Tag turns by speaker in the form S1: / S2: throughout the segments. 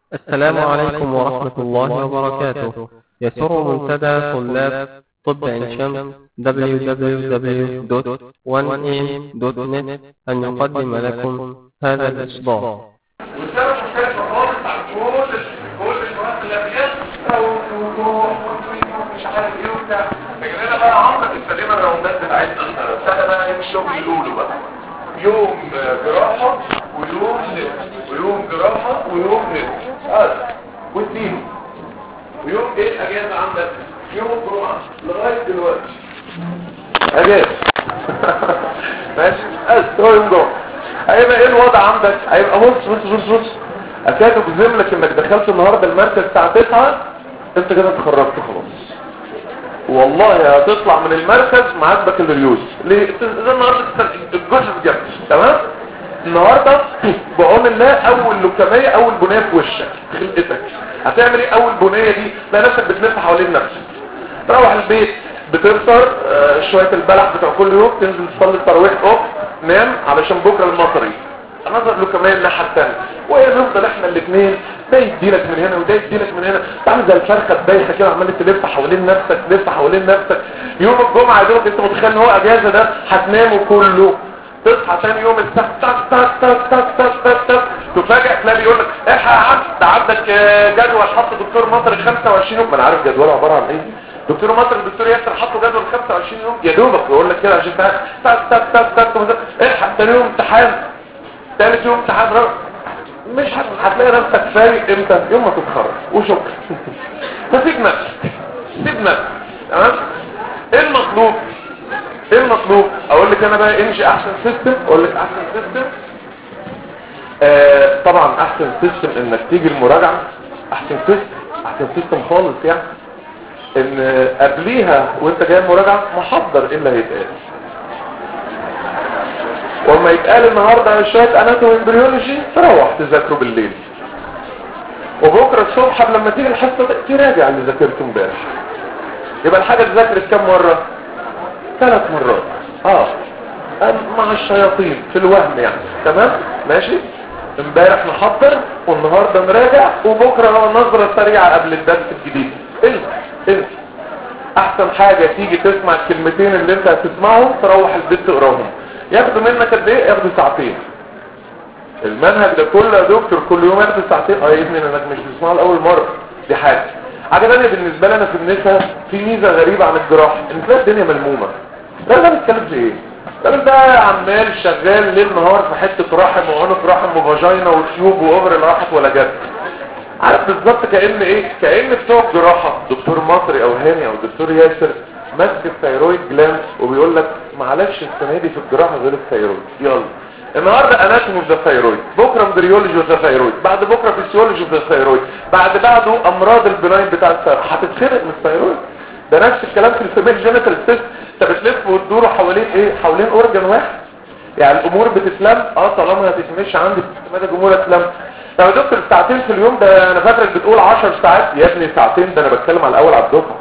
S1: السلام عليكم ورحمة الله وبركاته يسر منتدى طلاب طب عين شمس www.1am.net أن يقدم لكم هذا الإصدار
S2: والسبب مختلف خالص عن كل كل المواد اللي قبلها او وضوح مش عارف ايه وبتاع لكن انا بقى عمرك السليمه الراوندات بتاعتنا السنه بقى ايه الشغل الاولى بقى يوم جراحه ويوم نت ويوم جراحه ويوم نت هذا واثنين ويوم ايه الاجازه عندك يوم الجمعه لغايه دلوقتي اجازه ماشي بس هو يوم جمعه هيبقى ايه الوضع عندك هيبقى بص بص بص بص اكاد اجزم لك انك دخلت النهارده المركز الساعه 9 انت كده اتخرجت خلاص والله هتطلع من المركز معاك بكالوريوس ليه ده النهارده الجزء بجد تمام النهارده بعون الله اول لكميه اول بنيه في وشك في خلقتك هتعمل ايه اول بنيه دي تلاقي نفسك بتلف حوالين نفسك تروح البيت بتفطر آه، شويه البلح بتوع كل يوم تنزل تصلي التراويح اوف نام علشان بكره المصري نظر له كمان الناحيه الثانيه ونفضل احنا الاثنين ده يديلك من هنا وده يديلك من هنا تعمل زي الفرخه الدايخه كده عمال تلف حوالين نفسك تلف حوالين نفسك يوم الجمعه يا دوب انت متخيل ان هو اجازه ده هتنامه كله تصحى ثاني يوم السبت تك تك تك تك تك تك تك تفاجئ تلاقي بيقول لك الحق يا عم ده عندك آه، جدول حط دكتور مصري 25 يوم ما انا عارف جدوله عباره عن ايه دكتور مصر الدكتور ياسر حطوا جدول 25 يوم يا دوبك يقول لك كده عشان تك تك تك تك تك الحق ثاني يوم امتحان ثالث يوم امتحان رابع مش هت- هتلاقي نفسك فايق امتى يوم ما تتخرج وشكرا فسيب نفسك سيب نفسك تمام ايه المطلوب ايه المطلوب اقول لك انا بقى انشي احسن سيستم اقول لك احسن سيستم آه طبعا احسن سيستم انك تيجي المراجعه احسن سيستم احسن سيستم خالص يعني ان قبليها وانت جاي المراجعه محضر ايه اللي هيتقال وما يتقال النهارده شويه اناتومي امبريولوجي تروح تذاكره بالليل وبكره الصبح قبل ما تيجي الحصه تراجع اللي ذاكرته امبارح يبقى الحاجه اتذاكرت كام مره ثلاث مرات اه أم- مع الشياطين في الوهم يعني تمام ماشي امبارح نحضر والنهارده نراجع وبكره نظره سريعه قبل الدرس الجديد انت انت احسن حاجه تيجي تسمع الكلمتين اللي انت هتسمعهم تروح البيت تقراهم ياخدوا منك قد ايه ياخدوا ساعتين المنهج ده كله يا دكتور كل يوم ياخدوا ساعتين اه يا ابني انك مش بتسمعه لاول مره دي حاجه حاجه ثانيه بالنسبه لي انا في النساء في ميزه غريبه عن الجراحه ان تلاقي الدنيا ملمومه ده ده بيتكلم في ايه الراجل ده عمال شغال ليل نهار في حته رحم وعنق رحم وفاجينا وتيوب واوفر اللي راحت ولا جت عارف بالظبط كأن ايه كأن بتوع جراحة دكتور مصري او هاني او دكتور ياسر ماسك الثيرويد جلاند وبيقول لك معلش السنه دي في الجراحه غير الثيرويد يلا النهارده اناتومي اوف ذا ثيرويد بكره امبريولوجي اوف ذا ثيرويد بعد بكره فيسيولوجي اوف ذا ثيرويد بعد بعده امراض البناين بتاع الثيرويد هتتخنق من الثيرويد ده نفس الكلام في الفيميل جينيتال سيست انت بتلف وتدور حوالين ايه حوالين اورجن واحد يعني الامور بتتلم اه طالما هتتمشي عندي مدى الامور هتتلم طب يا دكتور ساعتين في اليوم ده انا فاكرك بتقول 10 ساعات يا ابني ساعتين ده انا بتكلم على الاول على الدفعه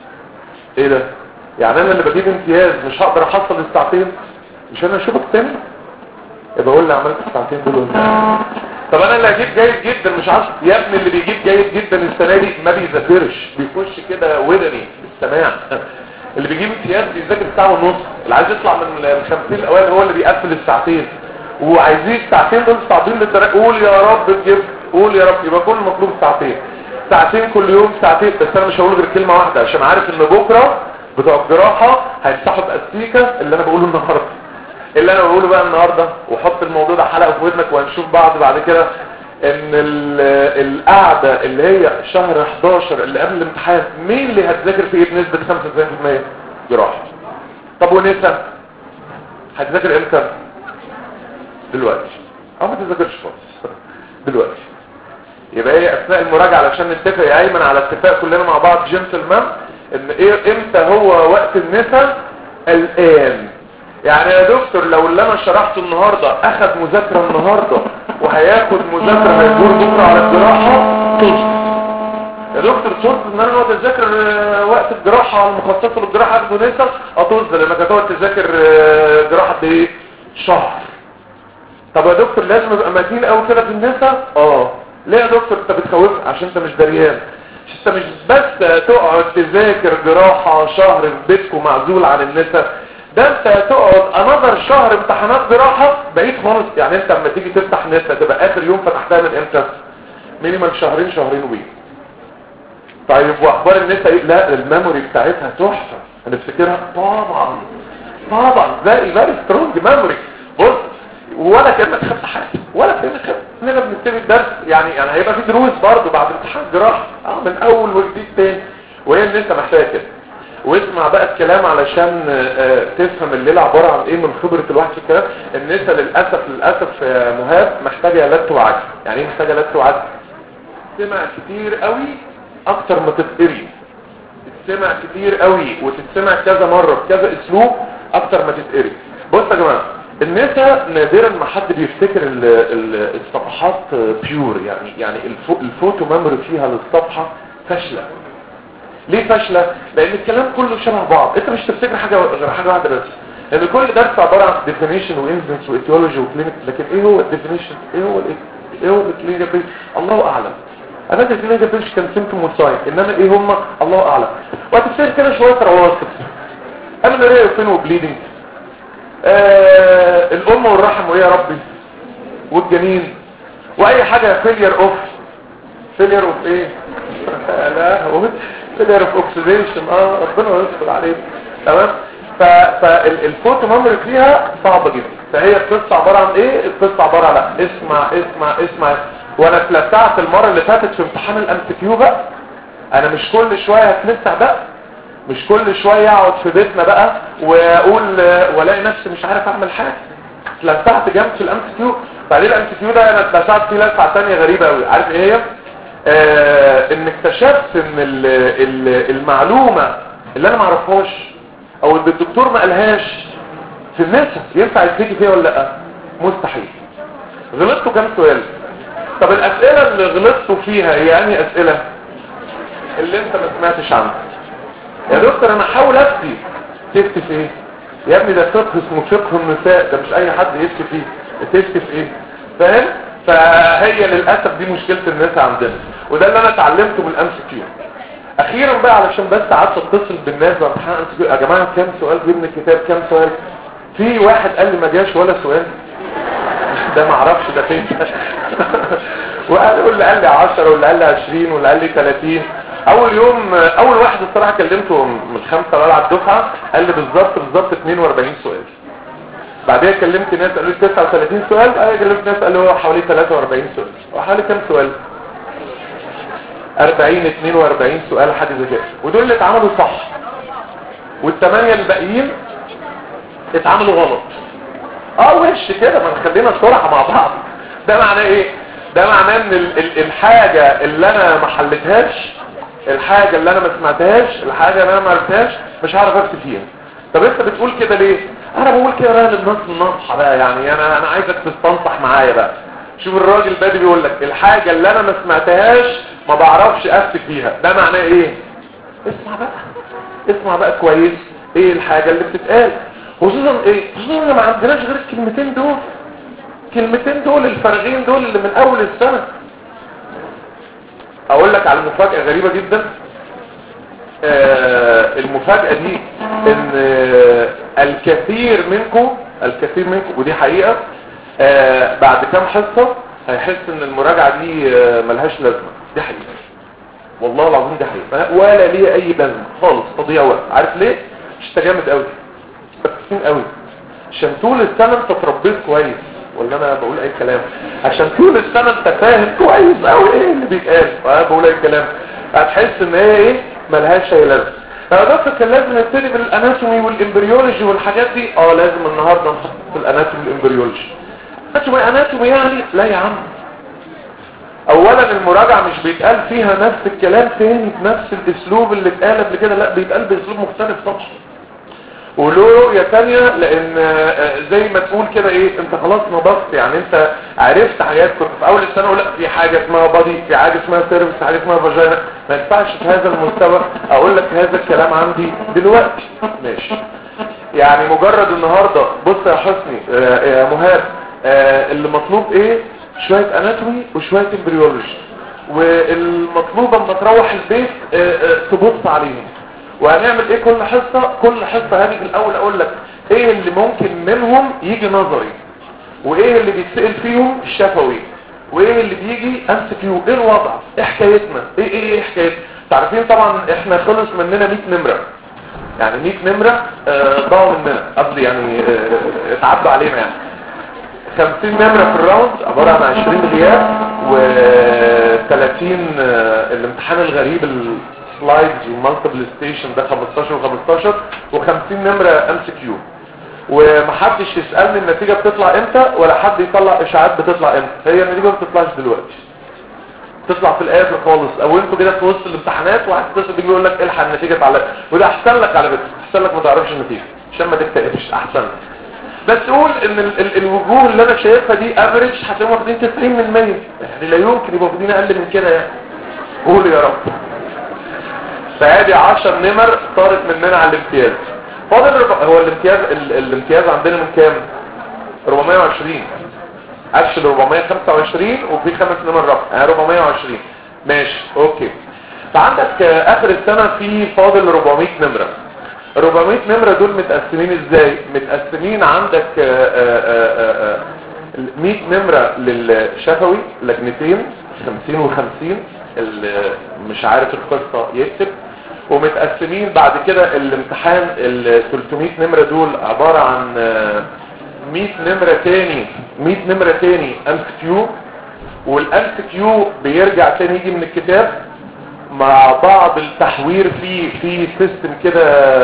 S2: ايه ده يعني انا اللي بجيب امتياز مش هقدر احصل الساعتين مش انا اشوفك تاني يبقى قول لي عملت الساعتين دول وانت طب انا اللي هجيب جيد جدا مش عارف يا ابني اللي بيجيب جيد جدا السنه دي ما بيذاكرش بيخش كده ودني بالسماع اللي بيجيب امتياز بيذاكر ساعه ونص اللي عايز يطلع من ال 50 الاوائل هو اللي بيقفل الساعتين وعايزين الساعتين دول صعبين للدرجه قول يا رب تجيب قول يا رب يبقى كل مطلوب ساعتين ساعتين كل يوم ساعتين بس انا مش هقول غير كلمه واحده عشان عارف ان بكره بتوع الجراحه هيفتحوا باستيكه اللي انا بقوله النهارده اللي انا بقوله بقى النهارده وحط الموضوع ده حلقه في ودنك وهنشوف بعض بعد كده ان ال- القعده اللي هي شهر 11 اللي قبل الامتحان مين اللي هتذاكر فيه بنسبه 95% جراحه طب ونسا هتذاكر امتى دلوقتي او ما تذاكرش خالص دلوقتي يبقى ايه اثناء المراجعه علشان نتفق يا ايمن على اتفاق كلنا مع بعض جنتلمان ان ايه امتى هو وقت النساء الان يعني يا دكتور لو اللي انا شرحته النهارده اخذ مذاكره النهارده وهياخد مذاكره هيدور بكره على الجراحه طز يا دكتور طز ان انا اقعد اذاكر آه، وقت الجراحه المخصصه للجراحه اخده نسا اطز لانك هتقعد تذاكر آه، جراحه قد ايه شهر طب يا دكتور لازم ابقى متين قوي كده في النسا اه ليه يا دكتور انت بتخوفني عشان انت مش دريان انت مش بس تقعد تذاكر جراحة شهر في بيتكم معزول عن النساء ده انت تقعد انظر شهر امتحانات جراحة بعيد خالص يعني انت لما تيجي تفتح نساء تبقى اخر يوم فتحتها من امتى مينيمال شهرين شهرين وبيه طيب واخبار النساء ايه لا الميموري بتاعتها تحفة هنفتكرها طبعا طبعا فيري فيري سترونج ميموري بص ولا كانك خدت حاجه ولا كانك خدت اننا بنبتدي الدرس يعني يعني هيبقى في دروس برضه بعد امتحان جراحه اه من اول وجديد تاني وهي ان انت محتاج كده واسمع بقى الكلام علشان آه تفهم الليله عباره عن ايه من خبره الواحد في الكلام النساء للاسف للاسف آه مهاب محتاجه لت وعجل يعني ايه محتاجه لت وعجل تسمع كتير قوي اكتر ما تتقري تتسمع كتير قوي وتتسمع كذا مره بكذا اسلوب اكتر ما تتقري بص يا جماعه النساء نادرا ما حد بيفتكر ال ال الصفحات بيور يعني يعني الفو الفوتو ميموري فيها للصفحه فاشله ليه فاشله لان الكلام كله شبه بعض انت مش تفتكر حاجه غير حاجه واحده بس لان كل درس عباره عن ديفينيشن وانفنس وايتيولوجي وكلينيك لكن ايه هو الديفينيشن ايه هو ايه هو الكلينيكال الله اعلم انا الكلينيكال بيش كان سيمتوم وساين انما ايه هم الله اعلم وهتفتكر كده شويه رواسب انا نريه فين وبليدنج آه الام والرحم وايه يا ربي والجنين واي حاجة فيلير اوف فيلير اوف ايه لا هو فيلير اوف اوكسيديشن اه ربنا يستر عليه تمام فالفوتو ميموري فيها صعبة جدا فهي القصة عبارة عن ايه القصة عبارة عن اسمع اسمع اسمع وانا اتلسعت المرة اللي فاتت في امتحان الام كيو بقى انا مش كل شوية هتلسع بقى مش كل شوية اقعد في بيتنا بقى واقول والاقي نفسي مش عارف اعمل حاجة اتلسعت جنب في الام كيو بعدين الام كيو ده انا اتلسعت فيه لسعة تانية غريبة قوي عارف ايه هي آه ان اكتشفت ان ال ال المعلومة اللي انا معرفهاش او اللي الدكتور ما قالهاش في الناس ينفع يتفيدي فيها ولا لا مستحيل غلطتوا كام سؤال طب الاسئلة اللي غلطتوا فيها هي انهي اسئلة اللي انت ما سمعتش عنها يا دكتور انا احاول افتي تفتي في ايه يا ابني ده فقه اسمه فقه النساء ده مش اي حد يفتي فيه تفتي في ايه فاهم فهي للاسف دي مشكله الناس عندنا وده اللي انا اتعلمته من الام كيو اخيرا بقى علشان بس قعدت اتصل بالناس بامتحان ام يا جماعه كام سؤال جبنا الكتاب كام سؤال في واحد قال لي ما جاش ولا سؤال ده ما اعرفش ده فين وقال واللي قال لي 10 واللي قال لي 20 واللي قال لي 30 اول يوم اول واحد الصراحه كلمته من خمسه ولا على الدفعه قال لي بالظبط بالظبط 42 سؤال بعدها كلمت ناس قالوا لي 39 سؤال بعدها كلمت ناس قالوا حوالي 43 سؤال وحوالي كام سؤال 40 42 سؤال حد زي كده ودول اللي اتعملوا صح والثمانيه الباقيين اتعملوا غلط اه وش كده ما نخلينا صراحه مع بعض ده معناه ايه ده معناه ان ال ال الحاجه اللي انا ما حلتهاش الحاجة اللي انا ما سمعتهاش الحاجة اللي انا ما عرفتهاش مش هعرف افتي فيها طب انت بتقول كده ليه انا بقول كده بقى للناس النصحة بقى يعني انا انا عايزك تستنصح معايا بقى شوف الراجل بادي بيقول لك الحاجة اللي انا ما سمعتهاش ما بعرفش افتي فيها ده معناه ايه اسمع بقى اسمع بقى كويس ايه الحاجة اللي بتتقال خصوصا ايه خصوصا ما عندناش غير الكلمتين دول الكلمتين دول الفارغين دول اللي من اول السنة اقول لك على مفاجأة غريبة جدا آه المفاجأة دي ان آه الكثير منكم الكثير منكم ودي حقيقة آه بعد كام حصة هيحس ان المراجعة دي آه ملهاش لازمة دي حقيقة والله العظيم دي حقيقة ولا ليه اي لازمة خالص تضيع وقت عارف ليه مش انت جامد قوي بس قوي عشان طول السنة انت اتربيت كويس ولا انا بقول اي كلام عشان طول السنة انت فاهم كويس قوي ايه اللي بيتقال وانا بقول اي كلام هتحس ان هي ايه ملهاش اي لازمه فدكتور كان لازم نبتدي بالاناتومي والامبريولوجي والحاجات دي اه لازم النهارده نحط في الاناتومي والامبريولوجي اناتومي اناتومي يعني لا يا عم اولا المراجعة مش بيتقال فيها نفس الكلام تاني بنفس الاسلوب اللي اتقال قبل كده لا بيتقال باسلوب مختلف طبعا وله رؤية تانية لان زي ما تقول كده ايه انت خلاص نضفت يعني انت عرفت حاجات كنت في اول السنة اقول لك في حاجة اسمها بادي في حاجة اسمها سيرفس في حاجة اسمها فاجينا ما ينفعش في هذا المستوى اقول لك هذا الكلام عندي دلوقتي ماشي يعني مجرد النهاردة بص يا حسني يا مهاب اللي مطلوب ايه شوية اناتومي وشوية امبريولوجي والمطلوب اما تروح البيت آه، آه، تبص عليهم وهنعمل ايه كل حصة كل حصة هاجي الاول اقول لك ايه اللي ممكن منهم يجي نظري وايه اللي بيتسأل فيهم شفوي وايه اللي بيجي امس كيو ايه الوضع ايه حكايتنا ايه ايه ايه حكايتنا تعرفين طبعا احنا خلص مننا 100 نمرة يعني 100 نمرة آه، ضاعوا مننا قصدي يعني آه، اتعدوا علينا يعني 50 نمرة في الراوند عبارة عن 20 غياب و 30 آه، الامتحان الغريب السلايدز والمالتيبل ستيشن ده 15 و15 و50 نمرة ام سي كيو ومحدش يسألني النتيجة بتطلع امتى ولا حد يطلع اشاعات بتطلع امتى هي النتيجة ما بتطلعش دلوقتي تطلع في الاخر خالص او انتوا كده في وسط الامتحانات واحد يتصل بيجي يقول لك الحق النتيجه تعالى وده احسن لك على فكره احسن لك ما تعرفش النتيجه عشان ما تكتئبش احسن لك بس قول ان ال ال الوجوه اللي انا شايفها دي افريج هتلاقيهم واخدين 90 من 100 يعني لا يمكن يبقوا واخدين اقل من كده يعني قول يا رب فادي 10 نمر طارت مننا على الامتياز فاضل الرب- هو الامتياز ال الامتياز عندنا من كام 420 اكشن 425 وفي خمس نمر رفع يعني 420 ماشي اوكي فعندك آه، اخر السنة في فاضل 400 نمرة 400 نمرة دول متقسمين ازاي متقسمين عندك آه، آه، آه، آه، 100 نمرة للشفوي لجنتين 50 و50 اللي مش عارف القصة يكتب ومتقسمين بعد كده الامتحان ال 300 نمرة دول عبارة عن آه، 100 نمرة تاني 100 نمرة تاني ام كيو والام كيو بيرجع تاني يجي من الكتاب مع بعض التحوير في في سيستم كده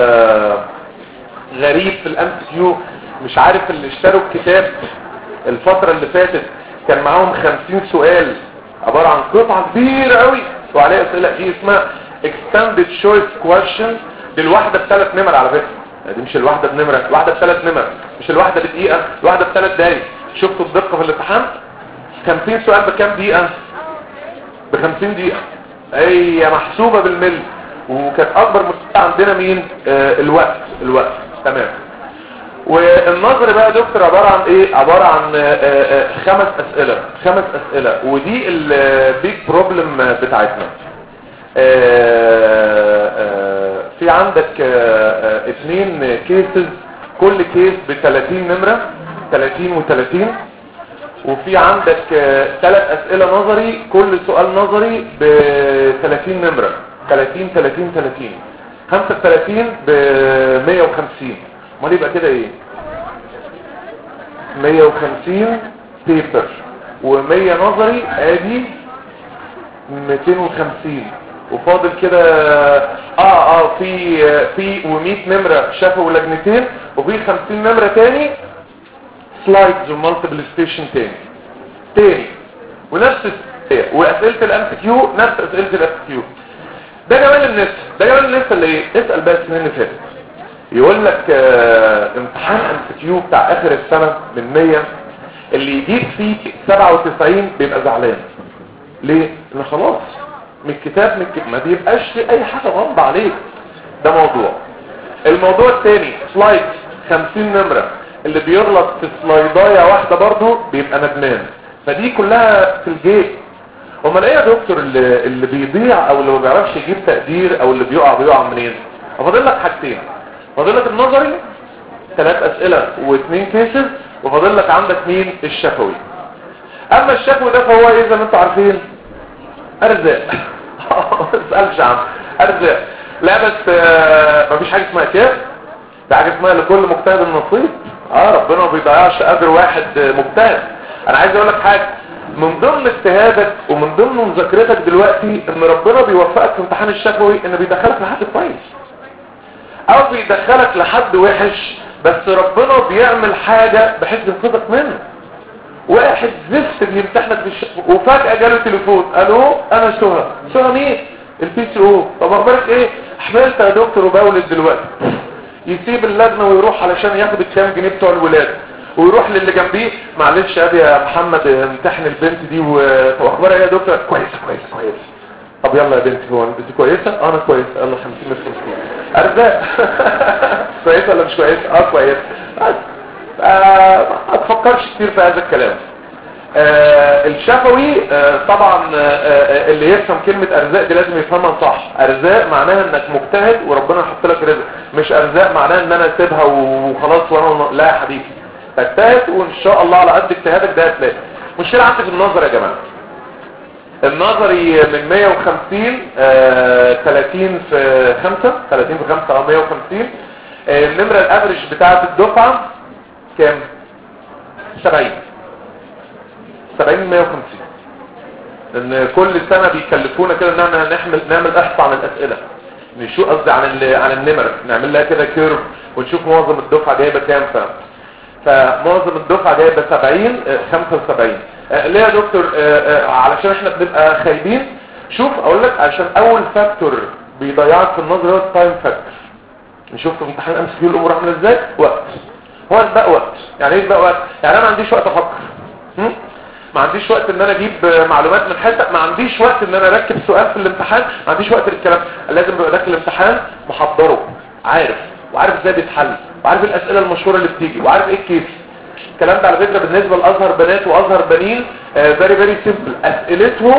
S2: غريب في الام كيو مش عارف اللي اشتروا الكتاب الفترة اللي فاتت كان معاهم 50 سؤال عبارة عن قطعة كبيرة قوي وعليها اسئلة دي اسمها extended choice question دي الواحدة بثلاث نمر على فكرة دي مش الواحدة بنمرة الواحدة بثلاث نمر مش الواحدة بدقيقة الواحدة بثلاث دقايق شفتوا الدقة في الامتحان 50 سؤال بكام دقيقة ب 50 دقيقة هي محسوبة بالملي وكانت اكبر مشكلة عندنا مين آه الوقت الوقت تمام والنظر بقى يا دكتور عبارة عن ايه عبارة عن آه، آه، خمس اسئلة خمس اسئلة ودي البيج بروبلم بتاعتنا آه، آه، في عندك آه، آه، اتنين كيسز كل كيس ب 30 نمرة 30 و30 وفي عندك ثلاث اسئلة نظري كل سؤال نظري ب 30 نمرة 30 30 30 35 ب 150 امال يبقى كده ايه 150 بيبر و100 نظري ادي 250 وفاضل كده اه اه في في و100 نمرة شافوا لجنتين وفي 50 نمرة تاني سلايدز ومالتيبل ستيشن تاني تاني ونفس السؤال واسئله الام كيو نفس اسئله الام كيو ده جمال الناس ده جمال الناس اللي ايه اسال بقى السنين اللي فاتت يقول لك آه امتحان ام كيو بتاع اخر السنه من 100 اللي يجيب فيه 97 بيبقى زعلان ليه لان خلاص من الكتاب من الكتاب ما بيبقاش في اي حاجه غامضه عليك ده موضوع الموضوع الثاني سلايد 50 نمره اللي بيغلط في سلايدايه واحده برضه بيبقى ندمان فدي كلها في الجيب امال ايه يا دكتور اللي, اللي بيضيع او اللي ما بيعرفش يجيب تقدير او اللي بيقع بيقع منين فاضل لك حاجتين فاضل لك النظري ثلاث اسئله واثنين كيسز وفاضل لك عندك مين الشفوي اما الشفوي ده فهو ايه زي ما انتم عارفين ارزاق ما تسالش عنه ارزاق لا بس آه مفيش حاجه اسمها كده في حاجه اسمها لكل مجتهد نصيب اه ربنا ما بيضيعش اجر واحد مجتهد انا عايز اقول لك حاجه من ضمن اجتهادك ومن ضمن مذاكرتك دلوقتي ان ربنا بيوفقك في امتحان الشفوي ان بيدخلك لحد كويس او بيدخلك لحد وحش بس ربنا بيعمل حاجة بحيث ينقذك منه واحد زفت بيمتحنك في الشفوي وفجأة جاله تليفون الو انا سهى سهى مين البي سي او طب اخبارك ايه حملت يا دكتور وبولد دلوقتي يسيب اللجنة ويروح علشان ياخد الكام جنيه بتوع الولادة ويروح للي جنبيه معلش يا ابي يا محمد امتحن البنت دي واخبارها ايه يا دكتور كويسه كويسه كويسه طب يلا يا بنتي هو انت كويسه اه انا كويسه يلا 50 من 50 ارزاق كويسه ولا مش كويسه اه كويسه بس آه ما تفكرش كتير في هذا الكلام آه الشفوي آه طبعا آه آه اللي يفهم كلمة ارزاق دي لازم يفهمها صح ارزاق معناها انك مجتهد وربنا يحط لك رزق مش ارزاق معناها ان انا اسيبها وخلاص وانا لا يا حبيبي تجتهد وان شاء الله على قد اجتهادك ده هتلاقي مشكلة عندك النظر يا جماعة النظري من 150 آه 30 في 5 30 في 5 او 150 آه النمرة الافرج بتاعت الدفعة كام 70 70 150 لان كل سنة بيكلفونا كده ان احنا نعمل نعمل احصاء عن الاسئلة نشوف قصدي عن عن النمر نعمل لها كده كيرف ونشوف معظم الدفعة جايبه كام فاهم فمعظم الدفعة جايبه 70 75 آه ليه يا دكتور آه آه علشان احنا بنبقى خايبين شوف اقول لك عشان اول فاكتور بيضيعك في النظر هو التايم فاكتور نشوف في امتحان امس فيه الامور عامله ازاي وقت هو اسبق وقت يعني ايه اسبق وقت يعني انا ما عنديش وقت افكر ما عنديش وقت ان انا اجيب معلومات من حته ما عنديش وقت ان انا اركب سؤال في الامتحان ما عنديش وقت للكلام لازم ابقى داخل الامتحان محضره عارف وعارف ازاي بيتحل وعارف الاسئله المشهوره اللي بتيجي وعارف ايه الكيس الكلام ده على فكره بالنسبه لازهر بنات وازهر بنين فيري فيري سيمبل اسئلتهم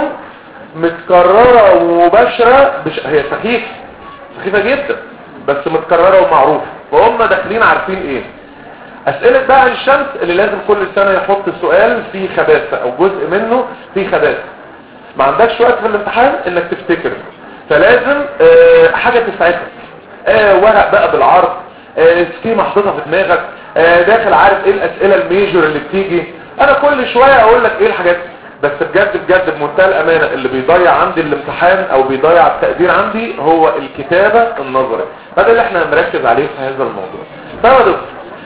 S2: متكرره ومباشره بش... هي سخيفه سخيفه جدا بس متكرره ومعروفه فهم داخلين عارفين ايه اسئله بقى الشمس اللي لازم كل سنه يحط سؤال فيه خباثه او جزء منه فيه خباثه ما عندكش وقت في الامتحان انك تفتكر فلازم آه حاجه تساعدك آه ورق بقى بالعرض آه سكيمه محطوطه في دماغك آه داخل عارف ايه الاسئله الميجور اللي بتيجي انا كل شويه اقول لك ايه الحاجات بس بجد بجد بمنتهى الامانه اللي بيضيع عندي الامتحان او بيضيع التقدير عندي هو الكتابه النظري فده اللي احنا هنركز عليه في هذا الموضوع طيب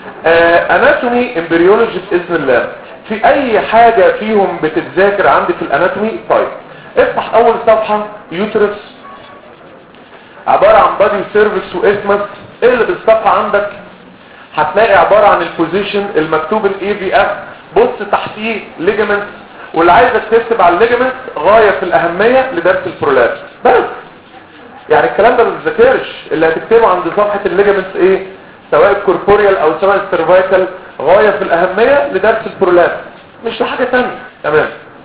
S2: اناتومي امبريولوجي باذن الله في اي حاجة فيهم بتتذاكر عندي في الاناتومي طيب افتح اول صفحة يوترس عبارة عن بادي سيرفيس واسمس ايه اللي بالصفحة عندك هتلاقي عبارة عن البوزيشن المكتوب الاي في اف بص تحتيه ليجمنت واللي عايزك تكتب على الليجمنت غاية في الاهمية لدرس البرولابس بس يعني الكلام ده ما بتذاكرش اللي هتكتبه عند صفحة الليجمنت ايه سواء الكوربوريال او سواء السيرفايكال غاية في الاهمية لدرس البرولابس مش لحاجة تانية تمام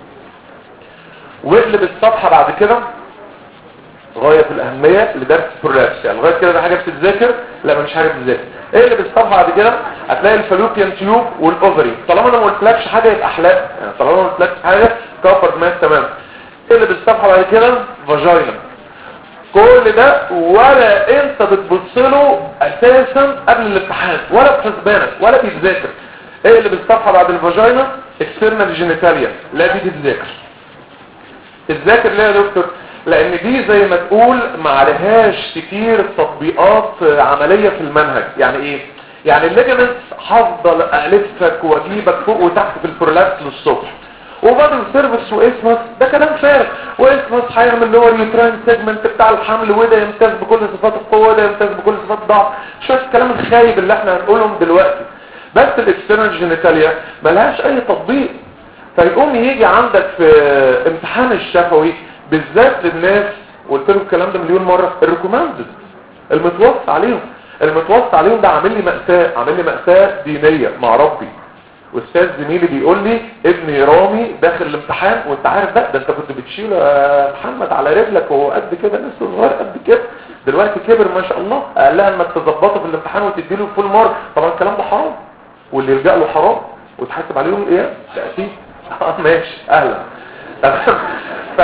S2: واقلب الصفحة بعد كده غاية في الاهمية لدرس البرولابس يعني لغاية كده ده حاجة بتتذاكر لا مش حاجة بتتذاكر اقلب الصفحة بعد كده هتلاقي الفالوبيان تيوب والاوفري طالما انا ما قلتلكش حاجة يبقى احلاق يعني طالما ما قلتلكش حاجة كفر مات تمام اقلب الصفحة بعد كده فاجينا كل ده ولا انت بتبص له اساسا قبل الامتحان ولا في حسبانك ولا بيتذاكر ايه اللي بالصفحه بعد الفاجينا اكسترنال جينيتاليا لا دي تتذاكر تتذاكر ليه يا دكتور لان دي زي ما تقول ما عليهاش كتير تطبيقات عمليه في المنهج يعني ايه يعني الليجمنتس هفضل الفك واجيبك فوق وتحت في البرولابس للصبح وبعدين سيرفيس واسمس ده كلام فارغ واسمس هيعمل اللي هو اليوتراين سيجمنت بتاع الحمل وده يمتاز بكل صفات القوه وده يمتاز بكل صفات الضعف شويه الكلام الخايب اللي احنا هنقولهم دلوقتي بس الاكسترنال جينيتاليا ملهاش اي تطبيق فيقوم يجي عندك في امتحان الشفوي بالذات للناس وقلت لكم الكلام ده مليون مره الريكومندد المتوصى عليهم المتوصى عليهم ده عامل لي مأساة عامل لي مأساة دينية مع ربي واستاذ زميلي بيقول لي ابني رامي داخل الامتحان وانت عارف بقى ده انت كنت بتشيله يا محمد على رجلك وهو قد كده لسه صغير قد كده دلوقتي كبر ما شاء الله قال لها انك تظبطه في الامتحان وتديله فول مارك طبعا الكلام ده حرام واللي يلجأ له حرام وتحاسب عليهم الايه تأتي اه ماشي اهلا تمام ف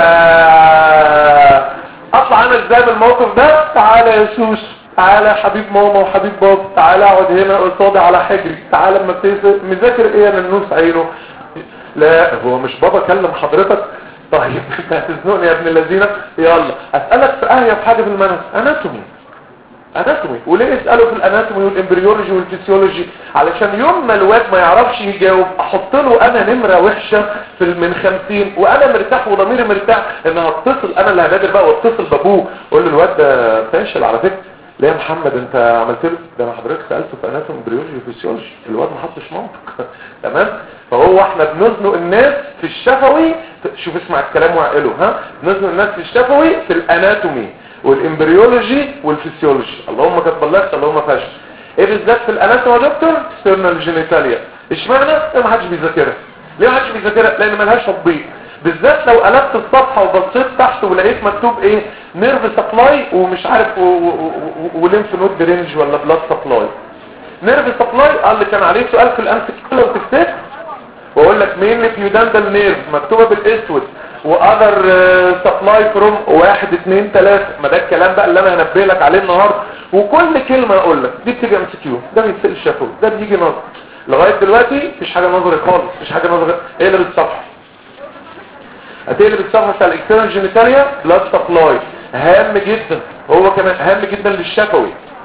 S2: اطلع انا ازاي من الموقف ده تعالى يا سوس تعالى يا حبيب ماما وحبيب بابا تعالى اقعد هنا قصادي على حجري تعالى اما بتنزل مذاكر ايه انا النوس عينه لا هو مش بابا كلم حضرتك طيب انت هتزنقني يا ابن الذين يلا اسالك في اهية في حاجه في المنهج اناتومي اناتومي وليه اساله في الاناتومي والامبريولوجي والفسيولوجي علشان يوم ما الواد ما يعرفش يجاوب احط له انا نمره وحشه في من 50 وانا مرتاح وضميري مرتاح ان هتصل انا اللي هنادر بقى واتصل بابوه اقول له الواد ده فاشل على فكره ليه يا محمد انت عملت له ده انا حضرتك سالته في اناتومي امبريولوجي وفسيولوجي الواد ما حطش منطق تمام فهو احنا بنزنق الناس في الشفوي شوف اسمع الكلام وعقله ها بنزنق الناس في الشفوي في الاناتومي والامبريولوجي والفسيولوجي اللهم قد بلغت اللهم فاشل ايه بالذات في الاناتومي يا دكتور سيرنال جينيتاليا اشمعنى ما حدش بيذاكرها ليه ما حدش بيذاكرها لان ملهاش تطبيق بالذات لو قلبت الصفحه وبصيت تحت ولقيت مكتوب ايه نيرف سبلاي ومش عارف وليمف نود درينج ولا بلاد سبلاي نيرف سبلاي قال اللي كان عليه سؤال في الامسك لو تفتكر واقول لك مين بيوداندال نيرف مكتوبه بالاسود واذر سبلاي فروم واحد اتنين تلاتة ما ده الكلام بقى اللي انا هنبه لك عليه النهارده وكل كلمه اقول لك دي بتيجي ام سي كيو ده بيتسال شفوي ده بيجي نظر لغايه دلوقتي مفيش حاجه نظري خالص مفيش حاجه نظري ايه اللي بالصفحه هتقلب الصفحه بتاع الاكسترنال جينيتاليا بلاد سبلاي هام جدا هو كمان هام جدا للشفوي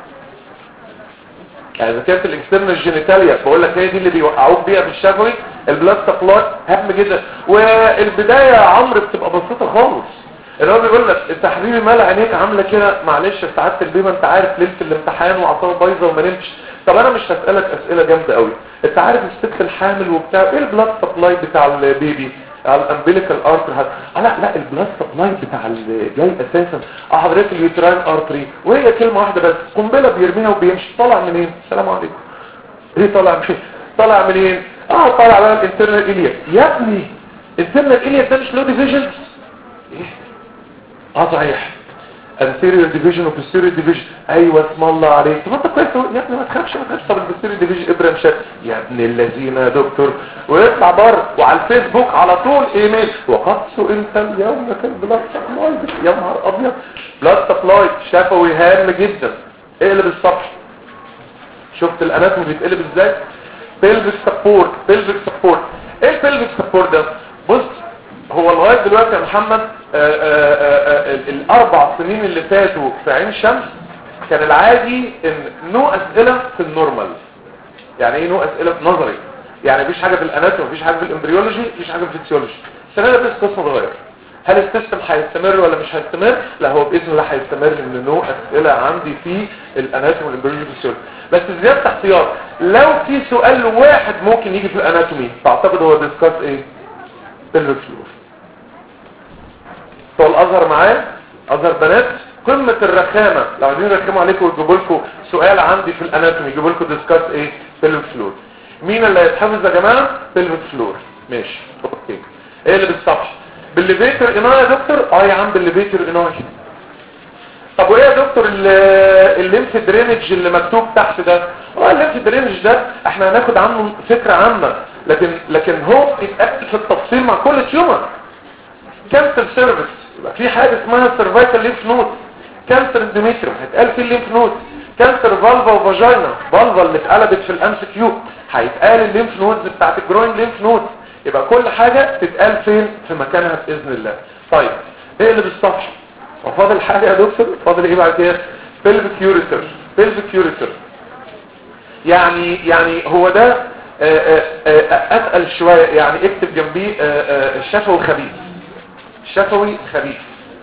S2: يعني اذا كانت الاكسترنال جينيتاليا بقول لك هي دي اللي بيوقعوك بيها في الشفوي البلاد سبلاي هام جدا والبدايه يا عمرو بتبقى بسيطه خالص اللي هو بيقول لك انت حبيبي مال عينيك عامله كده معلش في ساعات البيبه انت عارف ليله الامتحان واعصابك بايظه وما نمتش طب انا مش هسالك اسئله جامده قوي انت عارف الست الحامل وبتاع ايه البلاد سبلاي بتاع البيبي على الامبليكال ارتري اه لا لا البلاد سبلاي بتاع الجاي اساسا اه حضرتك اليوتراين ارتري وهي كلمه واحده بس قنبله بيرميها وبيمشي طالع منين السلام عليكم ايه طالع منين طالع منين اه طالع بقى الانترنال اليا يا ابني انترنال اليا ده مش له ديفيجن ايه اه صحيح anterior division و posterior division ايوه اسم الله عليك طب انت كويس يا ابني ما تخافش ما تخافش طب البوستيريور division ابره مشات يا ابن الذين يا دكتور ويطلع بره وعلى الفيسبوك على طول ايميل وقد سئلت اليوم في البلاد سبلاي يا نهار ابيض بلاد سبلاي شفوي هام جدا اقلب الصفحه شفت الاناتومي بيتقلب ازاي pelvic support pelvic support ايه pelvic support ده بص هو لغايه دلوقتي يا محمد آآ آآ آآ الاربع سنين اللي فاتوا في عين شمس كان العادي ان نوع اسئله في النورمال يعني ايه نوع اسئله في نظري يعني مفيش حاجه في الاناتومي مفيش حاجه في الامبريولوجي مفيش حاجه في الفسيولوجي السنه دي بس قسم اتغير هل السيستم هيستمر ولا مش هيستمر لا هو باذن الله هيستمر لان نوع اسئله عندي في الاناتومي والامبريولوجي والفسيولوجي بس زياده احتياط لو في سؤال واحد ممكن يجي في الاناتومي تعتقد هو ديسكاس ايه pelvic floor بتوع الازهر معايا ازهر بنات قمة الرخامة لو عايزين يرخموا عليكم ويجيبوا لكم سؤال عندي في الاناتومي يجيبوا لكم ديسكاس ايه pelvic فلور مين اللي هيتحفظ يا جماعة pelvic فلور ماشي اوكي ايه اللي بالصفحة بالليفيتر اناي يا دكتور اه يا عم بالليفيتر اناي طب وايه يا دكتور الليمف درينج اللي مكتوب تحت ده اه الليمف درينج ده احنا هناخد عنه فكرة عامة لكن لكن هو يتأكد في التفصيل مع كل تيومر كانسر سيرفيس يبقى في حاجه اسمها سيرفايكال ليمف نود كانسر اندوميتريوم هيتقال في الليمف نود كانسر فالفا وفاجينا فالفا اللي اتقلبت في الام سي كيو هيتقال الليمف نودز بتاعت الجروين ليمف نود يبقى كل حاجه تتقال فين في مكانها باذن الله طيب ايه اللي بالصفحه وفاضل حاجه يا دكتور فاضل ايه بعد كده بيلفيك يوريتر بيلفيك يوريتر يعني يعني هو ده اتقل شويه يعني اكتب جنبيه الشفوي خبيث شفوي خبيث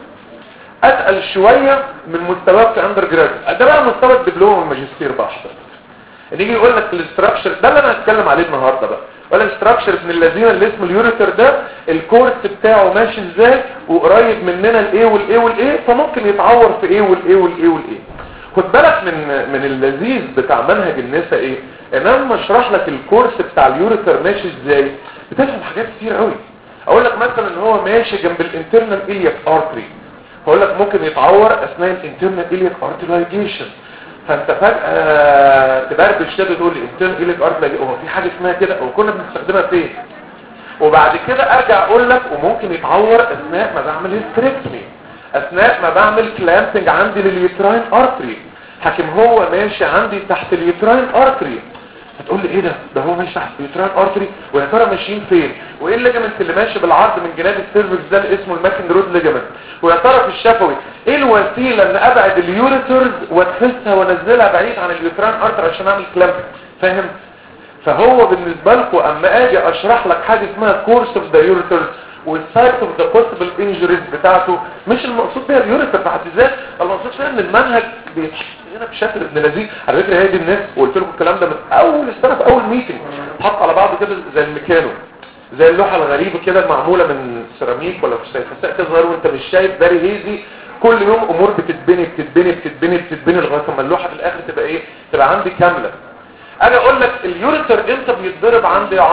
S2: اتقل شوية من مستواك في اندر جراد ده بقى مستوى الدبلوم والماجستير بقى احسن نيجي يقول لك الاستراكشر ده اللي انا هتكلم عليه النهارده بقى ولا الاستراكشر من الذين اللي اسمه اليوريتر ده الكورس بتاعه ماشي ازاي وقريب مننا الايه والايه والايه فممكن يتعور في ايه والايه والايه والايه خد بالك من من اللذيذ بتاع منهج النساء ايه ان انا اشرح لك الكورس بتاع اليوريتر ماشي ازاي بتفهم حاجات كتير قوي اقول لك مثلا ان هو ماشي جنب الانترنال الياك ارتري هقول لك ممكن يتعور اثناء الانترنال الياك ارتريلايجيشن فانت فجاه تبربش كده تقول لي انترنال الياك ارتري هو في حاجه اسمها كده او كنا بنستخدمها فين وبعد كده ارجع اقول لك وممكن يتعور اثناء ما بعمل هيستريكتومي اثناء ما بعمل كلامبنج عندي لليوتراين ارتري حاكم هو ماشي عندي تحت اليوتراين ارتري هتقول لي ايه ده ده هو ماشي تحت اليوتراين ارتري ويا ترى ماشيين فين وايه الليجمنت اللي ماشي بالعرض من جناب السيرفكس ده اللي اسمه الماكن رود ليجمنت ويا ترى في الشفوي ايه الوسيله ان ابعد اليوريترز واتفلسها وانزلها بعيد عن اليوتراين ارتري عشان اعمل كلامبنج فاهم فهو بالنسبه لكم اما اجي اشرح لك حاجه اسمها كورس اوف ذا يوريترز والسايت اوف ذا بوسيبل انجريز بتاعته مش المقصود بيها اليوريتر في حد ذاته المقصود فيها ان المنهج بيتحط هنا بشكل ابن لذيذ على فكره هي دي الناس وقلت لكم الكلام ده من اول السنه في اول ميتنج حط على بعض كده زي الميكانو زي اللوحه الغريبه كده معموله من سيراميك ولا فسيخ كده صغير وانت مش شايف داري هيزي كل يوم امور بتتبني بتتبني بتتبني بتتبني لغايه ما اللوحه في الاخر تبقى ايه تبقى عندي كامله انا اقول لك اليوريتر امتى بيتضرب عندي يا عمرو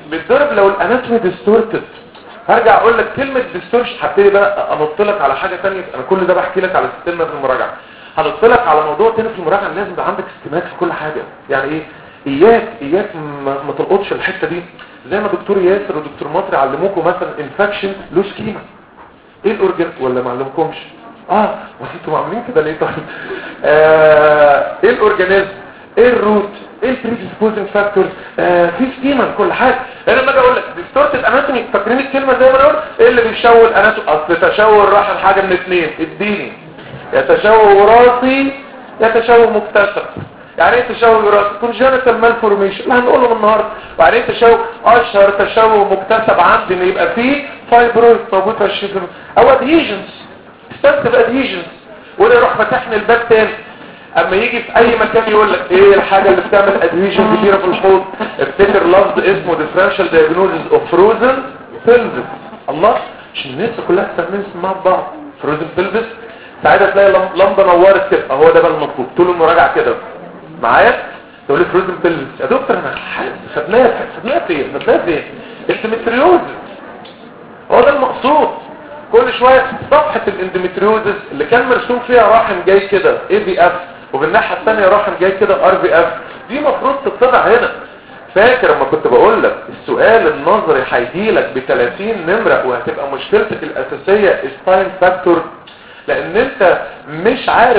S2: بيتضرب لو الاناتومي ديستورتد هرجع اقول لك كلمه ديستورشن هبتدي بقى انط لك على حاجه ثانيه انا كل ده بحكي لك على سيستمنا في المراجعه هنط لك على موضوع تاني في المراجعه لازم يبقى عندك استماع في كل حاجه يعني ايه اياك اياك ما, ما تلقطش الحته دي زي ما دكتور ياسر ودكتور مصري علموكم مثلا انفكشن له سكيما ايه الاورجن ولا ما علمكمش اه وانتوا عاملين كده ليه طيب آه ايه الاورجانيزم ايه الروت ايه البريديسبوزنج فاكتورز آه في سكيما كل حاجه انا لما اجي اقول لك ديستورتد اناتومي فاكرين الكلمه زي ما انا قلت ايه اللي بيشوه الاناتومي اصل تشوه الرحم حاجه من اثنين اديني يا تشوه وراثي يا تشوه مكتسب يعني ايه تشوه وراثي كونجنتال مالفورميشن اللي هنقوله النهارده وبعدين تشوه اشهر تشوه مكتسب عندي ان يبقى فيه فايبرويد موجود في الشفر او ادهيجنز استنتج ادهيجنز وده يروح فتحني الباب تاني اما يجي في اي مكان يقول لك ايه الحاجه اللي بتعمل ادهيجن كتيره في الحوض افتكر لفظ اسمه ديفرنشال دايجنوزز اوف فروزن بيلفس الله عشان الناس كلها تستخدم مع بعض فروزن بيلفس ساعتها تلاقي لمبه نورت كده اهو ده بقى المطلوب طول المراجعه كده معايا تقول لي فروزن بيلفس يا دكتور انا خدناها خدناها فين خدناها فين التمتريوزز هو ده المقصود كل شوية صفحة الاندومتريوزس اللي كان مرسوم فيها رحم جاي كده اي بي اف وبالناحية الثانية رحم جاي كده ار بي اف دي مفروض تتطبع هنا فاكر لما كنت بقول لك السؤال النظري هيجي لك ب 30 نمرة وهتبقى مشكلتك الاساسية التايم فاكتور لان انت مش عارف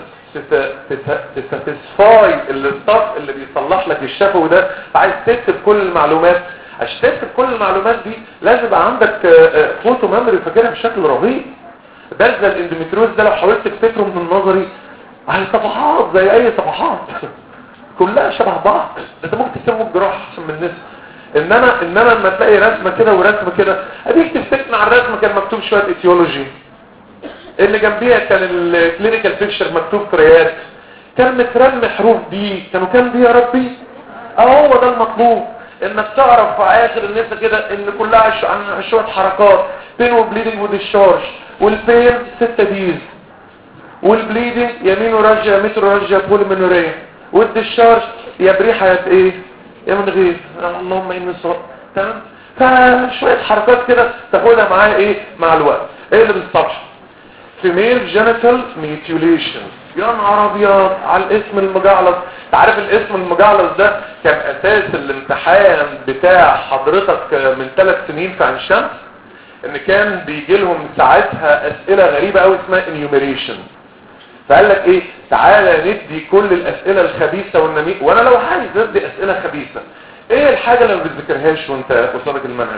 S2: تساتسفاي الستاف اللي بيصلح لك الشفوي ده عايز تكتب كل المعلومات عشان تكتب كل المعلومات دي لازم يبقى عندك فوتو ميموري فاكرها بشكل رهيب ده زي الاندوميتريوز ده لو حاولت تفتكره من النظري هي صفحات زي اي صفحات كلها شبه بعض انت ممكن تكتبه بجراحه احسن من الناس انما انما لما تلاقي رسمه كده ورسمه كده اديك تفتكر مع الرسمه كان مكتوب شويه ايتيولوجي اللي جنبيها كان الكلينيكال بيكتشر مكتوب قرايات كان مترمي حروف دي كانوا كام دي يا ربي اهو ده المطلوب انك تعرف في اخر النساء كده ان كلها شوية حركات بين وبليدنج وديشارج والبين ستة ديز والبليدنج يمين ورجة متر ورجة بوليمينورية والديشارج يا بريحة يا ايه يا من غير اللهم اني صار تمام فشوية حركات كده تاخدها معايا ايه مع الوقت ايه اللي بالصبح فيميل جينيتال ميتيوليشن يا نهار ابيض على الاسم المجعلص تعرف الاسم المجعلص ده كان اساس الامتحان بتاع حضرتك من ثلاث سنين في عين شمس ان كان بيجي لهم ساعتها اسئله غريبه قوي اسمها enumeration فقال لك ايه تعالى ندي كل الاسئله الخبيثه والنميء وانا لو عايز ادي اسئله خبيثه ايه الحاجه اللي ما بتذاكرهاش وانت قصادك المنهج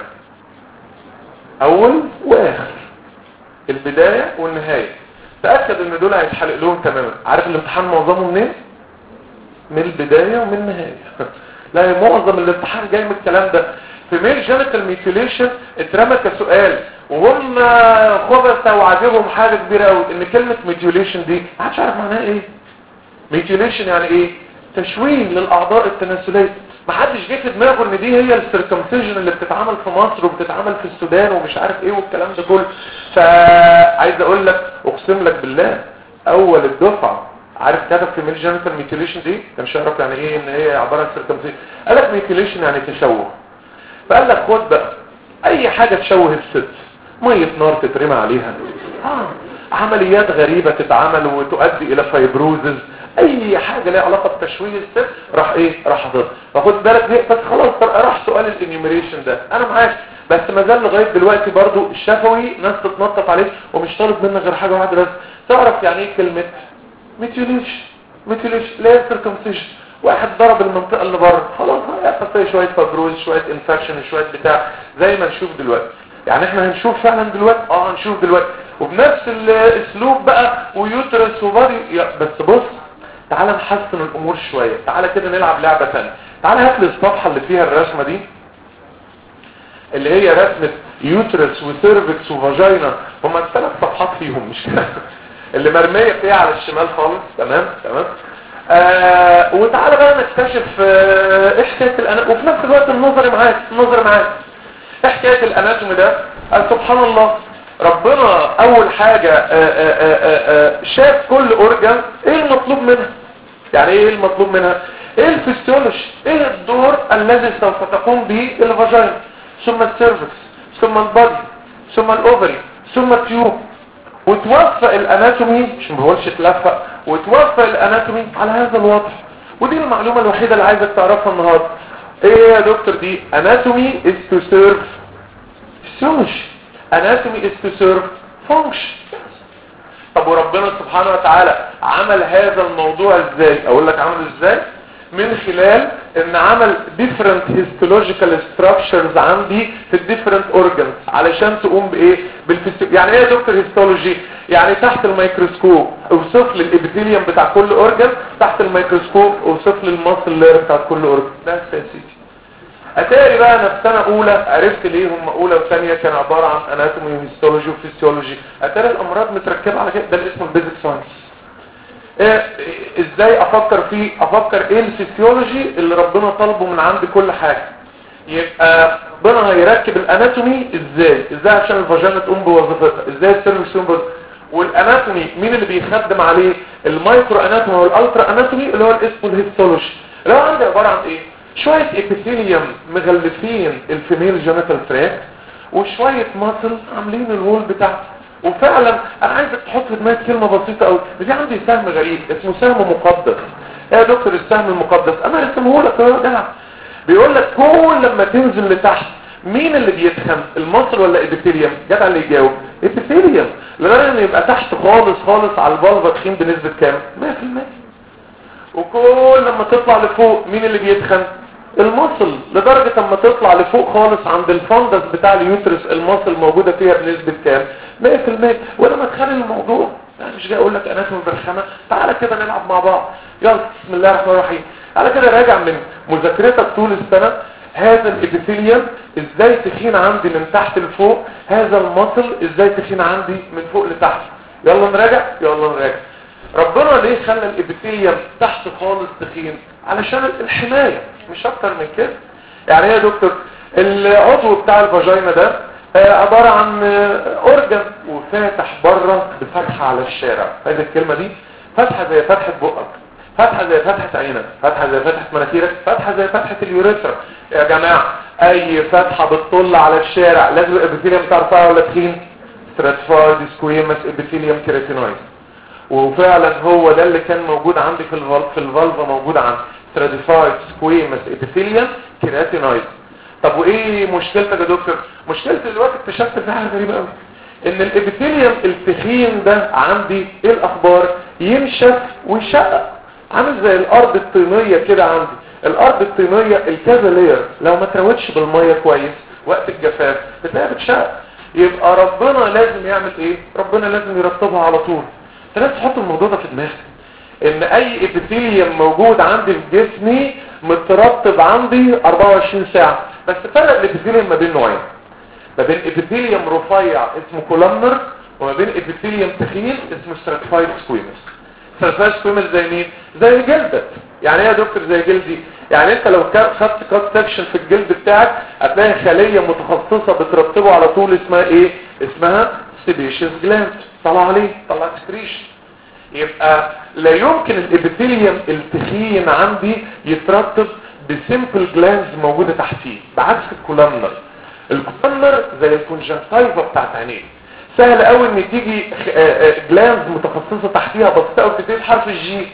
S2: اول واخر البدايه والنهايه تاكد ان دول هيتحلق لهم تماما عارف الامتحان معظمه منين من البدايه ومن النهايه لا معظم الامتحان جاي من الكلام ده في ميل جينيتال ميتيوليشن اترمى كسؤال وهم خبثة وعجبهم حاجة كبيرة قوي ان كلمة ميتيوليشن دي ما حدش عارف معناها ايه ميتيوليشن يعني ايه تشويه للاعضاء التناسلية ما حدش جه في دماغه ان دي هي السيركمسيجن اللي بتتعمل في مصر وبتتعمل في السودان ومش عارف ايه والكلام ده كله فعايز اقول لك اقسم لك بالله اول الدفعه عارف كتب في ميل جينيتال ميتيوليشن دي كانش يعرف يعني ايه ان هي عباره عن سيركمسيجن قال لك ميتيوليشن يعني تشوه فقال لك خد بقى اي حاجة تشوه الست مية نار تترمى عليها آه. عمليات غريبة تتعمل وتؤدي الى فايبروزز اي حاجة لها علاقة بتشويه الست راح ايه راح ضد فخد بالك دي بس خلاص راح سؤال الانيوميريشن ده انا معاك بس ما زال لغاية دلوقتي برضو الشفوي ناس تتنطط عليه ومش طالب منك غير حاجة واحدة بس تعرف يعني ايه كلمة ميتيوليش ميتيوليش لا سيركمسيشن واحد ضرب المنطقة اللي بره خلاص هيحصل فيها شوية فابروز شوية انفكشن شوية بتاع زي ما نشوف دلوقتي يعني احنا هنشوف فعلا دلوقتي اه هنشوف دلوقتي وبنفس الاسلوب بقى ويوترس وبادي بس بص تعال نحسن الامور شوية تعال كده نلعب لعبة ثانيه تعال هات لي الصفحة اللي فيها الرسمة دي اللي هي رسمة يوترس وسيرفكس وفاجينا هما الثلاث صفحات فيهم مش كده اللي مرمية فيها على الشمال خالص تمام تمام آه وتعالى بقى نكتشف آه ايه حكايه الاناتومي وفي نفس الوقت النظري معاك النظري معاك ايه حكايه الاناتومي ده قال سبحان الله ربنا اول حاجه آآ آآ آآ شاف كل اورجان ايه المطلوب منها يعني ايه المطلوب منها ايه الفسيولوجي ايه الدور الذي سوف تقوم به الفاجينا ثم السيرفكس ثم البادي ثم الاوفري ثم التيوب وتوفق الاناتومي مش ما بقولش تلفق وتوفق الاناتومي على هذا الوضع ودي المعلومه الوحيده اللي عايزك تعرفها النهارده ايه يا دكتور دي anatomy is to serve physiology anatomy is to serve function طب وربنا سبحانه وتعالى عمل هذا الموضوع ازاي اقول لك عمل ازاي من خلال ان عمل different histological structures عندي في different organs علشان تقوم بايه بالفسيو يعني ايه يا دكتور هيستولوجي يعني تحت الميكروسكوب اوصف لي الابيثيليوم بتاع كل اورجن تحت الميكروسكوب اوصف لي الماسل لاير بتاع كل اورجن ده يا سيدي اتاري بقى انا في سنه اولى عرفت ليه هم اولى وثانيه كان عباره عن اناتومي وهيستولوجي وفسيولوجي اتاري الامراض متركبه على كده ده اللي اسمه البيزك ساينس إيه ازاي افكر فيه افكر ايه الفسيولوجي اللي ربنا طالبه من عند كل حاجه يبقى ربنا هيركب الاناتومي ازاي ازاي عشان الفاجينا تقوم بوظيفتها ازاي السيرفكس تقوم بوظيفتها والاناتومي مين اللي بيخدم عليه المايكرو اناتومي والالترا اناتومي اللي هو اسمه الهيستولوجي اللي هو عندي عباره عن ايه شويه ابيثيليوم مغلفين الفيميل جينيتال تراك وشويه ماسل عاملين الوول بتاعته وفعلا انا عايزك تحط في دماغك كلمه بسيطه قوي دي عندي سهم غريب اسمه سهم مقدس ايه يا دكتور السهم المقدس انا رسمه لك اهو ده بيقول لك كل لما تنزل لتحت مين اللي بيتخن المصل ولا ابيثيليوم جدع اللي يجاوب ابيثيليوم لغايه ان يبقى تحت خالص خالص على الفالفا تخين بنسبه كام 100% وكل لما تطلع لفوق مين اللي بيتخن المصل لدرجة اما تطلع لفوق خالص عند الفندس بتاع اليوترس المصل موجودة فيها بنسبة كام 100% وانا متخيل الموضوع انا مش جاي اقول لك اناتومي برخامه تعالى كده نلعب مع بعض يلا بسم الله الرحمن الرحيم تعالى كده راجع من مذاكرتك طول السنه هذا الابيثيليوم ازاي تخين عندي من تحت لفوق هذا المصل ازاي تخين عندي من فوق لتحت يلا نراجع يلا نراجع ربنا ليه خلى الابيثيليوم تحت خالص تخين علشان الحمايه مش اكتر من كده يعني ايه يا دكتور العضو بتاع الفاجينا ده عبارة عن اورجن وفاتح بره بفتحة على الشارع هذه الكلمة دي فتحة زي فتحة بقك فتحة زي فتحة عينك فتحة زي فتحة مناخيرك فتحة زي فتحة اليوريثرا يا جماعة اي فتحة بتطل على الشارع لازم الابيثيليوم تعرفها ولا تخين stratified squamous epithelium keratinoid وفعلا هو ده اللي كان موجود عندي في الفالف في الفالفا موجود عندي stratified squamous epithelium keratinoid طب وايه مشكلتك يا دكتور مشكلتي دلوقتي اكتشفت في حاجه غريبه قوي ان الابيثيليوم التخين ده عندي ايه الاخبار ينشف ويشقق عامل زي الارض الطينيه كده عندي الارض الطينيه الكذا لير لو ما تروتش بالميه كويس وقت الجفاف بتلاقيها بتشقق يبقى ربنا لازم يعمل ايه ربنا لازم يرطبها على طول انت لازم تحط الموضوع ده في دماغك ان اي ابيثيليوم موجود عندي في جسمي مترتب عندي 24 ساعه بس فرق الابيثيليوم ما بين نوعين ما بين ابيثيليوم رفيع اسمه كولامنر وما بين ابيثيليوم تخين اسمه ستراتيفايد سكويمس ستراتيفايد سكويمس زي مين زي جلدك يعني ايه يا دكتور زي جلدي يعني انت لو خدت كات سكشن في الجلد بتاعك هتلاقي خليه متخصصه بترتبه على طول اسمها ايه اسمها سيبيشيس جلاند طلع عليه طلع سكريشن يبقى لا يمكن الابيثيليوم التخين عندي يترتب بسيمبل جلانز موجودة تحتيه بعكس الكولامنر الكولامنر زي الكونجنتايفا بتاعت عينيه سهل قوي ان تيجي جلانز متخصصة تحتيها بسيطة قوي بتبتدي حرف الجي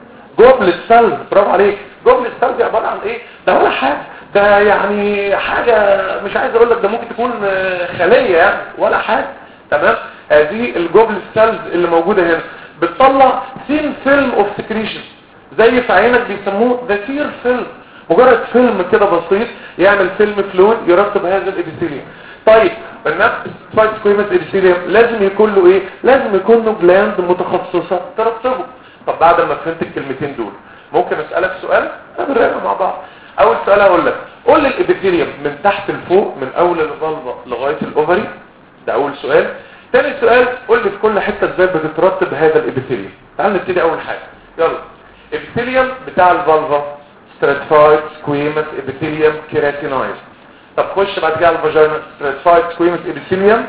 S2: جوبل سيلز برافو عليك جوبل سيلز دي عبارة عن ايه ده ولا حاجة ده يعني حاجة مش عايز اقول لك ده ممكن تكون خلية يعني ولا حاجة تمام هذه الجوبل سيلز اللي موجودة هنا بتطلع سين فيلم اوف سكريشن زي في عينك بيسموه ذا تير فيلم مجرد فيلم كده بسيط يعمل فيلم فلويد يرتب هذا الابيثيليوم طيب النفس سبايك سكويمس ابيثيليوم لازم يكون له ايه لازم يكون له جلاند متخصصه ترتبه طب بعد ما فهمت الكلمتين دول ممكن اسالك سؤال نراجع مع بعض اول سؤال هقول لك قول لي الابيثيليوم من تحت لفوق من اول الفالفا لغايه الاوفري ده اول سؤال تاني سؤال قول لي في كل حته ازاي بتترتب هذا الابيثيليوم تعال نبتدي اول حاجه يلا الابيثيليوم بتاع الفالفا stratified squamous epithelium keratinoid طب خش بعد كده على الفاجينا stratified squamous epithelium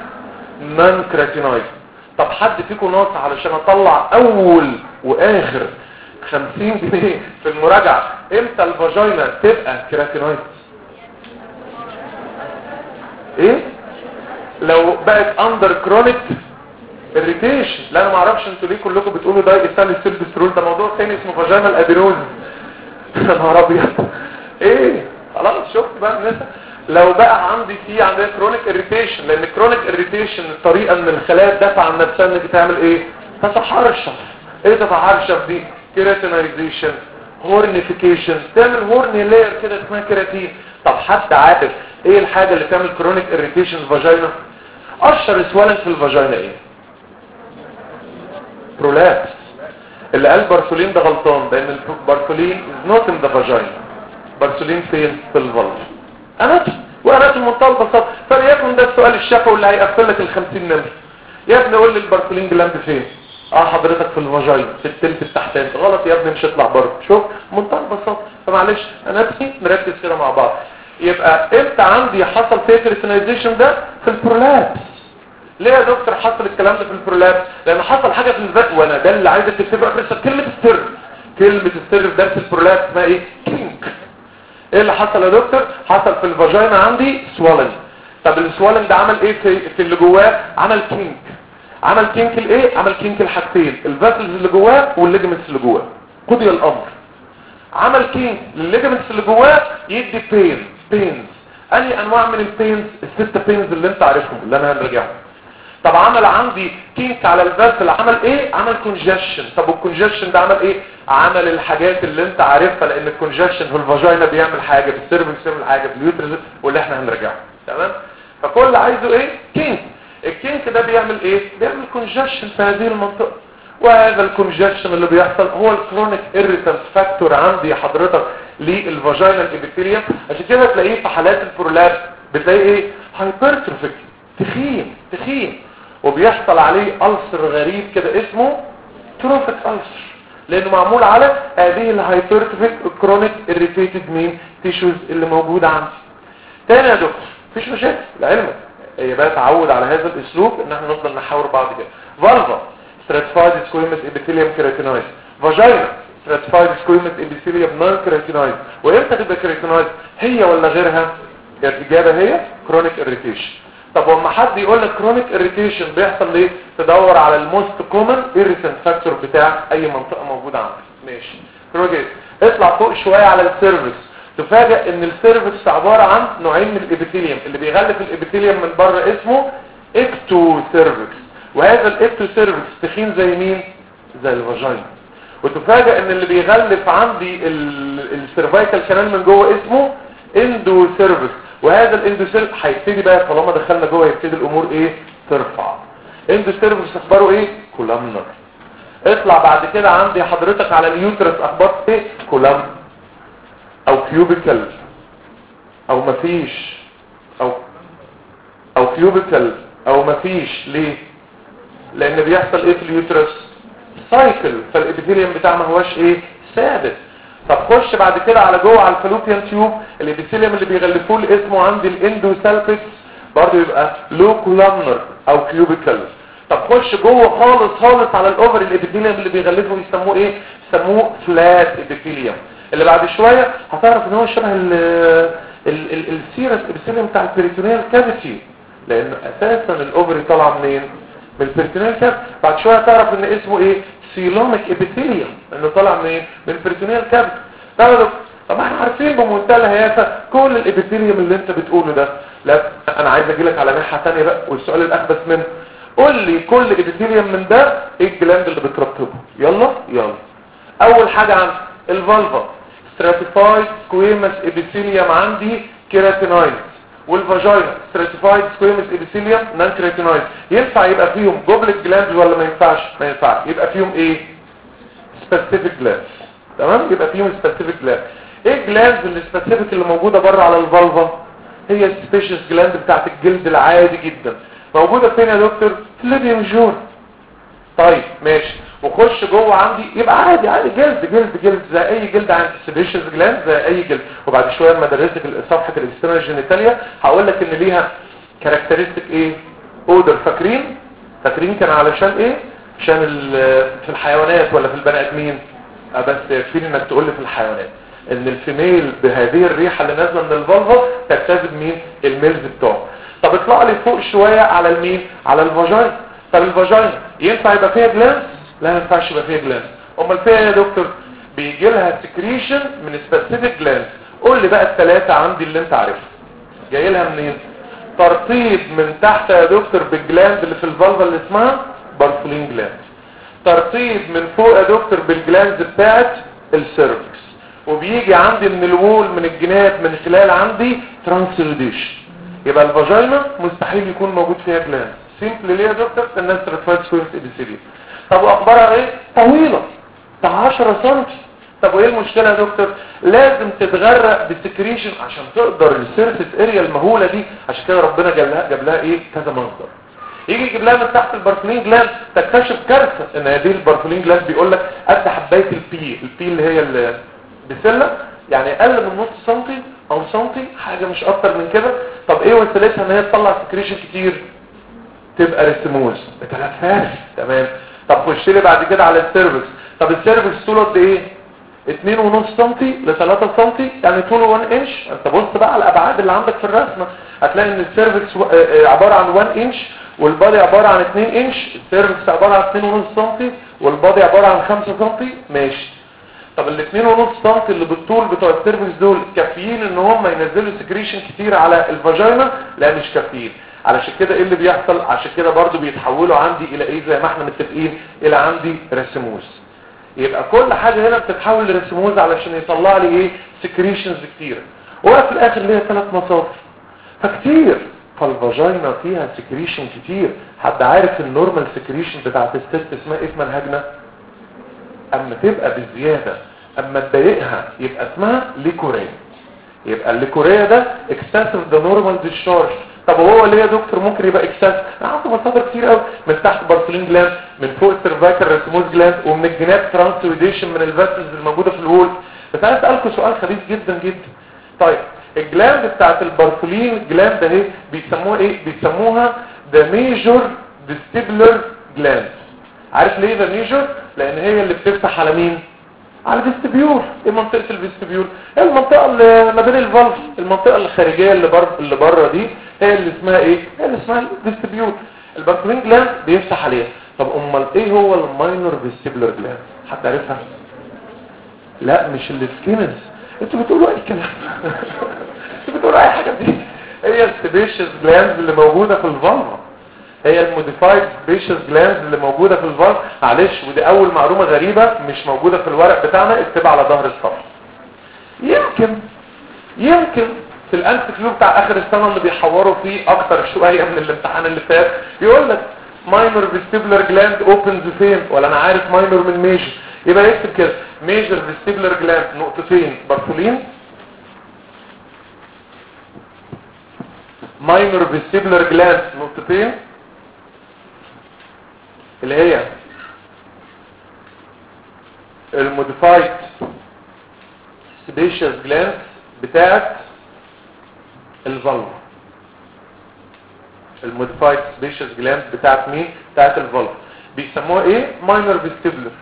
S2: non keratinoid طب حد فيكم ناقص علشان اطلع اول واخر 50 جنيه في المراجعة امتى الفاجينا تبقى كيراتينايتس ايه لو بقت اندر كرونيك اريتيشن لا انا ما اعرفش انتوا ليه كلكم بتقولوا ده يستاهل السيلبسترول ده موضوع تاني اسمه فاجينال ادينوز يا نهار ابيض ايه خلاص شفت بقى الناس لو بقى عندي في عندها كرونيك اريتيشن لان كرونيك اريتيشن الطريقه ان الخلايا تدافع عن نفسها انك تعمل ايه تتحرشف ايه تتحرشف دي كيراتينايزيشن هورنيفيكيشن تعمل هورن لاير كده اسمها كيراتين طب حد عارف ايه الحاجه اللي تعمل كرونيك اريتيشن فاجينا اشهر سوالن في الفاجينا ايه برولابس اللي قال بارسولين ده غلطان لان البارسولين از نوت ان ذا فاجينا بارسولين فين في الفالف اناتوم واناتوم منتهى البساطه فليكن ده السؤال الشفوي اللي هيقفل لك ال 50 نمر يا ابني قول لي البارسولين جلاند فين اه حضرتك في الفاجينا في التلت التحتاني غلط يا ابني مش هيطلع بره شوف منتهى البساطه فمعلش اناتومي نركز كده مع بعض يبقى امتى عندي حصل فيه كريتينايزيشن ده في البرولابس ليه يا دكتور حصل الكلام ده في البرولابس لان حصل حاجه في الذات وانا ده اللي عايزك تكتبه اخر كلمه السر كلمه السر في درس البرولابس اسمها ايه كينك ايه اللي حصل يا دكتور حصل في الفاجينا عندي سوالن طب السوالن ده عمل ايه في, في اللي جواه عمل كينك عمل كينك الايه عمل كينك الحاجتين الفاسلز اللي جواه والليجمنتس اللي جواه قضي الامر عمل كينك للليجمنتس اللي جواه يدي بين بينز اني انواع من البينز الست بينز اللي انت عارفهم اللي انا هنرجعهم طب عمل عندي كينك على الفاسل عمل ايه عمل كونجكشن طب والكونجكشن ده عمل ايه عمل الحاجات اللي انت عارفها لان الكونجكشن في الفاجينا بيعمل حاجه في السيرفكس بيعمل حاجه في اليوترس واللي احنا هنرجعه تمام فكل عايزه ايه كينك الكينك ده بيعمل ايه بيعمل كونجكشن في هذه المنطقه وهذا الكونجكشن اللي بيحصل هو الكرونيك ايريتنس فاكتور عندي حضرتك للفاجينا الابيثيليوم عشان كده تلاقيه في حالات البرولاب بتلاقيه ايه هايبرتروفيك تخين تخين وبيحصل عليه ألسر غريب كده اسمه تروفيك ألسر لانه معمول على هذه الهايبرتروفيك كرونيك اريتيتد مين تيشوز اللي موجوده عندي تاني يا دكتور مفيش مشاكل لعلمك هي بقى تعود على هذا الاسلوب ان احنا نفضل نحاور بعض كده فالفا stratified squamous epithelium keratinoid فاجينا stratified squamous epithelium non keratinoid وامتى تبقى keratinoid هي ولا غيرها الاجابه هي chronic irritation طب وما حد يقول لك كرونيك اريتيشن بيحصل ليه تدور على الموست كومن irritant فاكتور بتاع اي منطقه موجوده عندك ماشي كرونيك اطلع فوق شويه على السيرفكس تفاجئ ان السيرفكس عباره عن نوعين من الابيثيليوم اللي بيغلف الابيثيليوم من بره اسمه اكتو سيرفكس وهذا الاكتو سيرفكس تخين زي مين زي الفاجينا وتفاجئ ان اللي بيغلف عندي السيرفايكال كانال من جوه اسمه اندو سيرفكس وهذا الاندو سيرفكس هيبتدي بقى طالما دخلنا جوه يبتدي الامور ايه ترفع اندو سيرفكس اخباره ايه كولامنر اطلع بعد كده عندي حضرتك على اليوترس اخبار ايه كولام او كيوبيكال او مفيش او او كيوبيكال او مفيش ليه لان بيحصل ايه في اليوترس سايكل فالابيثيليوم بتاع ما هواش ايه ثابت طب خش بعد كده على جوه على الفالوبيان تيوب الابيثيليوم اللي بيغلفوه اللي اسمه عندي الاندوسالبكس برضه يبقى لو كولامنر او كيوبيكال طب خش جوه خالص خالص على الاوفر الابيثيليوم اللي بيغلفه يسموه ايه يسموه فلات ابيثيليوم اللي بعد شويه هتعرف ان هو شبه السيرس ابيثيليوم بتاع البريتونيال كافيتي لان اساسا الاوفري طالع منين من البريتونيال كافيتي بعد شويه هتعرف ان اسمه ايه سيلوميك ابيثيليوم انه طالع منين من البريتونيال كافيتي طب طب احنا عارفين بمنتهى الهيافه كل الابيثيليوم اللي انت بتقوله ده لا انا عايز اجي لك على ناحيه ثانيه بقى والسؤال الاخبث منه قول لي كل ابيثيليوم من ده ايه الجلاند اللي بترطبه يلا يلا اول حاجه عندي الفالفا stratified squamous epithelium عندي كيراتينويد والفاجينا stratified squamous epithelium non keratinoid ينفع يبقى فيهم جوبلت جلاند ولا ما ينفعش ما ينفعش يبقى فيهم ايه specific glands تمام يبقى فيهم specific glands ايه الجلاندز اللي specific اللي موجوده بره على الفالفا هي السبيشيس جلاند بتاعت الجلد العادي جدا موجوده فين يا دكتور في الليبيوم جور طيب ماشي وخش جوه عندي يبقى عادي عادي جلد جلد جلد زي اي جلد عندي سيبيشنز جلاند زي اي جلد وبعد شويه لما درستك صفحه الاكسترنال جينيتاليا هقول لك ان ليها كاركترستيك ايه اودر فاكرين فاكرين كان علشان ايه عشان في الحيوانات ولا في البني ادمين أه بس يكفيني انك تقول لي في الحيوانات ان الفيميل بهذه الريحة اللي نازله من الفالفا تجتذب مين الميلز بتوعه طب اطلع لي فوق شوية على المين على الفاجين طب الفاجين ينفع يبقى فيها جلانس لا ما ينفعش يبقى فيها جلانس امال فيها يا دكتور بيجي لها سكريشن من سبيسيفيك جلانس قول لي بقى الثلاثه عندي اللي انت عارفها جاي لها منين ترطيب من تحت يا دكتور بالجلاند اللي في الفالفا اللي اسمها بارفلين جلاند ترطيب من فوق يا دكتور بالجلاند بتاعت السيرفكس وبيجي عندي من الوول من الجناب من خلال عندي ترانسلوديشن يبقى الفاجينا مستحيل يكون موجود فيها جلاند سيمبل ليه يا دكتور الناس ترفايد سكويرت ابيثيليوم طب واخبارها ايه طويله بتاع 10 سم طب وايه المشكله يا دكتور لازم تتغرق بسكريشن عشان تقدر السيرفيس اريا المهوله دي عشان كده ربنا جاب لها جاب لها ايه كذا منظر يجي يجيب لها من تحت البارفلين جلاند تكتشف كارثه ان هذه البارفلين جلاند بيقول لك قد حبايه البي البي اللي هي البسله يعني اقل من نص سنتي او سنتي حاجه مش اكتر من كده طب ايه وسيلتها ان هي تطلع سكريشن كتير تبقى ريسموز بتلفاش تمام طب خش لي بعد كده على السيرفكس طب السيرفكس طوله قد ايه 2.5 سم ل 3 سم يعني طوله 1 انش انت بص بقى على الابعاد اللي عندك في الرسمه هتلاقي ان السيرفكس عباره عن 1 انش والبادي عباره عن 2 انش السيرفكس عباره عن 2.5 سم والبادي عباره عن 5 سم ماشي طب ال 2.5 سم اللي بالطول بتوع السيرفكس دول كافيين ان هم ينزلوا سكريشن كتير على الفاجينا لا مش كافيين علشان كده ايه اللي بيحصل عشان كده برضو بيتحولوا عندي الى ايه زي ما احنا متفقين الى عندي رسموز يبقى كل حاجة هنا بتتحول لرسموز علشان يطلع لي ايه سكريشنز كتيرة وفي الاخر ليها ثلاث مصادر فكتير فالفاجينا فيها سكريشن كتير حد عارف النورمال سكريشن بتاعت الست اسمها ايه في منهجنا اما تبقى بالزيادة اما تضايقها يبقى اسمها ليكوريا يبقى الليكوريا ده اكسسيف ذا نورمال ديشارج طب وهو ليه يا دكتور ممكن يبقى اكسس عنده مصادر كتير قوي من تحت بارسلين جلاند من فوق السيرفايكال ريسموز جلاند ومن الجناب ترانسويديشن من الفاسلز الموجوده في الوول بس انا اسالكم سؤال خبيث جدا جدا طيب الجلاند بتاعت البارفولين جلاند اهي بيسموها ايه بيسموها ذا ميجور فيستيبولار جلاند عارف ليه ذا ميجور لان هي اللي بتفتح على مين على الفيستبيول ايه منطقه الفيستبيول هي المنطقه اللي ما بين الفالف المنطقه الخارجيه اللي بره اللي بره دي هي اللي اسمها ايه هي اللي اسمها الفيستبيول الباركولين جلاند بيفتح عليها طب امال ايه هو الماينور فيستيبولار جلاند حد عارفها لا مش السكينز انتوا بتقولوا اي كلام انتوا بتقولوا اي حاجه دي هي السبيشس جلاند اللي موجوده في الفالفا هي الموديفايد سبيشس جلاند اللي موجوده في الفالف معلش ودي اول معلومه غريبه مش موجوده في الورق بتاعنا اكتبها على ظهر الصفحه يمكن يمكن في الانف كيو بتاع اخر السنه اللي بيحوروا فيه اكتر شويه من الامتحان اللي فات يقول لك ماينور فيستيبولار جلاند اوبنز فين ولا انا عارف ماينور من ميجر يبقى يكتب كده ميجر فيستيبولار جلاند نقطتين بارفولين ماينور فيستيبولار جلاند نقطتين اللي هي الموديفايد سبيشس جلاند بتاعت الفالف الموديفايد سبيشس جلاند بتاعت مين بتاعت الفالف بيسموها ايه ماينور فيستيبولر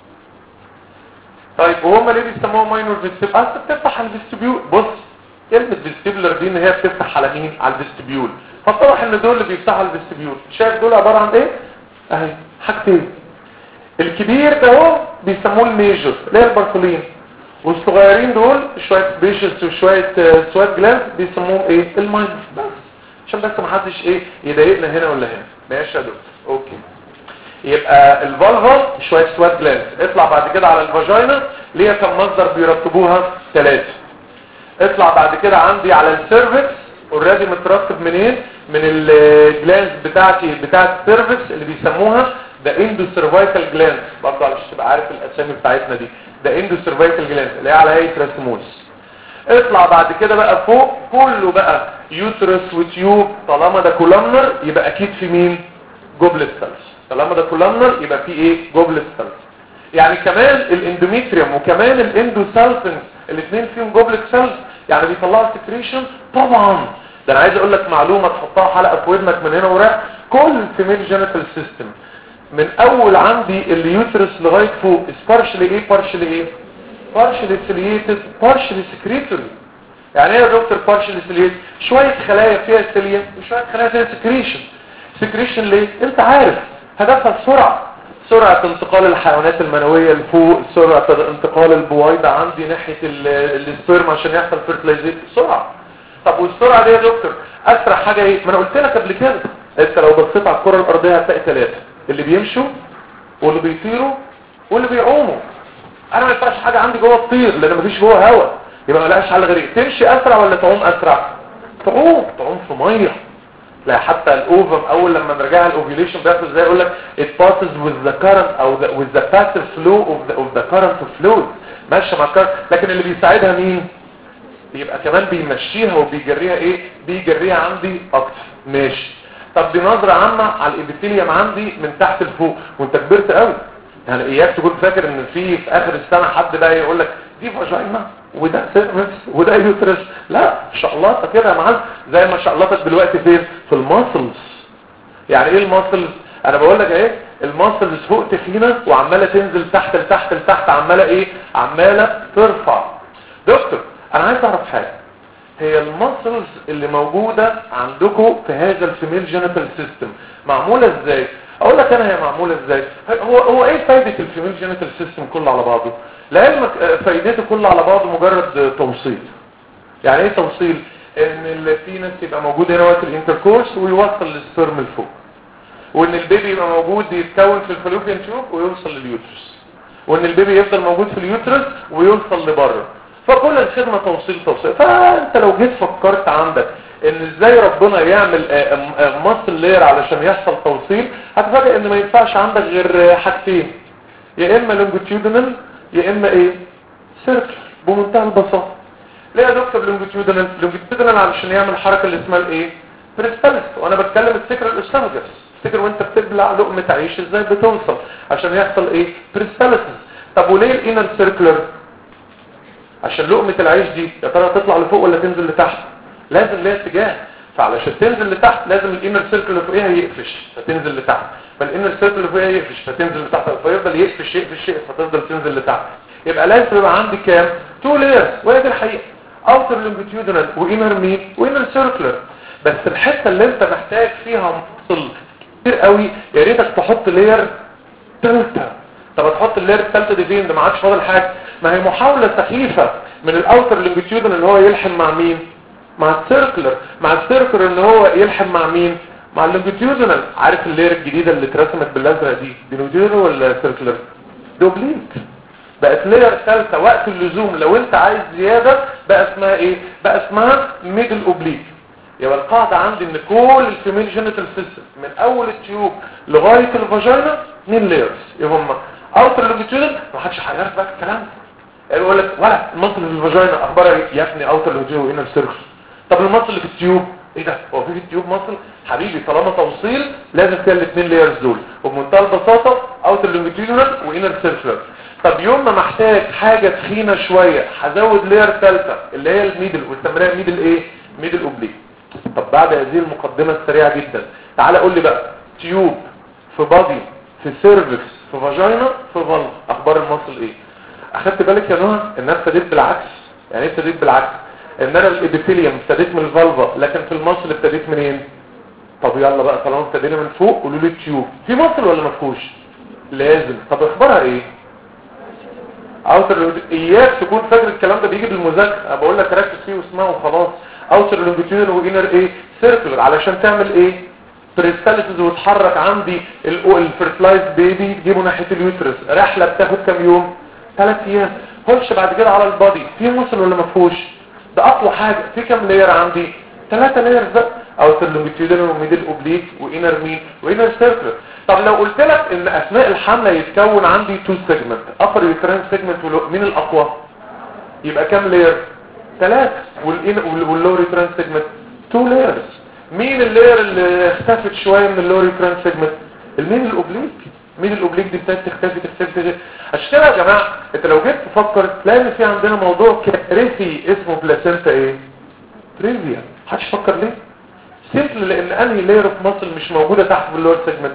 S2: طيب وهم ليه بيسموها ماينور فيستيبولر اصل بتفتح على الفيستيبيول بص كلمه فيستيبولر دي ان هي بتفتح على مين على الفيستيبيول فطرح ان دول اللي بيفتحوا على الفيستيبيول شايف دول عباره عن ايه اهي حاجتين الكبير ده هو بيسموه الميجر اللي هي الباركولين والصغيرين دول شويه سبيشلز وشويه سوات جلاند بيسموهم ايه الماينر بس عشان بس ما حدش ايه يضايقنا هنا ولا هنا ماشي يا دكتور اوكي يبقى الفالفا شويه سوات جلاند اطلع بعد كده على الفاجينا ليها كم مصدر بيرتبوها ثلاثه اطلع بعد كده عندي على السيرفكس اوريدي مترتب منين من الجلاند بتاعتي بتاعت السيرفكس اللي بيسموها ده اندو سيرفايكال جلاند برضه علشان تبقى عارف الاسامي بتاعتنا دي ده اندو سيرفايكال جلاند اللي هي على هيئه رسموس اطلع بعد كده بقى فوق كله بقى يوترس وتيوب طالما ده كولامنر يبقى اكيد في مين جوبلت سيلز طالما ده كولامنر يبقى في ايه جوبلت سيلز يعني كمان الاندوميتريوم وكمان الاندوسالفنس الاثنين فيهم جوبلت سيلز يعني بيطلعوا سكريشن طبعا ده انا عايز اقول لك معلومه تحطها حلقه في ودنك من هنا ورايح كل الفيميل جينيتال سيستم من اول عندي اليوترس لغايه فوق سبارشلي ايه بارشلي ايه بارشلي سيليتد بارشلي سكريتوري يعني ايه يا دكتور بارشلي سيليتد شويه خلايا فيها سيليا وشويه خلايا فيها سكريشن سكريشن ليه انت عارف هدفها السرعه سرعة انتقال الحيوانات المنوية لفوق سرعة انتقال البويضة عندي ناحية السبرم عشان يحصل فيرتلايزيشن سرعة طب والسرعة دي يا دكتور اسرع حاجة ايه ما انا قلت لك قبل كده انت لو بصيت على الكرة الارضية هتلاقي ثلاثة اللي بيمشوا واللي بيطيروا واللي بيعوموا انا ما ينفعش حاجة عندي جوه تطير لان مفيش جوه هواء يبقى ما لهاش حل غير تمشي اسرع ولا تعوم اسرع تعوم تعوم في ميه لا حتى الاوفم اول لما نرجعها الاوفيوليشن بيحصل ازاي يقول لك it passes with the current او the, with the passive flow of the, of the current of fluid ماشيه مع الكرنت لكن اللي بيساعدها مين يبقى كمان بيمشيها وبيجريها ايه بيجريها عندي اكتر ماشي طب دي نظره عامه على الابيثيليوم عندي من تحت لفوق وانت كبرت قوي يعني اياك تكون فاكر ان في في اخر السنه حد بقى يقول لك دي فاجينا وده سيرفس وده يوترس لا شقلطه كده يا معلم زي ما شقلطك دلوقتي فين في الماسلز يعني ايه الماسلز انا بقول لك ايه الماسلز فوق تخينه وعماله تنزل تحت لتحت لتحت عماله ايه عماله ترفع دكتور انا عايز اعرف حاجه هي الماسلز اللي موجوده عندكم في هذا الفيميل جينيتال سيستم معموله ازاي اقول لك انا هي معموله ازاي هو هو ايه فايده الفيميل جينيتال سيستم كله على بعضه لعلمك فايدته كله على بعضه مجرد توصيل يعني ايه توصيل ان اللي في ناس يبقى موجود هنا وقت الانتركورس ويوصل للسبرم لفوق وان البيبي يبقى موجود يتكون في الفلوبيان تيوب ويوصل لليوترس وان البيبي يفضل موجود في اليوترس ويوصل لبره فكل الخدمة توصيل توصيل فانت لو جيت فكرت عندك ان ازاي ربنا يعمل مصل لير علشان يحصل توصيل هتفاجئ ان ما ينفعش عندك غير حاجتين يا اما لونجيتيودنال يا اما ايه سيركل بمنتهى البساطه ليه يا دكتور لونجيتيودنال لونجيتيودنال علشان يعمل الحركه اللي اسمها الايه بريستالس وانا بتكلم الفكره الاسفنجس تفتكر وانت بتبلع لقمه عيش ازاي بتوصل عشان يحصل ايه بريستالس طب وليه الانر سيركلر عشان لقمه العيش دي يا ترى تطلع لفوق ولا تنزل لتحت لازم ليها اتجاه فعلشان تنزل لتحت لازم الانر سيركل اللي فوقيها يقفش فتنزل لتحت فالانر سيركل اللي فوقيها يقفش فتنزل لتحت فيفضل يقفش يقفش يقفش فتفضل تنزل لتحت يبقى لازم يبقى عندي كام تو لايرز وهي دي الحقيقه اوتر لونجيتيودنال وانر مين وانر سيركلر بس الحته اللي انت محتاج فيها مفصل كتير قوي يا ريتك تحط لاير ثالثه طب هتحط اللاير الثالثه دي فين ده ما عادش فاضل حاجه ما هي محاوله سخيفه من الاوتر لونجيتيودنال اللي هو يلحم مع مين مع السيركلر مع السيركلر ان هو يلحم مع مين مع اللونجيتيودنال عارف اللير الجديده اللي اترسمت بالازرق دي دي لونجيتيودنال ولا سيركلر دوبليك بقت لير ثالثه وقت اللزوم لو انت عايز زياده بقى اسمها ايه بقى اسمها ميدل اوبليك يبقى القاعده عندي ان كل الفيميل جينيتال سيستم من اول التيوب لغايه الفاجينا اثنين لايرز ايه هم اوتر لونجيتيودنال ما حدش هيعرف بقى الكلام ده يقول لك ولا المصل في الفاجينا اخبارها ايه يا ابني اوتر لونجيتيودنال وانر سيركل طب المصل اللي في التيوب ايه ده هو في في التيوب مصل حبيبي طالما توصيل لازم فيها الاثنين لايرز دول وبمنتهى البساطه اوتر لونجيتيودنال وانر سيركلر طب يوم ما محتاج حاجه تخينه شويه هزود لاير ثالثه اللي هي الميدل وسميناها ميدل ايه ميدل اوبليك طب بعد هذه المقدمه السريعه جدا تعالى قول لي بقى تيوب في بادي في سيرفكس في فاجينا في فالف اخبار المصل ايه اخدت بالك يا نهى ان انا ابتديت بالعكس يعني ايه ابتديت بالعكس ان انا الابيثيليوم ابتديت من الفالفا لكن في المصل ابتديت منين طب يلا بقى طالما ابتدينا من فوق قولوا لي التيوب في مصل ولا ما فيهوش لازم طب اخبارها ايه اوتر اياك تكون فاكر الكلام ده بيجي بالمذاكره انا بقول لك ركز فيه واسمعه وخلاص اوتر لونجيتيودنال وانر ايه سيركلر علشان تعمل ايه بريستاليسز وتحرك عندي الفيرتلايز بيبي تجيبه ناحيه اليوترس رحله بتاخد كام يوم ثلاث ايام خش بعد كده على البادي في مصل ولا ما فيهوش ده اقوى حاجه في كام لاير عندي ثلاثه لايرز بقى اوتر لونجيتيودنال وميدل اوبليك وانر مين وانر سيركلر طب لو قلت لك ان اثناء الحمله يتكون عندي تو سيجمنت ابر يوترين سيجمنت مين الاقوى يبقى كام لاير ثلاثه واللور يوترين سيجمنت تو لايرز مين اللاير اللي اختفت شويه من اللور يوترين سيجمنت المين الاوبليك مين الاوبليك دي ابتدت تختفي تختفي تختفي عشان كده يا جماعه انت لو جيت تفكر تلاقي ان في عندنا موضوع كارثي اسمه بلاسنتا ايه تريفيا محدش فكر ليه سيمبل لان انهي لاير في مصر مش موجوده تحت في اللور سيجمنت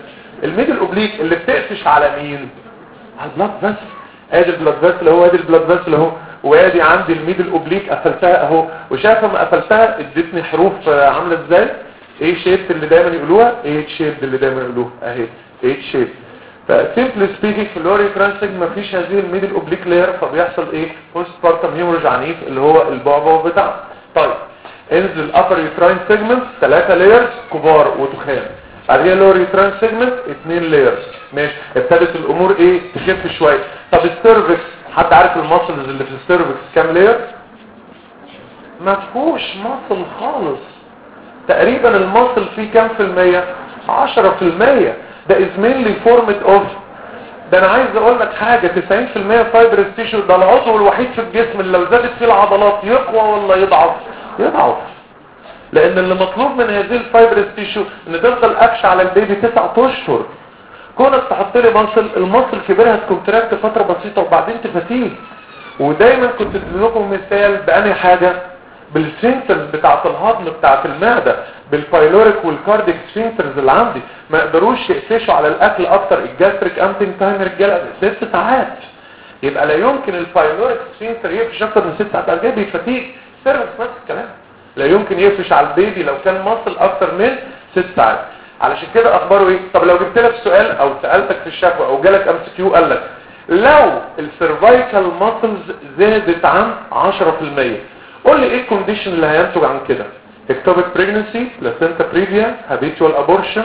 S2: الميدل اوبليك اللي بتقفش على مين على البلاد فيسل ادي البلاد فيسل اهو ادي البلاد فيسل اهو وادي عندي الميدل اوبليك قفلتها اهو وشايف لما قفلتها ادتني حروف عامله ازاي ايه شيب اللي دايما يقولوها ايه شيب اللي دايما يقولوها اهي ايه شيب فسيمبل سبيكينج في اللوري ترانسج مفيش هذه الميدل اوبليك لاير فبيحصل ايه بوست بارتم هيموريج عنيف اللي هو البعبع بتاعه طيب انزل الابر يوتراين سيجمنت ثلاثه لايرز كبار وتخان بعد كده لور يوتراين سيجمنت اثنين لايرز ماشي ابتدت الامور ايه تخف شويه طب السيرفكس حد عارف الماسلز اللي في السيرفكس كام لاير ما فيهوش ماسل خالص تقريبا الماسل فيه كام في المية 10 في المية ده is mainly formed of ده انا عايز اقول لك حاجة 90% فايبرس تيشو ده العضو الوحيد في الجسم اللي لو زادت فيه العضلات يقوى ولا يضعف يضعف لان اللي مطلوب من هذه الفايبرس تيشو ان تفضل قفش على البيبي 9 اشهر كونك تحط لي مصل المصل كبيرها تكونتراكت فترة بسيطة وبعدين تفتيه ودايما كنت لكم مثال بأني حاجة بالسفنكترز بتاعت الهضم بتاعت المعدة بالبايلوريك والكارديك سفنكترز اللي عندي ما يقدروش يقفشوا على الاكل اكتر الجاستريك امتنج تايم رجاله ست ساعات يبقى لا يمكن البايلوريك سفنكتر يقفش اكتر من ست ساعات بعد كده بيفتيج سيرفس نفس الكلام لا يمكن يقفش على البيبي لو كان مصل اكتر من ست ساعات علشان كده اخباره ايه طب لو جبت لك سؤال او سالتك في الشكوى او جالك ام سي كيو قال لك لو السيرفايكال ماسلز زادت عن 10% قول لي ايه الكونديشن اللي هينتج عن كده اكتوبيك بريجنسي بلاسنتا بريفيا هابيتوال ابورشن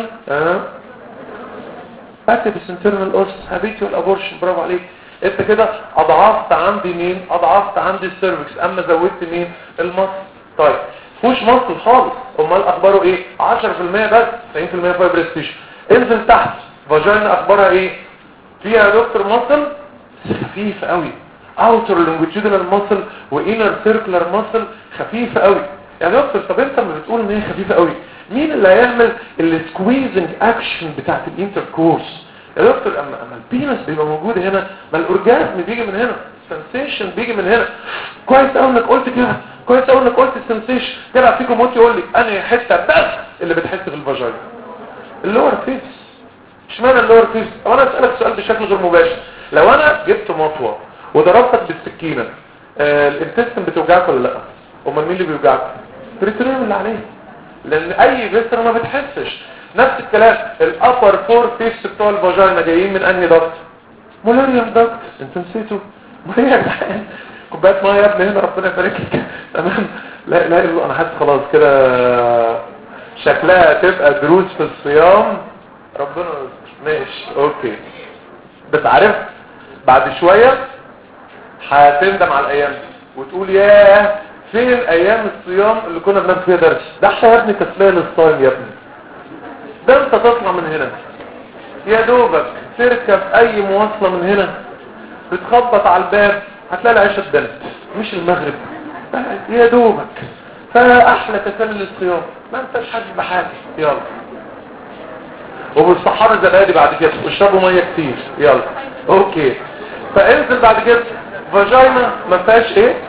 S2: باكتس انترنال اوس هابيتوال ابورشن برافو عليك انت كده اضعفت عندي مين اضعفت عندي السيرفكس اما زودت مين المصل طيب فوش مصل خالص امال اخباره ايه 10% بس 90% فايبرس تيشو انزل تحت فاجينا اخبارها ايه فيها يا دكتور مصل خفيف قوي اوتر لونجيتودينال ماسل وانر سيركلر ماسل خفيفه قوي يعني يا دكتور طب انت لما بتقول ان هي خفيفه قوي مين اللي هيعمل السكويزنج اكشن بتاعت الانتركورس يا دكتور اما اما البينس بيبقى موجود هنا ما الاورجازم بيجي من هنا السنسيشن بيجي من هنا كويس قوي انك قلت كده كويس قوي انك قلت السنسيشن كده فيكم موت يقول لي انا حته بس اللي بتحس في الفاجينا اللور فيس اشمعنى اللور فيس طب انا اسالك سؤال بشكل غير مباشر لو انا جبت مطوه وضربتك بالسكينة آه الانتستن بتوجعك ولا لا امال مين اللي بيوجعك البريتونيوم اللي عليه لان اي فيستر ما بتحسش نفس الكلام الابر فور فيس بتوع الفاجينا جايين من انهي ضغط مولاريوم ضغط انت نسيته ما هي يا جدعان كوبايه ميه يا ابني هنا ربنا يبارك لك تمام لا لا انا حاسس خلاص كده شكلها تبقى دروس في الصيام ربنا ماشي اوكي بس عارف بعد شويه هتندم على الايام دي وتقول ياه فين ايام الصيام اللي كنا بناخد فيها درس ده احنا يا ابني كسبان الصايم يا ابني ده انت تطلع من هنا يا دوبك تركب اي مواصلة من هنا بتخبط على الباب هتلاقي العيشة اتدنت مش المغرب يا دوبك فاحلى تسلل الصيام ما انتش حاسس بحاجه يلا وبالصحابه الزبادي بعد كده واشربوا ميه كتير يلا اوكي فانزل بعد كده فاجينا ما فيهاش ايه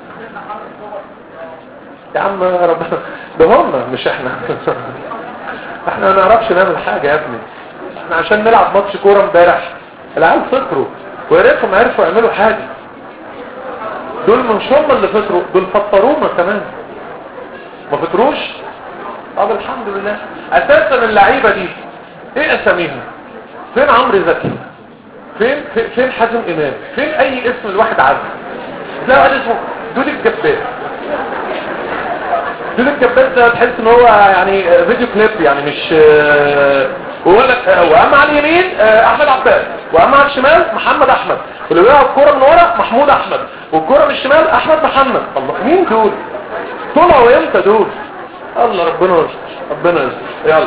S2: يا عم ربنا ده هم مش احنا احنا ما نعرفش نعمل حاجه يا ابني احنا عشان نلعب ماتش كوره امبارح العيال فطروا ويا ريتهم عرفوا يعملوا حاجه دول مش هم اللي فطروا دول فطرونا كمان ما فطروش طب الحمد لله اساسا اللعيبه دي ايه اساميها فين عمرو زكي فين في- فين حازم امام فين اي اسم الواحد عارفه تلاقي واحد اسمه دود الجبار دود الجبار ده تحس ان هو يعني فيديو كليب يعني مش ويقول لك آه، واما على اليمين آه، احمد عباس واما على الشمال محمد احمد واللي بيلعب الكوره من ورا محمود احمد والكوره من الشمال احمد محمد الله مين دول طلعوا امتى دول الله ربنا يستر ربنا يستر يلا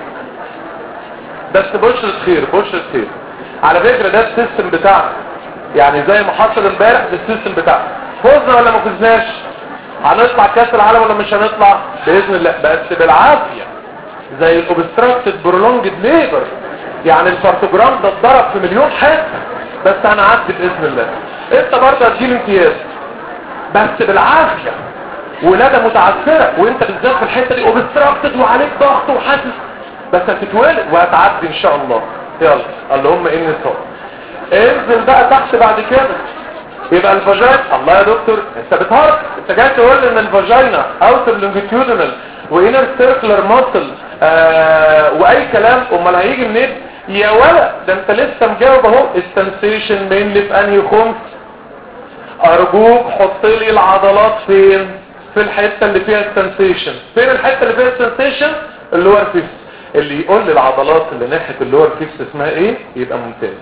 S2: بس بشرة خير بشرة خير على فكرة ده السيستم بتاعنا يعني زي ما حصل امبارح ده السيستم بتاعنا فوزنا ولا ما فزناش هنطلع كاس العالم ولا مش هنطلع باذن الله بس بالعافيه زي الاوبستراكتد برولونجد ليبر يعني البارتوجرام ده اتضرب في مليون حته بس هنعدي باذن الله انت برضه هتجيب امتياز بس بالعافيه ولاده متعثره وانت بالذات في الحته دي اوبستراكتد وعليك ضغط وحاسس بس هتتولد وهتعدي ان شاء الله يلا اللهم اني صابر انزل بقى تحت بعد كده يبقى الفاجينا الله يا دكتور انت بتهرب انت جاي تقول لي ان الفاجينا اوتر لونجيتيودنال وانر سيركلر ماسل آه واي كلام امال هيجي منين يا ولد ده انت لسه مجاوب اهو السنسيشن مينلي في انهي خمس ارجوك حط لي العضلات فين في الحته اللي فيها السنسيشن فين الحته اللي فيها السنسيشن اللور فيفس اللي يقول لي العضلات اللي ناحيه اللور فيفس اسمها ايه يبقى ممتاز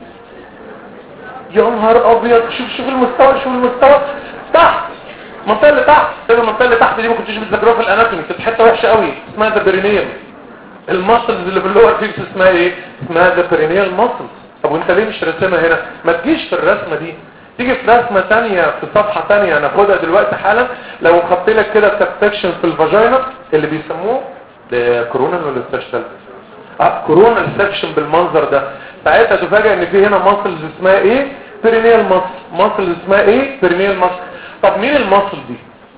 S2: يا نهار ابيض شوف شوف المستوى شوف المستوى تحت المنطقه اللي تحت المنطقه اللي تحت دي ما كنتش بتذاكروها في الاناتومي كانت حته وحشه قوي اسمها ذا برينيوم الماسلز اللي في اللور فيكس اسمها ايه اسمها ذا برينيال ماسلز طب وانت ليه مش راسمها هنا ما تجيش في الرسمه دي تيجي في رسمه ثانيه في صفحه ثانيه هناخدها دلوقتي حالا لو خدت لك كده سكشن في الفاجينا اللي بيسموه ده كورونا ولا سكشن اه كورونا سكشن بالمنظر ده ساعتها تفاجئ ان في هنا ماسلز اسمها ايه برينيال ماسل ماسل اسمها ايه برينيال ماسل طب مين الماسل دي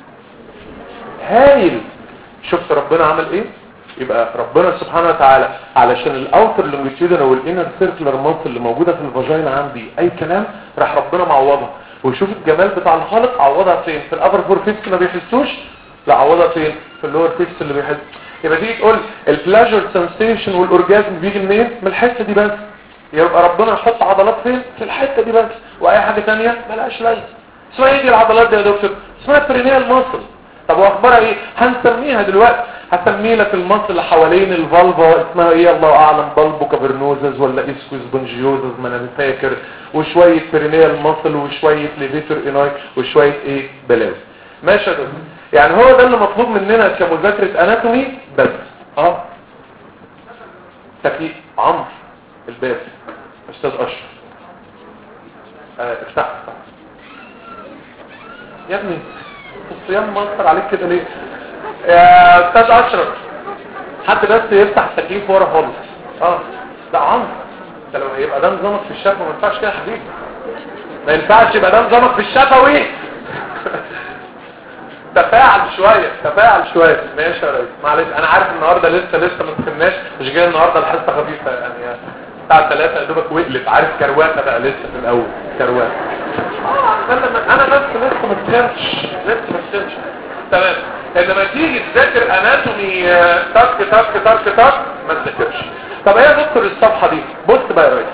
S2: هايل شفت ربنا عمل ايه يبقى ربنا سبحانه وتعالى علشان الاوتر لونجيتيودنال والانر سيركلر ماسل اللي موجوده في الفاجينا عندي اي كلام راح ربنا معوضها وشوف الجمال بتاع الخالق عوضها فين في الابر فور فيكس ما بيحسوش لا عوضها فين في اللور فيكس اللي بيحس يبقى تيجي تقول البلاجر سنسيشن والاورجازم بيجي منين من الحته دي بس يبقى ربنا يحط عضلات فين في الحته دي بس واي حاجه ثانيه ملهاش لازمه اسمها ايه دي العضلات دي يا دكتور اسمها برينيال ماسل طب واخبارها ايه هنسميها دلوقتي هسمي لك المصل اللي حوالين الفالفا اسمها ايه الله اعلم بالبو كافرنوزز ولا اسكوز بونجيوزز ما انا فاكر وشويه برينيال ماسل وشويه ليفيتور اناي وشويه ايه بلاوي ماشي يا دكتور يعني هو ده اللي مطلوب مننا كمذاكره اناتومي بس اه تكليف عمرو الباب استاذ اشرف آه افتح يا ابني الصيام مأثر عليك كده ليه يا استاذ اشرف حد بس يفتح التكييف ورا خالص اه ده عمرو ده لو هيبقى ده نظامك في الشفا ما ينفعش كده يا حبيبي ما ينفعش يبقى ده نظامك في الشفوي تفاعل شوية تفاعل شوية ماشي يا ريس معلش انا عارف النهاردة لسه لسه ما دخلناش مش جاي النهاردة الحصة خفيفة يعني الساعة 3 يا دوبك وقلت عارف كرواتة بقى لسه في الاول كرواتة اه انا بس لسه ما تخنش لسه ما تخنش تمام انما تيجي تذاكر اناتومي تك تك تك تك ما تذاكرش طب ايه يا دكتور الصفحة دي بص بقى يا ريس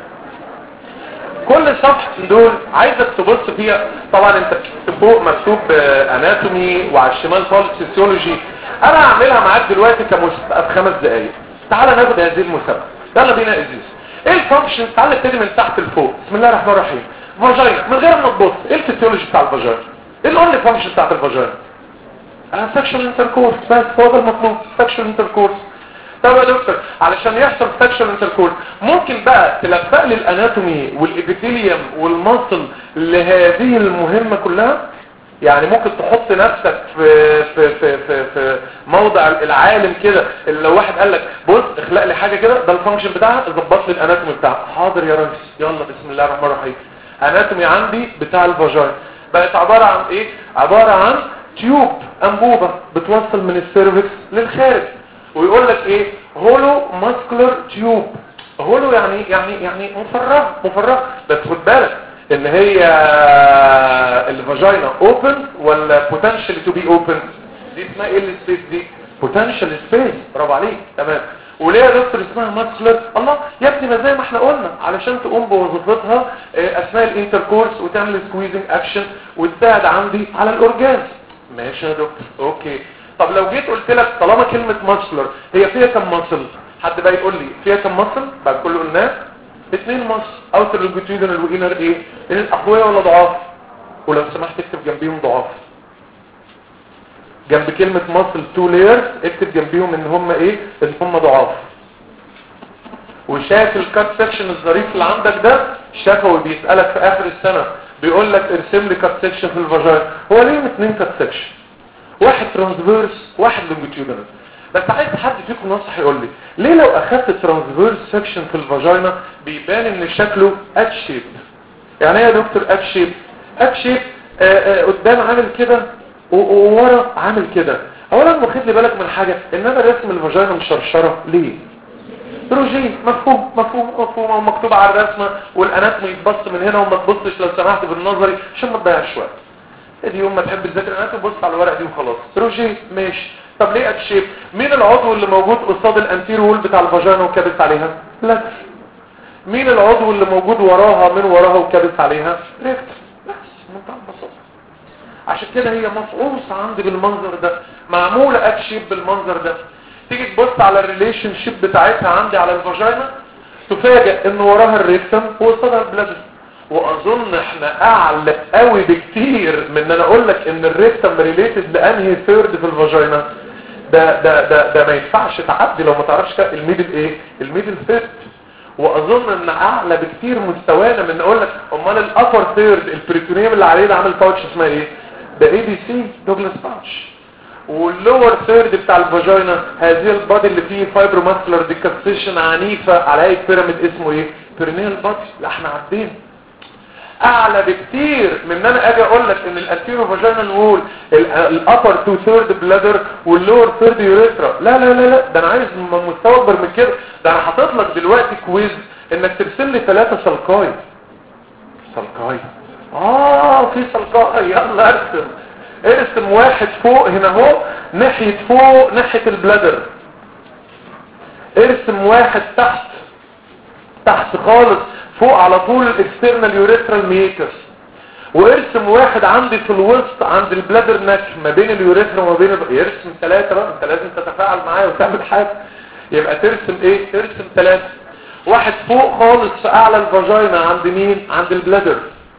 S2: كل صفحة من دول عايزك تبص فيها طبعا انت فوق مكتوب اناتومي وعلى الشمال خالص فيسيولوجي انا هعملها معاك دلوقتي كمسابقة في خمس دقايق تعال ناخد هذه المسابقة يلا بينا ازيز ايه الفانكشن تعال نبتدي من تحت لفوق بسم الله الرحمن الرحيم فاجينا من غير ما تبص ايه الفيسيولوجي بتاع الفاجينا ايه الاونلي فانكشن بتاعت الفاجينا سكشوال انتركورس بس هو ده المطلوب سكشوال انتركورس طب يا دكتور علشان يحصل سكشوال انتركورس ممكن بقى تلفق لي الاناتومي والابيثيليوم والمصل لهذه المهمة كلها يعني ممكن تحط نفسك في في في في, في موضع العالم كده اللي لو واحد قال لك بص اخلق لي حاجه كده ده الفانكشن بتاعها ظبط لي الاناتومي بتاعها حاضر يا ريس يلا بسم الله الرحمن الرحيم اناتومي عندي بتاع الفاجين بقت عباره عن ايه عباره عن تيوب انبوبه بتوصل من السيرفكس للخارج ويقول لك ايه هولو ماسكولار تيوب هولو يعني يعني يعني مفرغ مفرغ بس خد بالك ان هي الفاجينا اوبن ولا potentially to be open دي اسمها ايه السبيس دي potential space برافو عليك تمام وليه يا دكتور اسمها ماسكولار الله يا ابني ما زي ما احنا قلنا علشان تقوم بوظيفتها اثناء الانتركورس وتعمل سكويزنج اكشن وتساعد عندي على الاورجازم ماشي يا دكتور اوكي طب لو جيت قلت لك طالما كلمة ماسكولار هي فيها كم ماسل حد بقى يقول لي فيها كم ماسل بعد كل قلناه اثنين ماسل اوتر لونجيتيودنال وانر ايه الاقوياء ولا ضعاف ولو سمحت اكتب جنبيهم ضعاف جنب كلمة ماسل تو لايرز اكتب جنبيهم ان هم ايه ان هم ضعاف وشايف الكات سكشن الظريف اللي عندك ده شفوي بيسألك في اخر السنة بيقول لك ارسم لي كات سكشن في الفاجين هو ليه اثنين كات سكشن واحد ترانسفيرس واحد لونجيتيودنال بس عايز حد فيكم نصح يقول لي ليه لو اخدت ترانسفيرس سكشن في الفاجينا بيبان ان شكله ات شيب يعني ايه يا دكتور ات شيب ات شيب قدام عامل كده وورا عامل كده اولا واخد لي بالك من حاجه ان انا رسم الفاجينا مشرشره ليه روجي مفهوم مفهوم مفهوم ومكتوب على الرسمه والاناتومي يتبص من هنا وما تبصش لو سمحت بالنظري عشان ما تضيعش وقت ادي يوم ما تحب تذاكر الاناتومي بص على الورق دي وخلاص روجي ماشي طب ليه اتشيب مين العضو اللي موجود قصاد الانتير وول بتاع الفاجينا وكابس عليها لا مين العضو اللي موجود وراها من وراها وكابس عليها ريكت بس منتهى البساطه عشان كده هي مفعوصة عندي بالمنظر ده معمولة اكشيب بالمنظر ده تيجي تبص على الريليشن شيب بتاعتها عندي على الفاجينا تفاجئ ان وراها الريكتم وقصادها البلادر واظن احنا اعلى قوي بكتير من ان انا اقول لك ان الريكتم ريليتد لانهي ثيرد في الفاجينا ده ده ده ده ما ينفعش تعدي لو ما تعرفش الميدل ايه الميدل ثيرد واظن ان اعلى بكتير مستوانا من اقول لك امال الابر ثيرد البريتونيوم اللي عليه ده عامل باوتش اسمها ايه ده اي بي سي دوجلاس باوتش واللور ثيرد بتاع الفاجينا هذه البادي اللي فيه فايبروماسكولار ديكابسيشن عنيفه على اي بيراميد اسمه ايه بيرنيال بادي لا احنا عدينا اعلى بكتير من ان انا اجي اقول لك ان الانتيرو فاجينال وول الابر تو ثيرد بلادر واللور ثيرد يوريثرا لا لا لا لا ده انا عايز مستوى اكبر من كده ده انا حاطط لك دلوقتي كويز انك ترسم لي ثلاثه سلقاي سلقاي اه في سلقاي يلا ارسم ارسم واحد فوق هنا اهو ناحيه فوق ناحيه البلادر ارسم واحد تحت تحت خالص فوق على طول الاكسترنال يوريثرال ميكس وارسم واحد عندي في الوسط عند البلادر نك ما بين اليوريثرا وما بين ال... يرسم ثلاثة بقى انت لازم تتفاعل معايا وتعمل حاجة يبقى ترسم ايه ترسم ثلاثة واحد فوق خالص في اعلى الفاجينا عند مين عند البلادر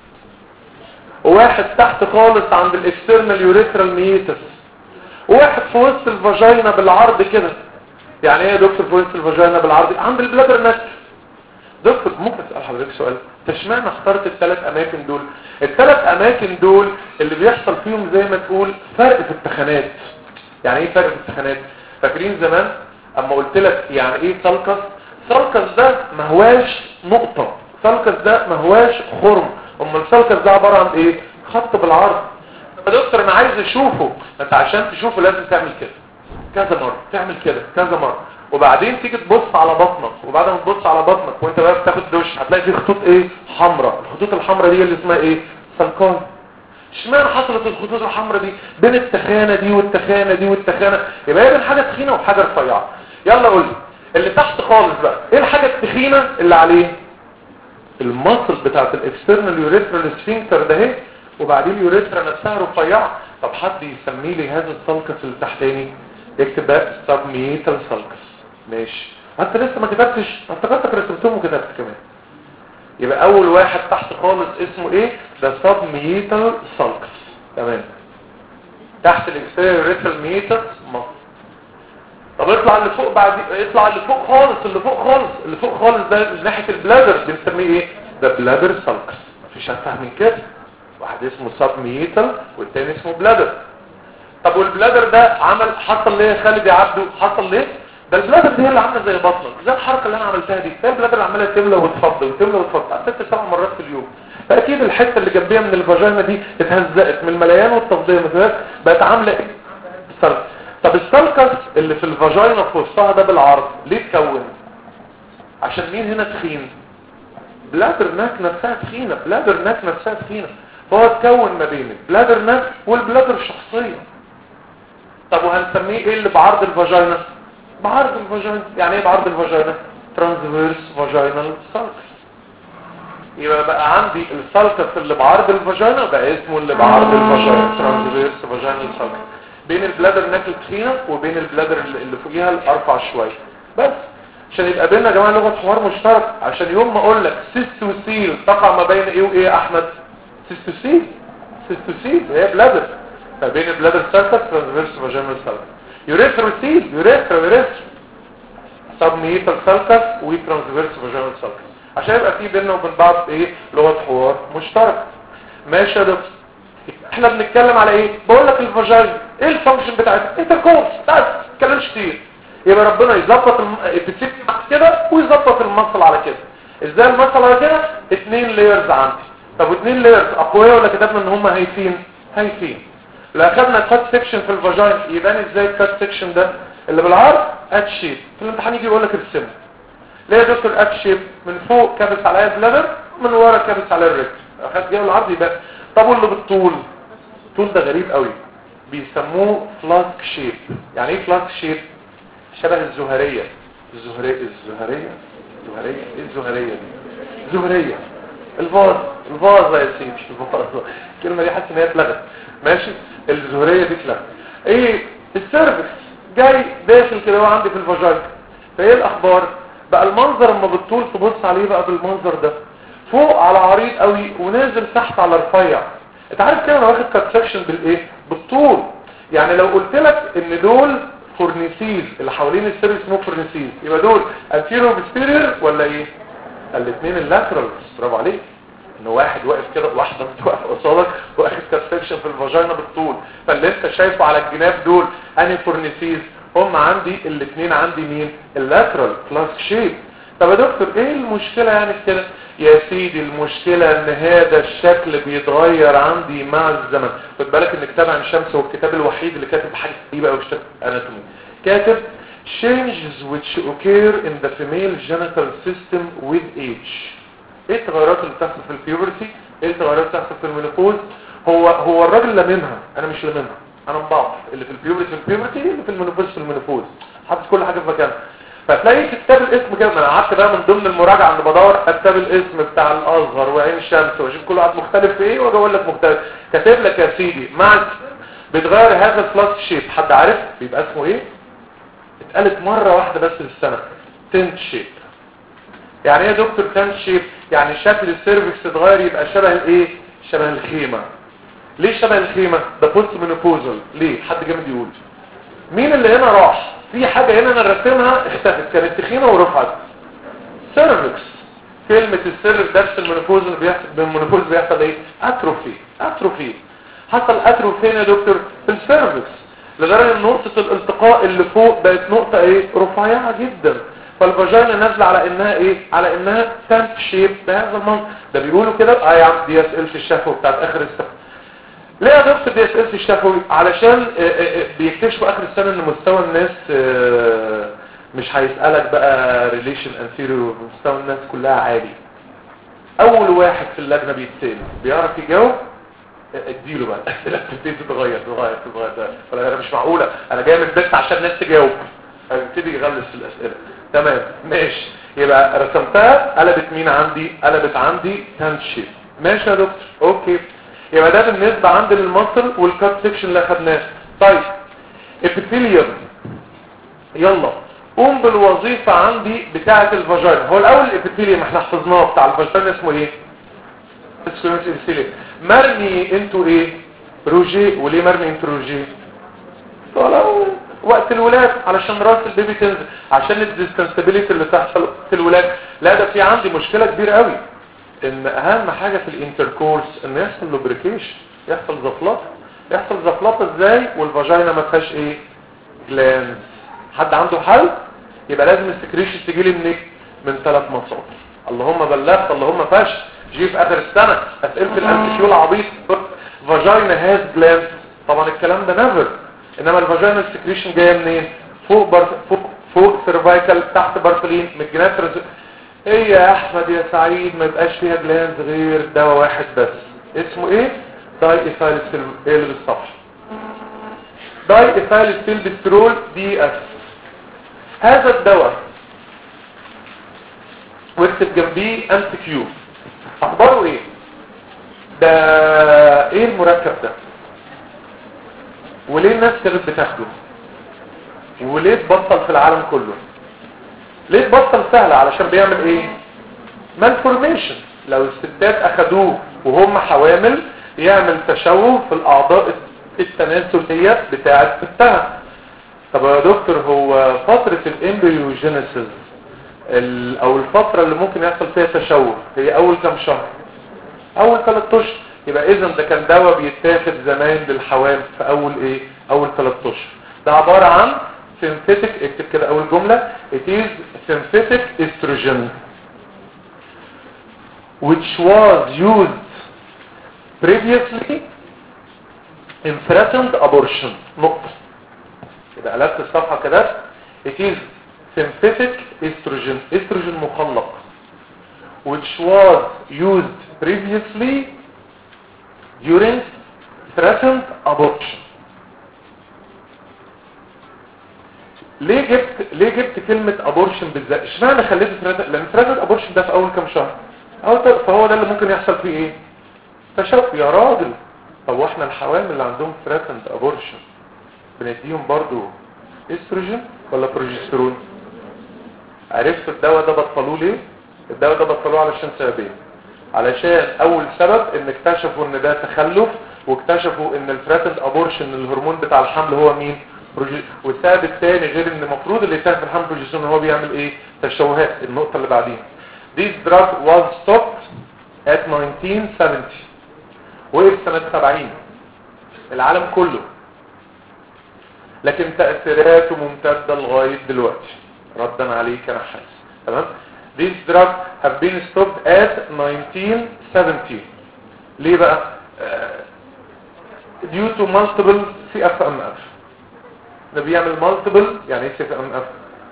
S2: وواحد تحت خالص عند الاكسترنال يوريثرال ميتس وواحد في وسط الفاجينا بالعرض كده يعني ايه يا دكتور في وسط الفاجينا بالعرض عند البلادر نك دكتور ممكن اسال حضرتك سؤال اشمعنى اخترت الثلاث اماكن دول الثلاث اماكن دول اللي بيحصل فيهم زي ما تقول فرق في التخانات يعني ايه فرق في التخانات فاكرين زمان اما قلت لك يعني ايه سلكس سلكس ده ما هواش نقطة سلكس ده ما هواش خرم اما السلكس ده عبارة عن ايه خط بالعرض يا دكتور انا عايز اشوفه انت عشان تشوفه لازم تعمل كده كذا مرة تعمل كده كذا مرة وبعدين تيجي تبص على بطنك وبعد ما تبص على بطنك وانت بقى بتاخد دش هتلاقي في خطوط ايه حمراء الخطوط الحمراء دي اللي اسمها ايه سلقان اشمعنى حصلت الخطوط الحمراء دي بين التخانه دي والتخانه دي والتخانه يبقى هي بين حاجه تخينه وحاجه رفيعه يلا قول لي اللي تحت خالص بقى ايه الحاجه التخينه اللي عليه المصل بتاعت الاكسترنال يوريثرال سفنكتر ده اهي وبعدين اليوريثرا نفسها رفيعه طب حد يسمي لي هذا السلكس اللي تحتاني اكتب بقى سبميتال سلكس ماشي انت لسه ما كتبتش افتكرتك رسمتهم وكتبت كمان يبقى اول واحد تحت خالص اسمه ايه ده سب ميتال سالكس تمام تحت الاكستيريور ريتال ميتال مصر طب اطلع اللي فوق بعد اطلع اللي فوق خالص اللي فوق خالص اللي فوق خالص ده ناحيه البلادر بنسميه ايه ده بلادر سالكس مفيش اسهل من كده واحد اسمه سب ميتال والتاني اسمه بلادر طب والبلادر ده عمل حصل ليه خالد يا عبده حصل ليه ده البلادر دي هي اللي عامله زي بطنك زي الحركه اللي انا عملتها دي هي البلادر اللي عماله تملى وتفضي وتملى وتفضي ست سبع مرات في اليوم فاكيد الحته اللي جنبيها من الفاجينا دي اتهزقت من المليان والتفضيه مثلا بقت عامله ايه السلكس طب السلكس اللي في الفاجينا في وسطها ده بالعرض ليه اتكون عشان مين هنا تخين بلادر ناك نفسها تخينه بلادر ناك نفسها تخينه فهو اتكون ما بين البلادر ناك والبلادر شخصيه طب وهنسميه ايه اللي بعرض الفاجينا بعرض الفاجينا يعني ايه بعرض الفاجينا ترانسفيرس فاجينال سالكس يبقى بقى عندي السالكس اللي بعرض الفاجينا بقى اسمه اللي بعرض الفاجينا ترانسفيرس فاجينال سالكس بين البلادر ناك التخينه وبين البلادر اللي فوقيها الارفع شويه بس عشان يبقى بيننا يا جماعه لغه حوار مشترك عشان يوم ما اقول لك سيستوسيل تقع ما بين ايه وايه يا احمد سيستوسيل سيستوسيل هي بلادر ما بين البلادر سالكس ترانسفيرس فاجينال سالكس يوريثروسيل يوريثرا يوريثرا سبميتال سالكس وترانسفيرس فاجينال سالكس عشان يبقى في بيننا وبين بعض ايه لغه حوار مشترك ماشي يا دكتور احنا بنتكلم على ايه بقول لك الفاجينا ايه الفانكشن بتاعتها انت الكورس بس ما تتكلمش كتير يبقى ربنا يظبط البتسيب كده ويظبط المصل على كده ازاي المصل على كده اتنين لايرز عندي طب اتنين لايرز اقوياء ولا كتبنا ان هم هايفين هايفين لو اخدنا كات سيكشن في الفاجين يبان ازاي الكات سيكشن ده اللي بالعرض ات شيب في الامتحان يجي يقول لك ارسمه ليه يا دكتور ات شيب من فوق كابس عليها البلادر من ورا كابس عليها الريكت اخدت جاي العرض يبان طب واللي بالطول الطول ده غريب قوي بيسموه فلاسك شيب يعني ايه فلاسك شيب شبه الزهريه الزهريه الزهريه الزهريه ايه الزهريه دي زهريه الفاز الفازه يا سيدي الفازه الكلمه دي حاسس ان هي اتلغت ماشي الزهريه دي اتلغت ايه السيرفكس جاي داخل كده هو عندي في الفاجاج فايه الاخبار بقى المنظر اما بالطول تبص عليه بقى بالمنظر ده فوق على عريض قوي ونازل تحت على رفيع انت عارف كده انا واخد كات سكشن بالايه بالطول يعني لو قلت لك ان دول فورنيسيز اللي حوالين السيرفكس اسمه فورنيسيز يبقى دول انتيرو بستيرير ولا ايه الاثنين اللاترال برافو عليك ان واحد واقف كده واحده واقف قصادك واخد كاتسكشن في الفاجينا بالطول فاللي انت شايفه على الجناب دول اني فورنيسيز هم عندي الاثنين عندي مين اللاترال فلاسك شيب طب يا دكتور ايه المشكله يعني في كده يا سيدي المشكله ان هذا الشكل بيتغير عندي مع الزمن خد بالك ان كتاب عن شمس هو الكتاب الوحيد اللي كاتب حاجه غريبه قوي في اناتومي كاتب changes which occur in the female genital system with age ايه التغيرات اللي بتحصل في البيوبرتي ايه التغيرات اللي بتحصل في المينوبوز هو هو الراجل لاممها انا مش لاممها انا مبعض اللي في البيوبرتي في البيوبرتي اللي في المينوبوز في المينوبوز حاطط كل حاجه في مكانها فتلاقي في كتاب الاسم كده انا قعدت بقى من ضمن المراجعه اللي بدور على كتاب الاسم بتاع الازهر وعين شمس واشوف كل واحد مختلف في ايه واجي اقول لك مختلف كاتب لك يا سيدي مع بتغير هذا الفلاس شيب حد عارف بيبقى اسمه ايه اتقالت مرة واحدة بس في السنة تنت شيب يعني ايه يا دكتور تنت شيب يعني شكل السيرفكس اتغير يبقى شبه الايه شبه الخيمة ليه شبه الخيمة ده بوست مينوبوزل ليه حد جامد يقول مين اللي هنا راح في حاجة هنا انا رسمها اختفت كانت تخينة ورفعت سيرفكس كلمة السيرفكس ده في المينوبوزل بيحصل بالمينوبوز بيحصل ايه اتروفي اتروفي حصل اتروفي فين يا دكتور في السيرفكس لدرجة ان نقطة الالتقاء اللي فوق بقت نقطة ايه رفيعة جدا فالفاجينا نازلة على انها ايه على انها سامب شيب بهذا المنظر ده بيقولوا كده اه يا عم دي اس ال الشفوي بتاعت اخر السنة ليه يا دكتور دي اس ال الشفوي علشان اه اه بيكتشفوا اخر السنة ان مستوى الناس اه مش هيسألك بقى ريليشن انتيريور مستوى الناس كلها عالي اول واحد في اللجنة بيتسأل بيعرف يجاوب اديله بقى الاسئله بتبتدي تتغير تتغير تتغير فانا مش معقوله انا جاي من البيت عشان الناس تجاوب هيبتدي يغلس في الاسئله تمام ماشي يبقى رسمتها قلبت مين عندي قلبت عندي تنشيب ماشي يا دكتور اوكي يبقى ده بالنسبه عندي للمصل والكات سيكشن اللي اخدناه طيب ابيثيليوم يلا قوم بالوظيفه عندي بتاعه الفاجينا هو الاول الابيثيليوم احنا حفظناه بتاع الفاجينا اسمه ايه سكوينس ابيثيليوم مرمي انتوا ايه روجي وليه مرمي انتوا روجي طالما وقت الولاد علشان راس البيبي تنزل عشان الديستنسبيليتي اللي تحصل في الولاد لا ده في عندي مشكلة كبيرة قوي ان اهم حاجة في الانتركورس ان يحصل لوبريكيشن يحصل زفلطة يحصل زفلطة ازاي والفاجينا ما فيهاش ايه جلانز حد عنده حل يبقى لازم السكريشن تجي لي من من ثلاث مصادر اللهم بلغت اللهم فشل جي في اخر السنة اسئلة الانتشيول عبيط فاجينا هاز جلاند طبعا الكلام ده نفر انما الفاجينا السكريشن جاية منين فوق بر... فوق فوق سيرفايكال تحت بارفلين من الجنات رز... ايه يا احمد يا سعيد ما يبقاش فيها جلاند غير دواء واحد بس اسمه ايه داي ايثايل ايه اللي بالصفحة داي ايثايل ستيل دي اس هذا الدواء واكتب جنبيه ام كيو اخباره ايه ده ايه المركب ده وليه الناس كانت بتاخده وليه تبطل في العالم كله ليه تبطل سهلة علشان بيعمل ايه مالفورميشن لو الستات اخدوه وهم حوامل يعمل تشوه في الاعضاء التناسلية بتاعة ستها طب يا دكتور هو فترة الامبريوجينيسيس او الفترة اللي ممكن يحصل فيها تشوه هي اول كام شهر اول ثلاث اشهر يبقى اذا ده كان دواء بيتاخد زمان للحوامل في اول ايه اول ثلاث اشهر ده عبارة عن synthetic اكتب كده اول جملة it is synthetic estrogen which was used previously in threatened abortion نقطة يبقى قلبت الصفحة كده it is synthetic estrogen estrogen مخلق which was used previously during threatened abortion ليه جبت ليه جبت كلمة ابورشن بالذات اشمعنى خليته ثريتد لان ثريتد ابورشن ده في اول كام شهر أو ط- فهو ده اللي ممكن يحصل فيه ايه تشوف يا راجل طب واحنا الحوامل اللي عندهم ثريتد ابورشن بنديهم برضو استروجين ولا بروجسترون عرفت الدواء ده بطلوه ليه الدواء ده بطلوه علشان سببين علشان اول سبب ان اكتشفوا ان ده تخلف واكتشفوا ان الثريتد ابورشن الهرمون بتاع الحمل هو مين بروجي- والسبب الثاني غير ان المفروض اللي يتاخد في الحمل بروجسترون هو بيعمل ايه تشوهات النقطه اللي بعديها This drug was stopped at 1970 وقف سنة 70 العالم كله لكن تأثيراته ممتدة لغاية دلوقتي ردا عليك انا حاسس تمام This drug have been stopped at 1970 ليه بقى آه، due to multiple CFMF ده بيعمل multiple يعني ايه CFMF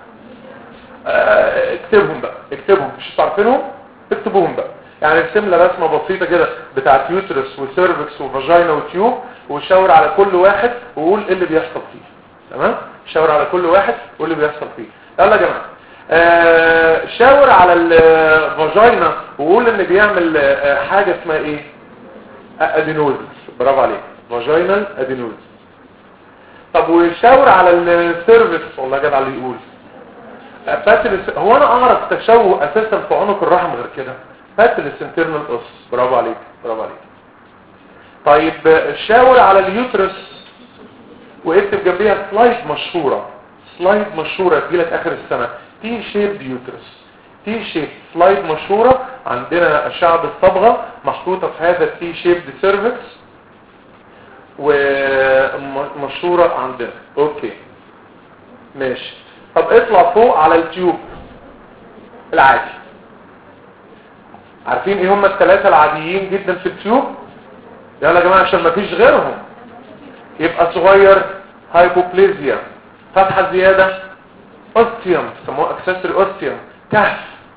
S2: آه، اكتبهم بقى اكتبهم مش عارفينهم اكتبوهم بقى يعني ارسم لي رسمه بسيطه كده بتاعت يوترس وسيرفكس وفاجينا وتيوب وشاور على كل واحد وقول ايه اللي بيحصل فيه تمام شاور على كل واحد وقول اللي بيحصل فيه يلا يا جماعه آه شاور على الفاجينا وقول ان بيعمل آه حاجه اسمها ايه ادينوزس برافو عليك فاجينال ادينوزس طب وشاور على السيرفكس والله جدع اللي يقول باتلس هو انا اعرف تشوه اساسا في عنق الرحم غير كده باتلس انترنال اس برافو عليك برافو عليك طيب شاور على اليوترس واكتب جنبيها سلايد مشهوره سلايد مشهوره تجيلك اخر السنه تي شيب يوترس تي شيب سلايد مشهوره عندنا اشعه بالصبغه محطوطه في هذا التي شيب سيرفكس ومشهوره عندنا اوكي ماشي طب اطلع فوق على التيوب العادي عارفين ايه هم الثلاثة العاديين جدا في التيوب يلا يا جماعة عشان ما فيش غيرهم يبقى صغير هايبوبليزيا فتحة زيادة اوستيوم سموه اكسسوري اوستيوم كهف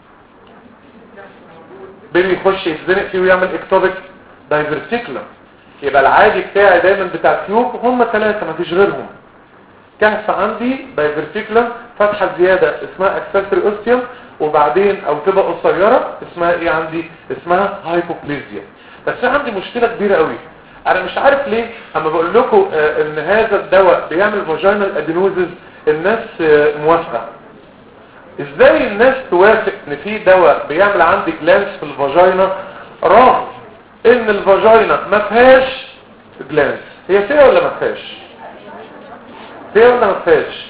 S2: بيبي يخش يتزنق فيه ويعمل اكتوبيك دايفرتيكلم يبقى العادي بتاعي دايما بتاع التيوب هم ثلاثة ما فيش غيرهم كهف عندي بايفرتيكلم فتحة زيادة اسمها اكسسوري اوستيوم وبعدين او تبقى قصيرة اسمها ايه عندي اسمها هايبوبليزيا بس عندي مشكلة كبيرة قوي انا مش عارف ليه اما بقول لكم آه ان هذا الدواء بيعمل فاجينال ادينوزز الناس آه موافقة ازاي الناس توافق ان في دواء بيعمل عندي جلانس في الفاجينا رغم ان الفاجينا ما فيهاش جلانس هي فيها ولا ما فيهاش فيها ولا ما فيهاش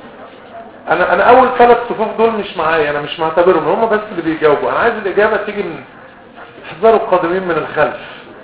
S2: انا انا اول ثلاث صفوف دول مش معايا انا مش معتبرهم هم بس اللي بيجاوبوا انا عايز الاجابه تيجي من احذروا القادمين من الخلف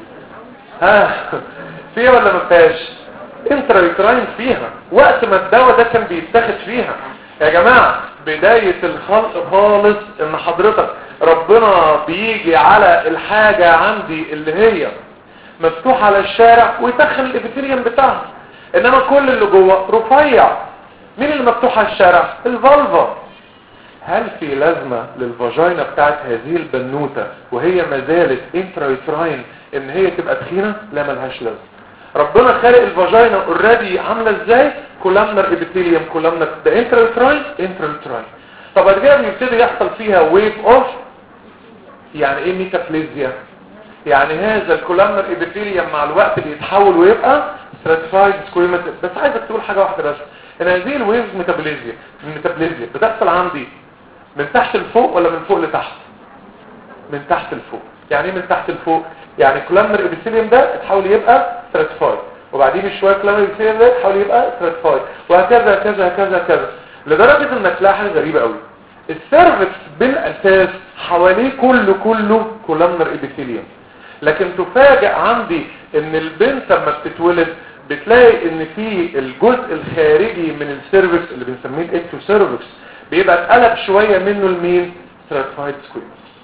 S2: ها فيها ولا ما فيهاش انترايتراين فيها وقت ما الدواء ده كان بيتاخد فيها يا جماعه بدايه الخلق خالص ان حضرتك ربنا بيجي على الحاجه عندي اللي هي مفتوحه على الشارع ويدخل الابيثيليوم بتاعها انما كل اللي جوه رفيع مين اللي مفتوح على الشارع الفالفا هل في لازمة للفاجينا بتاعت هذه البنوتة وهي ما زالت انترايتراين ان هي تبقى تخينة لا ملهاش لازمة ربنا خالق الفاجينا اوريدي عاملة ازاي كولامنر ابيثيليوم كولامنر ده انترايتراين انترايتراين طب بعد كده بيبتدي يحصل فيها ويف اوف يعني ايه ميتابليزيا يعني هذا الكولامنر ابيثيليوم مع الوقت بيتحول ويبقى ستراتيفايد سكويمت بس عايزك تقول حاجة واحدة بس ان هذه الويفز ميتابوليزيا الميتابوليزيا بتحصل عندي من تحت لفوق ولا من فوق لتحت من تحت لفوق يعني ايه من تحت لفوق يعني كولامنر ابيثيليوم ده اتحول يبقى ستراتيفايد وبعدين بشويه كولامنر ابيثيليوم ده اتحول يبقى ستراتيفايد وهكذا كذا كذا كذا لدرجه انك تلاقي حاجه غريبه قوي السيرفكس بالاساس حواليه كله كله كولامنر ابيثيليوم لكن تفاجئ عندي ان البنت لما بتتولد بتلاقي ان في الجزء الخارجي من السيرفكس اللي بنسميه الاكتو سيرفكس بيبقى اتقلب شوية منه لمين ستراتيفايد سكويرز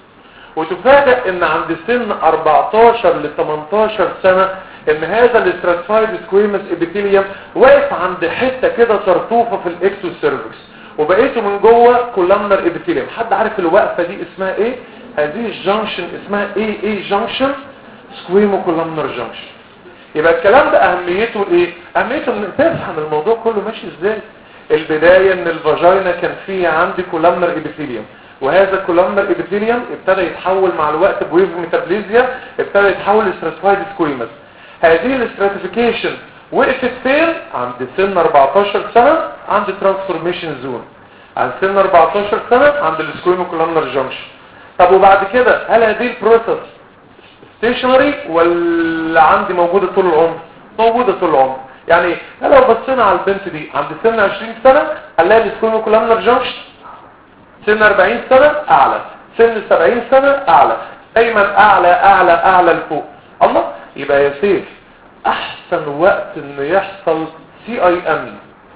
S2: وتفاجئ ان عند سن 14 ل 18 سنة ان هذا الاستراتيفايد سكويمس ابيثيليوم واقف عند حتة كده طرطوفة في الاكسو سيرفكس وبقيته من جوه كولامنر ابيثيليوم حد عارف الوقفة دي اسمها ايه هذه الجنكشن اسمها ايه ايه جنكشن سكويمو كولامنر جنكشن يبقى الكلام ده اهميته ايه اهميته ان تفهم الموضوع كله ماشي ازاي البداية ان الفاجينا كان فيه عندي كولامنر ابيثيليوم وهذا الكولامنر ابيثيليوم ابتدى يتحول مع الوقت بويف ميتابليزيا ابتدى يتحول لستراتيفايد سكويمس هذه الاستراتيفيكيشن وقفت فين عند سن 14 سنة عند ترانسفورميشن زون عند سن 14 سنة عند السكويمو كولامنر جنكشن طب وبعد كده هل هذه البروسيس ستيشنري ولا عندي موجودة طول العمر موجودة طول العمر يعني لو بصينا على البنت دي عند سن 20 سنة هنلاقي السكويمو كولامنر جنكشن سن 40 سنة اعلى سن 70 سنة اعلى دايما اعلى اعلى اعلى لفوق الله يبقى يا سيف احسن وقت انه يحصل سي اي ام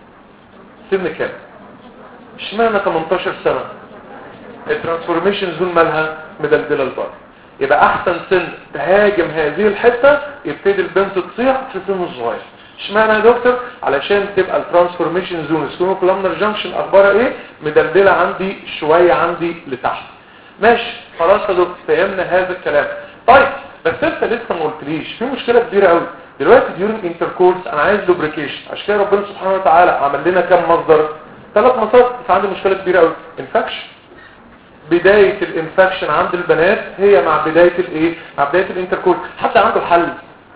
S2: سن كام اشمعنى 18 سنة الترانسفورميشن زون مالها مدلدلة البر يبقى احسن سن تهاجم هذه الحتة يبتدي البنت تصيح في سن صغير اشمعنى يا دكتور علشان تبقى الترانسفورميشن زون السكومو كولامنر جانكشن اخبارها ايه مدلدله عندي شويه عندي لتحت ماشي خلاص يا دكتور فهمنا هذا الكلام طيب بس انت لسه ما قلتليش في مشكله كبيره قوي دلوقتي ديورنج انتركورس انا عايز لوبريكيشن عشان كده ربنا سبحانه وتعالى عمل لنا كام مصدر ثلاث مصادر بس عندي مشكله كبيره قوي انفكشن بدايه الانفكشن عند البنات هي مع بدايه الايه مع بدايه الانتركورس حتى عنده حل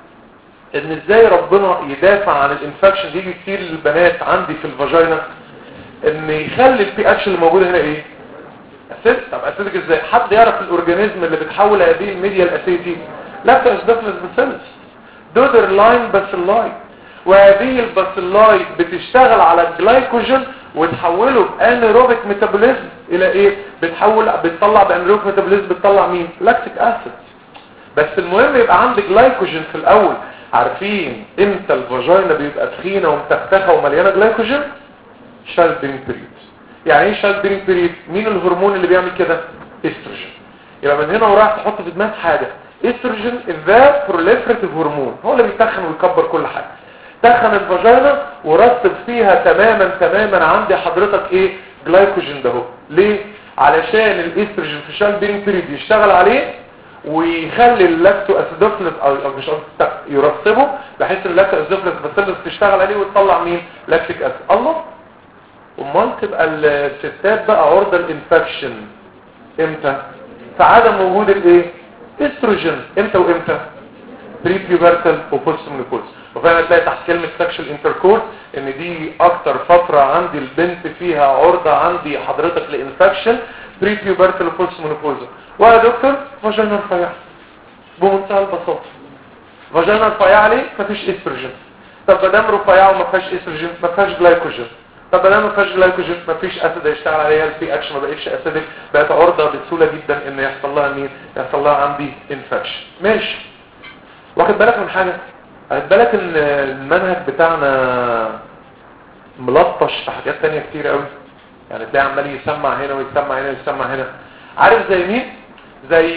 S2: ان ازاي ربنا يدافع عن الانفكشن دي كتير للبنات عندي في الفاجينا ان يخلي البي اتش اللي موجود هنا ايه اسيد طب اسيدك ازاي حد يعرف الاورجانيزم اللي بتحول هذه الميديا الاسيدي لاكتوس دافلس باسيلس دودر لاين باسيلاي وهذه الباسيلاي بتشتغل على الجلايكوجين وتحوله بانيروبيك ميتابوليزم الى ايه بتحول بتطلع بانيروبيك ميتابوليزم بتطلع مين لاكتيك اسيد بس المهم يبقى عندك جلايكوجين في الاول عارفين امتى الفاجينا بيبقى تخينه ومتفتخه ومليانه جلايكوجين شالدرينج بيريد يعني ايه شالدرينج بيريد مين الهرمون اللي بيعمل كده استروجين يبقى من هنا ورايح تحط في دماغك حاجه استروجين ذا بروليفريتيف هرمون هو اللي بيتخن ويكبر كل حاجه تخن الفاجينا ورتب فيها تماما تماما عندي حضرتك ايه جلايكوجين ده هو ليه علشان الاستروجين في شالدرينج بيريد يشتغل عليه ويخلي اللاكتو اسيدوفيلس او مش يرطبه بحيث ان اللاكتو اسيدوفيلس باسيلس تشتغل عليه وتطلع مين لاكتيك اسيد الله امال تبقى الستات بقى عرضه الانفكشن امتى في عدم وجود الايه استروجين امتى وامتى بري بيوبرتال وبوست مينوبوز وفعلا تلاقي تحت كلمه سكشوال انتركورس ان دي اكتر فتره عندي البنت فيها عرضه عندي حضرتك لانفكشن بري بيوبرتال وبوست مينوبوز ويا دكتور فاجينا رفيعه بمنتهى البساطه فاجينا رفيعه ليه مفيش استروجين طب ما دام رفيعه وما فيهاش استروجين ما فيهاش جلايكوجين طب ما دام ما فيهاش جلايكوجين ما فيش اسيد يشتغل عليها البي اكشن ما بقتش اسيدك بقت عرضه بسهوله جدا ان يحصل لها مين يحصل لها عندي انفكشن ماشي واخد بالك من حاجه واخد بالك ان المنهج بتاعنا ملطش في حاجات تانية كتير قوي يعني تلاقي عمال يسمع هنا ويسمع هنا ويسمع هنا عارف زي مين زي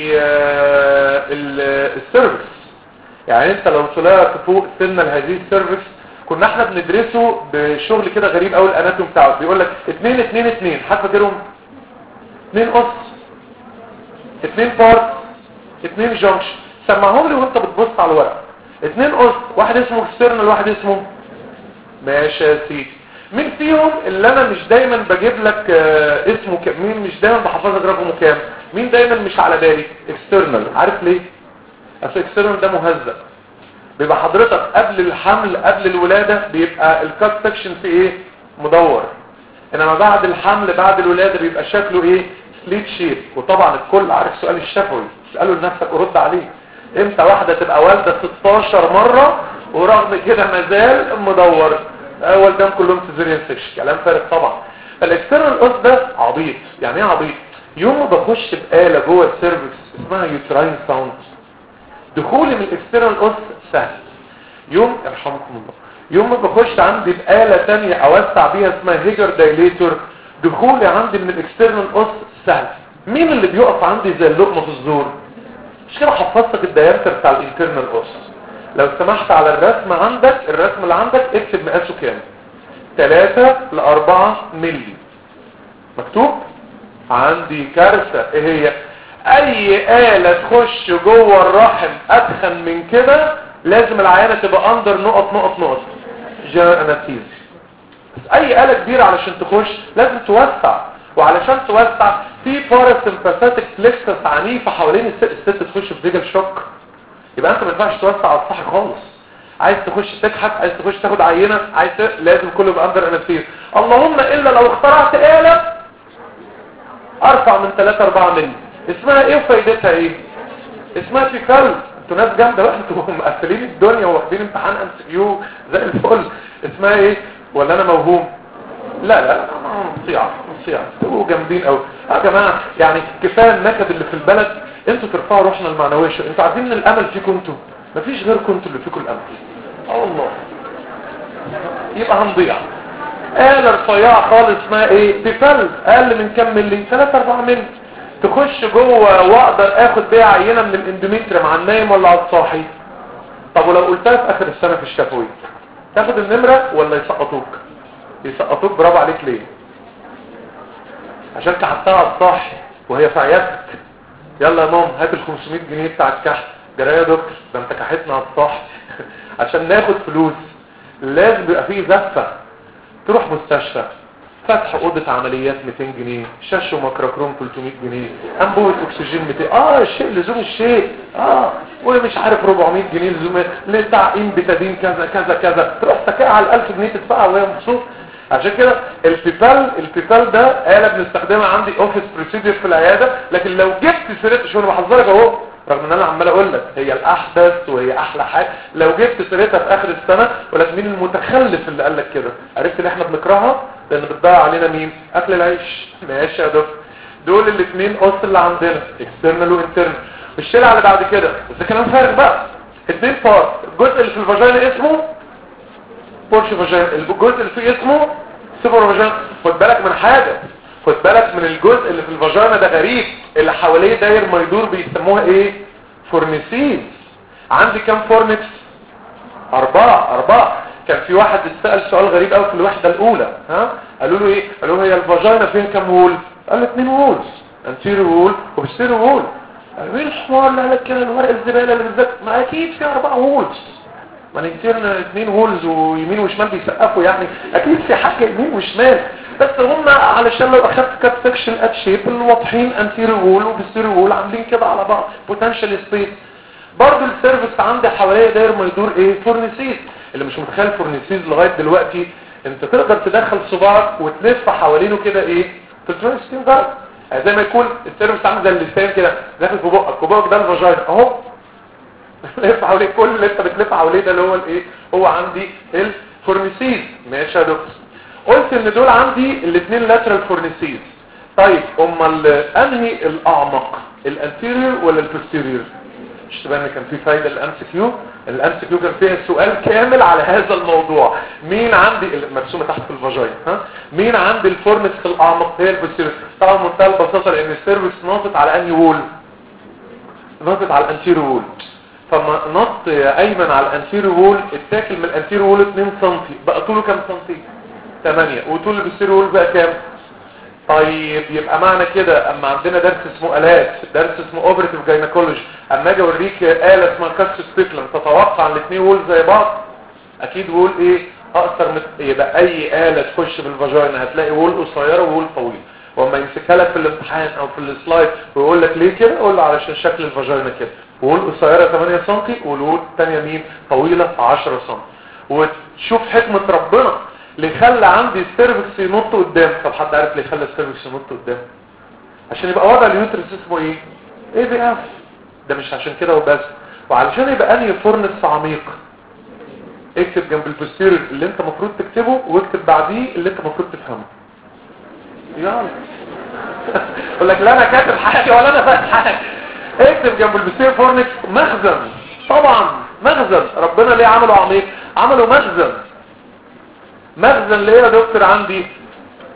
S2: السيرفكس يعني انت لو طلعت فوق سن لهذه السيرفكس كنا احنا بندرسه بشغل كده غريب قوي الاناتوم بتاعه بيقول لك 2 2 2 حد فاكرهم 2 قص 2 بارت 2 جانكشن سمعهم لي وانت بتبص على الورق 2 قص واحد اسمه اكسترنال واحد اسمه ماشي يا سيدي مين فيهم اللي انا مش دايما بجيب لك آه اسمه ك... مين مش دايما بحفظ لك رقمه كام مين دايما مش على بالي اكسترنال عارف ليه اصل اكسترنال ده مهزأ بيبقى حضرتك قبل الحمل قبل الولادة بيبقى الكات سكشن في ايه مدور انما بعد الحمل بعد الولادة بيبقى شكله ايه سليت شيب وطبعا الكل عارف سؤال الشفوي اسأله لنفسك ورد عليه امتى واحدة تبقى والدة 16 مرة ورغم كده مازال مدور اول دام كلهم سيزيريان سكشن كلام فارغ طبعا الاكسترنال اوس ده عبيط يعني ايه عبيط يوم ما بخش بآلة جوه السيرفكس اسمها يوتراين ساوند دخولي من الاكسترنال اوس سهل يوم ارحمكم الله يوم ما بخش عندي بآلة تانية اوسع بيها اسمها هيجر دايليتور دخولي عندي من الاكسترنال اوس سهل مين اللي بيقف عندي زي اللقمه في الزور مش كده حفظتك الديامتر بتاع الانترنال اوس لو سمحت على الرسم عندك الرسم اللي عندك اكتب مقاسه كام 3 ل 4 مللي مكتوب عندي كارثة ايه هي اي آلة تخش جوه الرحم اتخن من كده لازم العيانة تبقى اندر نقط نقط نقط جاء انستيزي بس اي آلة كبيرة علشان تخش لازم توسع وعلشان توسع في باراسمباثيك فليكسس عنيفة حوالين الست الست تخش في ديجل شوك يبقى انت ما ينفعش توسع على الصح خالص عايز تخش تكحت عايز تخش تاخد عينة عايز ت... لازم كله يبقى اندر انستيزي اللهم الا لو اخترعت آلة ارفع من 3 4 مللي اسمها ايه وفايدتها ايه اسمها فيكال انتوا ناس جامده بقى انتوا مقفلين الدنيا واخدين امتحان ام سي كيو زي الفل اسمها ايه ولا انا موهوم لا لا مصيعه مصيعه انتوا جامدين قوي يا جماعه يعني كفايه النكد اللي في البلد انتوا ترفعوا روحنا المعنويه شويه انتوا عارفين ان الامل فيكم انتوا مفيش غيركم انتوا اللي فيكم الامل اه والله يبقى هنضيع آلة رفيعة خالص اسمها ايه تفل اقل من كام ملي 3 4 ملي تخش جوه واقدر اخد بيها عينة من الاندوميتريم على النايم ولا على الصاحي طب ولو قلتها في اخر السنة في الشفوي تاخد النمرة ولا يسقطوك يسقطوك برافو عليك ليه عشان كحتها على الصاحي وهي في عيادتك يلا يا مام هات ال 500 جنيه بتاع الكحت جرى يا دكتور ده انت كحتنا على الصاحي عشان ناخد فلوس لازم يبقى فيه زفة تروح مستشفى فتح اوضه عمليات 200 جنيه شاشه وميكروكروم 300 جنيه انبوبه اكسجين 200 اه الشيء لزوم الشيء اه ومش عارف 400 جنيه لزوم لتعقيم بتادين كذا كذا كذا تروح تكاء على 1000 جنيه تدفعها وهي مبسوط عشان كده البيبال البيبال ده آلة بنستخدمها عندي اوفيس بروسيدير في العيادة لكن لو جبت سيرتها شو انا بحذرك اهو رغم ان انا عمال اقول لك هي الاحدث وهي احلى حاجه لو جبت سيرتها في اخر السنه ولكن مين المتخلف اللي قال لك كده عرفت ان احنا بنكرهها لان بتضيع علينا مين اكل العيش ماشي يا دكتور دول الاثنين قص اللي عندنا اكسترنال وانترنال الشارع اللي بعد كده بس كلام فارغ بقى اثنين بارت الجزء اللي في الفاجينا اسمه بورش فاجينا الجزء اللي فيه اسمه سوبر فاجينا خد بالك من حاجه خد بالك من الجزء اللي في الفاجينا ده غريب اللي حواليه داير ما يدور بيسموها ايه فورنيسيز عندي كام فورنكس اربعة اربعة كان في واحد اتسأل سؤال غريب قوي في الوحدة الاولى ها قالوا له ايه قالوا له هي الفاجينا فيها كام وول قال له اتنين وولز انتيري وول وبستيري وول قالوا ايه الحوار اللي قالك كده الورق الزبالة اللي بالذات ما اكيد في اربعة وولز ما نكترنا اتنين وولز ويمين وشمال بيسقفوا يعني اكيد في حاجة يمين وشمال بس هم علشان لو اخدت كات سكشن ات شيب الواضحين انتيري وول وبستيري وول عاملين كده على بعض بوتنشال سبيس برضه السيرفيس عندي حواليا داير ما يدور ايه فورنيسيز اللي مش متخيل فورنيسيز لغايه دلوقتي انت تقدر تدخل صباعك وتلف حوالينه كده ايه 360 درجه يعني زي ما يكون السيرفيس عامل زي اللسان كده داخل في بقك وبقك ده الفاجينا اهو لف حواليه كل اللي انت بتلف حواليه ده اللي هو الايه هو عندي الفورنيسيز ماشي يا دكتور قلت ان دول عندي الاثنين لاترال فورنيسيز طيب امال انهي الاعمق الانتيريور ولا البوستيريور مش تبان كان في فايدة الام سي كيو الام سي كيو كان فيها سؤال كامل على هذا الموضوع مين عندي مرسومه تحت في الفاجاين ها مين عندي الفورنكس الاعمق هي البوستيريور طبعا منتهى البساطه لان السيرفكس ناطط على انهي وول ناطط على الانتيريور وول فما نط ايمن على الانتيريور وول اتاكل من الانتيريور وول 2 سم بقى طوله كام سنتي 8 وطول البوستيريور وول بقى كام طيب يبقى معنى كده اما عندنا درس اسمه الات درس اسمه اوبريتيف جاينكولوجي اما اجي اوريك آلة اسمها كاس سبيكلم تتوقع ان الاثنين وول زي بعض اكيد وول ايه اقصر من يبقى اي آلة تخش في الفاجينا هتلاقي وول قصيره وول طويل واما يمسكها لك في الامتحان او في السلايد ويقول لك ليه كده قول له علشان شكل الفاجينا كده وول قصيره 8 سم والوول الثانيه مين طويله 10 سم وتشوف حكمه ربنا اللي خلى عندي السيرفكس ينط قدام طب حد عارف ليه خلى السيرفكس ينط قدام عشان يبقى وضع اليوترس اسمه ايه ايه بي اف ده مش عشان كده وبس وعلشان يبقى انهي فورنس عميق اكتب جنب البوستيريور اللي انت المفروض تكتبه واكتب بعديه اللي انت المفروض تفهمه يلا يقول لك لا انا كاتب حاجه ولا انا فاهم حاجه اكتب جنب البوستيريور فورنكس مخزن طبعا مخزن ربنا ليه عمله عميق عمله مخزن مخزن ليه يا دكتور عندي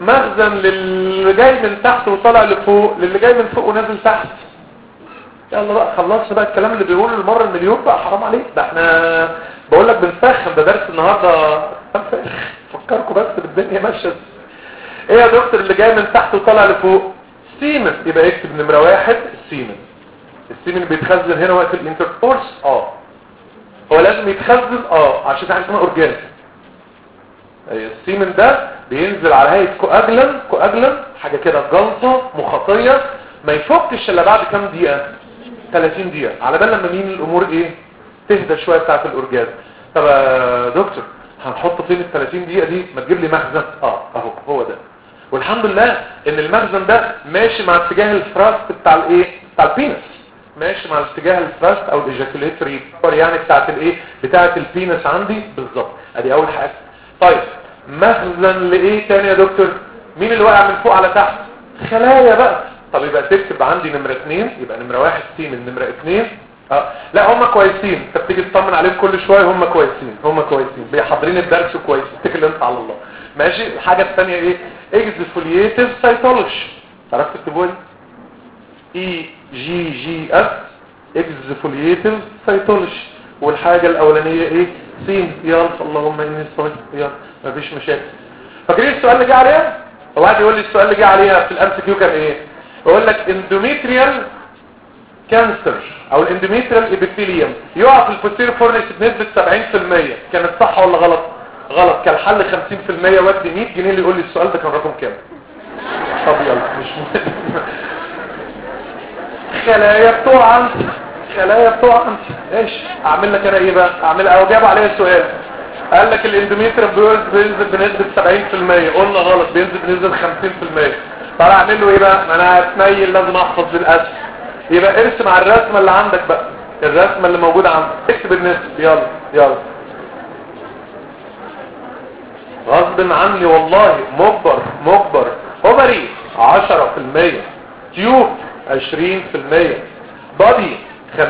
S2: مخزن للي جاي من تحت وطالع لفوق للي جاي من فوق ونازل تحت يلا بقى خلصنا بقى الكلام اللي بيقوله المرة المليون بقى حرام عليك ده احنا بقول لك بنسخن ده درس النهارده فكركم بس بالدنيا ماشيه ايه يا دكتور اللي جاي من تحت وطالع لفوق سيمن يبقى اكتب نمره واحد السيمن السيمن بيتخزن هنا وقت الانتركورس اه هو لازم يتخزن اه عشان في حاجه اسمها اورجانيك السيمن ده بينزل على هيئه كواجلن كواجلن حاجه كده جلطه مخاطيه ما يفكش الا بعد كام دقيقه 30 دقيقه على بال لما مين الامور ايه تهدى شويه بتاعه الاورجازم طب يا دكتور هنحط فين ال 30 دقيقه دي ما تجيب لي مخزن اه اهو هو ده والحمد لله ان المخزن ده ماشي مع اتجاه الفراست بتاع الايه بتاع البينس ماشي مع اتجاه الفراست او الايجاكوليتري يعني بتاعه الايه بتاعه البينس عندي بالظبط ادي اول حاجه طيب مخزن لايه تاني يا دكتور مين اللي واقع من فوق على تحت خلايا بقى طب يبقى تكتب عندي نمرة اتنين يبقى نمرة واحد سي من نمرة اتنين اه لا هم كويسين انت بتيجي تطمن عليهم كل شوية هم كويسين هم كويسين بيحضرين الدرس كويس اتكل انت على الله ماشي الحاجة الثانية ايه اكزفولييتيف سيتولوجي تعرف تكتبوا لي اي جي جي اس اكزفولييتيف سيتولوجي والحاجة الاولانية ايه سين يلا اللهم اني صوت يلا مفيش مشاكل فاكرين السؤال اللي جه عليها هو واحد يقول لي السؤال اللي جه عليها في الام كيو كان ايه يقول لك اندوميتريال كانسر او الاندوميتريال ايبيثيليوم يقع في البوستيريور فورنكس بنسبه 70% كانت صح ولا غلط غلط كان الحل 50% ودي 100 جنيه اللي يقول لي السؤال ده كان رقم كام طب يلا مش مهم خلايا بتوع عندي خلايا بتوع عندي ايش اعمل لك انا ايه بقى اعمل او جاب عليها السؤال قال لك الاندوميتريال بينزل بنسبه 70% قلنا غلط بينزل بنسبه 50% طب اعمل له ايه بقى ما انا هتنيل لازم احفظ بالاسم يبقى ارسم على الرسمه اللي عندك بقى الرسمه اللي موجوده عندك اكتب النسب يلا يلا غصب عني والله مجبر مجبر اوفري 10% تيوب 20% بادي 50%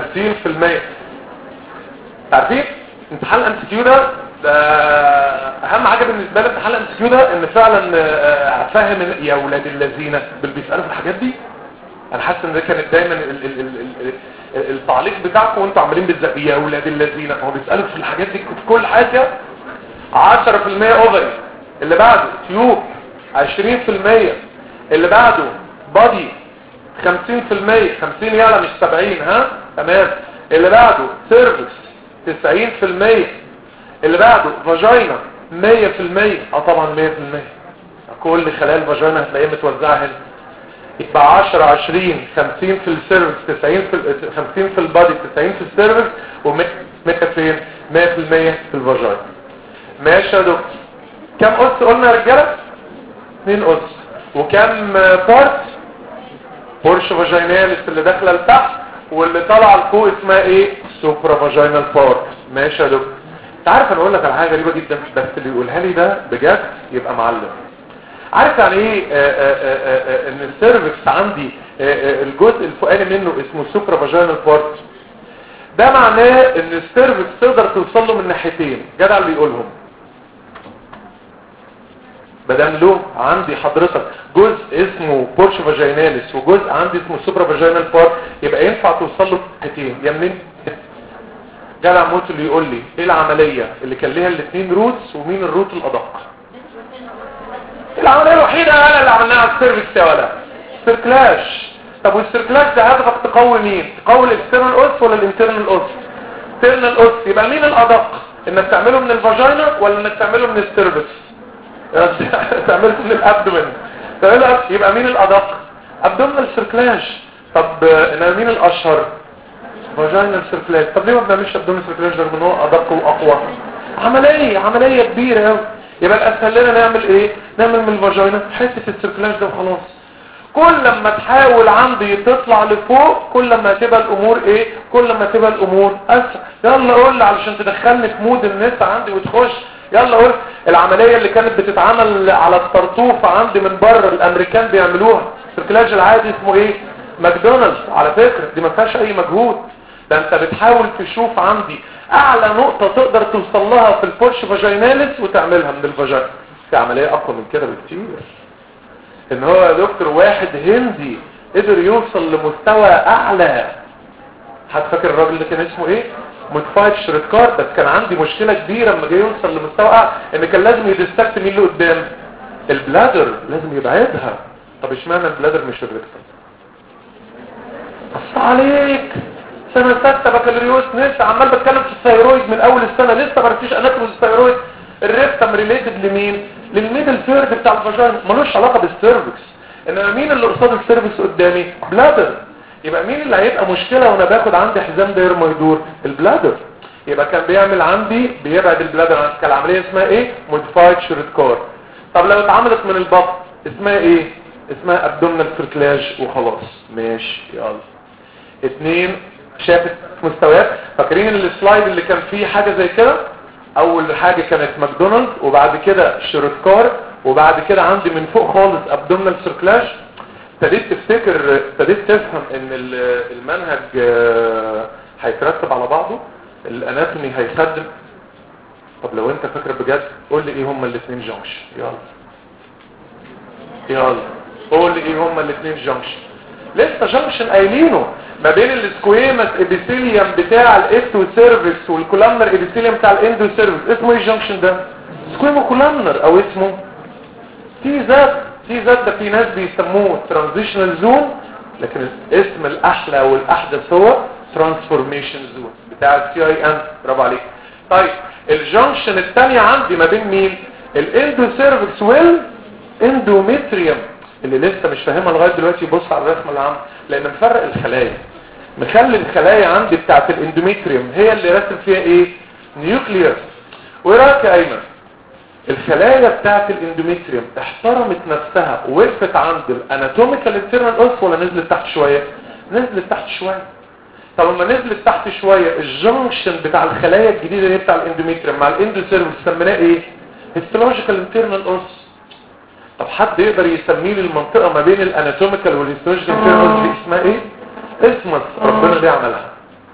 S2: عارفين امتحان الام كيو ده ده اهم حاجه بالنسبه لي امتحان الام كيو ده ان فعلا افهم يا اولاد الذين اللي بيسالوا في الحاجات دي انا حاسس ان ده كانت دايما ال ال ال ال ال التعليق بتاعكم وانتوا عمالين بتزق يا اولاد الذين هو بيسالوا في الحاجات دي في كل حاجه 10% اوفري اللي بعده تيوب 20% اللي بعده بادي 50% 50 يلا مش 70 ها تمام اللي بعده سيرفكس 90% اللي بعده فاجينا 100% اه طبعا 100% كل خلايا الفاجينا هتلاقيها متوزعه هنا يبقى 10 20 50 في السيرفكس 90 في 50 في البادي 90 في السيرفكس و100 فين 100% في الفاجينا ماشي يا دكتور كم قص قلنا يا رجاله 2 قص وكم بارت بورش فاجيناليس اللي داخله لتحت واللي طالعه لفوق اسمها ايه سوبرا فاجينال بارت ماشي يا دكتور انت عارف انا اقول لك على حاجه غريبه جدا بس اللي يقولها لي ده بجد يبقى معلم عارف يعني ايه آآ آآ آآ ان السيرفكس عندي الجزء الفوقاني منه اسمه سوبرا فاجينال بارت ده معناه ان السيرفكس تقدر توصل له من ناحيتين جدع اللي يقولهم بدل له عندي حضرتك جزء اسمه بورش فاجيناليس وجزء عندي اسمه سوبرا فاجينال بارت يبقى ينفع توصل له ناحيتين يا منين جدع موت اللي يقول لي ايه العمليه اللي كان ليها الاثنين روتس ومين الروت الادق العمليه الوحيده انا اللي عملناها على السيرفكس يا ولا سيركلاش طب والسيركلاش ده هدفك تقوي مين تقوي الاكسترنال اوس ولا الانترنال اوس الانترنال اوس يبقى مين الادق انك تعمله من الفاجينا ولا انك تعمله من السيرفكس تعمله من الابدومن تعمله يبقى مين الادق ابدومينال سيركلاش طب انما مين الاشهر فاجينال سيركلاش طب ليه ما بنعملش ابدومينال سيركلاش رغم ان هو ادق واقوى عمليه عمليه كبيره قوي يبقى الاسهل لنا نعمل ايه نعمل من الفاجينا حته السيركلاش ده وخلاص كل لما تحاول عندي تطلع لفوق كل ما تبقى الامور ايه كل ما تبقى الامور اسهل يلا قول لي علشان تدخلني في مود الناس عندي وتخش يلا قول العمليه اللي كانت بتتعمل على الطرطوف عندي من بره الامريكان بيعملوها السيركلاج العادي اسمه ايه ماكدونالدز على فكره دي ما فيهاش اي مجهود ده انت بتحاول تشوف عندي اعلى نقطه تقدر توصل لها في البورش فاجيناليس وتعملها من الفاجينا في عمليه اقوى من كده بكتير ان هو يا دكتور واحد هندي قدر يوصل لمستوى اعلى حد فاكر الراجل اللي كان اسمه ايه مودفايد شريت بس كان عندي مشكلة كبيرة لما جاي يوصل لمستوى اعلى ان كان لازم يدستكت مين اللي قدام البلادر لازم يبعدها طب اشمعنى البلادر مش الريكتم بص عليك سنة ستة بكالوريوس لسه عمال بتكلم في الثيرويد من اول السنة لسه ما عرفتيش اناتومي الثيرويد الريكتم ريليتد لمين للميدل ثيرد بتاع الفاجين ملوش علاقة بالسيرفكس انما مين اللي قصاد السيرفكس قدامي بلادر يبقى مين اللي هيبقى مشكلة وانا باخد عندي حزام داير ما يدور البلادر يبقى كان بيعمل عندي بيبعد البلادر عن كان العملية اسمها ايه موديفايد شورت كار طب لو اتعملت من البطن اسمها ايه اسمها ابدومينال سيركلاج وخلاص ماشي يلا اتنين شافت مستويات فاكرين السلايد اللي كان فيه حاجة زي كده اول حاجة كانت ماكدونالد وبعد كده شيروتكار وبعد كده عندي من فوق خالص ابدومينال سيركلاج ابتديت تفتكر ابتديت تفهم ان المنهج هيترتب على بعضه الاناتومي هيخدم طب لو انت فاكر بجد قول لي ايه هما الاثنين جنكشن يلا يلا قول لي ايه هما الاثنين جنكشن لسه جنكشن قايلينه ما بين السكويمس ابيثيليوم بتاع الاكتو سيرفيس والكولامنر ابيثيليوم بتاع الاندو سيرفيس اسمه ايه الجنكشن ده سكويمو كولامنر او اسمه تي ذات تي ذات ده في ناس بيسموه ترانزيشنال زون لكن الاسم الاحلى والاحدث هو ترانسفورميشن زون بتاع السي اي ان برافو عليك طيب الجنكشن الثانيه عندي ما بين مين الاندو سيرفيس ويل اندوميتريوم اللي لسه مش فاهمها لغايه دلوقتي يبص على الرسمه اللي عامله لان مفرق الخلايا مخلي الخلايا عندي بتاعت الاندوميتريوم هي اللي راسم فيها ايه نيوكليوس وايه رايك يا ايمن الخلايا بتاعت الاندوميتريوم احترمت نفسها ووقفت عند الاناتوميكال انترنال اوس ولا نزلت تحت شويه نزلت تحت شويه طب لما نزلت تحت شويه الجنكشن بتاع الخلايا الجديده اللي بتاع الاندوميتريوم مع الاندوسيرفس سميناه ايه هيستولوجيكال انترنال اوس طب حد يقدر يسميه لي المنطقه ما بين الاناتوميكال والهيستولوجيكال انترنال اوس دي اسمها ايه اسمس ربنا ليه عملها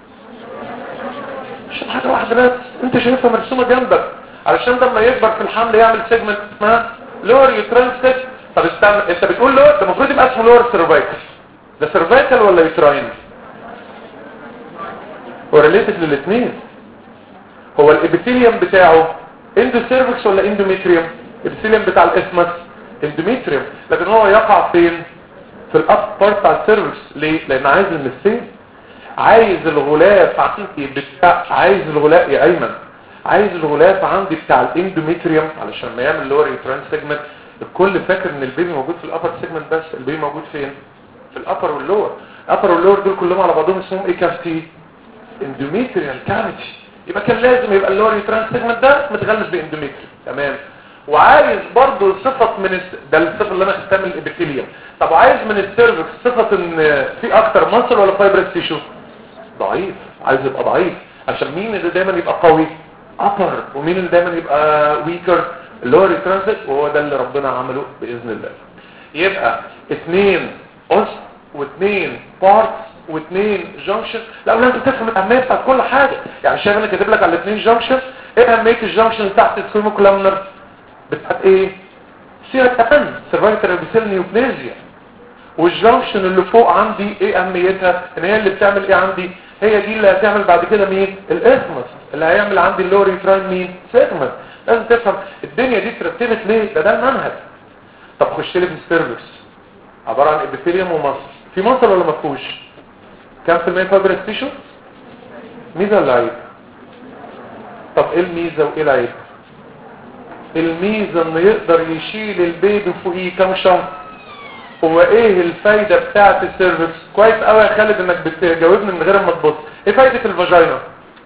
S2: عشان حاجه واحده بس انت شايفها مرسومه جنبك علشان لما يكبر في الحمل يعمل سيجمنت اسمها لور يوتراين ستيك طب استنى انت بتقول لور ده المفروض يبقى اسمه لور سيرفايكال ده سيرفايكال ولا يوتراين هو ريليتد للاثنين هو الابيثيليوم بتاعه اندو سيرفكس ولا اندوميتريوم الابيثيليوم بتاع الاسمس اندوميتريوم لكن هو يقع فين في الاب بارت بتاع السيرفكس ليه لان عايز المسين عايز الغلاف عندي بتاع عايز الغلاف يا ايمن عايز الغلاف عندي بتاع الاندوميتريوم علشان ما يعمل لور يوتران سيجمنت الكل فاكر ان البيبي موجود في الابر سيجمنت بس البيبي موجود فين في الابر واللور الابر واللور دول كلهم على بعضهم اسمهم ايه كافتي اندوميتريال كافيتي يبقى كان لازم يبقى اللور يوتران سيجمنت ده متغلف باندوميتريوم تمام وعايز برضو صفة من الس... ده الصفة اللي انا خدتها من الابيثيليوم طب عايز من السيرفكس صفة ان في اكتر مصل ولا فايبرس تيشو ضعيف عايز يبقى ضعيف عشان مين اللي دايما يبقى قوي ابر ومين اللي دايما يبقى ويكر اللي هو ريترانسيت وهو ده اللي ربنا عمله باذن الله يبقى اثنين اوس واثنين بارتس واثنين جانكشن لا لازم تفهم الاهميه بتاعت كل حاجه يعني شايف انا كاتب لك على الاثنين جانكشن ايه اهميه الجانكشن اللي تحت السويموكولامنر بتاعت ايه سيرتان سيرفايتال ابيثيل نيوبليزيا والجانكشن اللي فوق عندي ايه اهميتها ان هي اللي بتعمل ايه عندي هي دي اللي هتعمل بعد كده مين الاثمس اللي هيعمل عندي اللور يوتراين مين سيجمنت لازم تفهم الدنيا دي اترتبت ليه ده ده المنهج طب خش لي في السيرفكس عباره عن ابيثيليوم ومصل في مصل ولا ما فيهوش كام في المية فايبرس تيشو ميزه ولا عيب طب ايه الميزه وايه العيب الميزه انه يقدر يشيل البيبي فوقيه كام شهر هو ايه الفايدة بتاعت السيرفكس كويس قوي يا خالد انك بتجاوبني من غير ما تبص ايه فايدة الفاجينا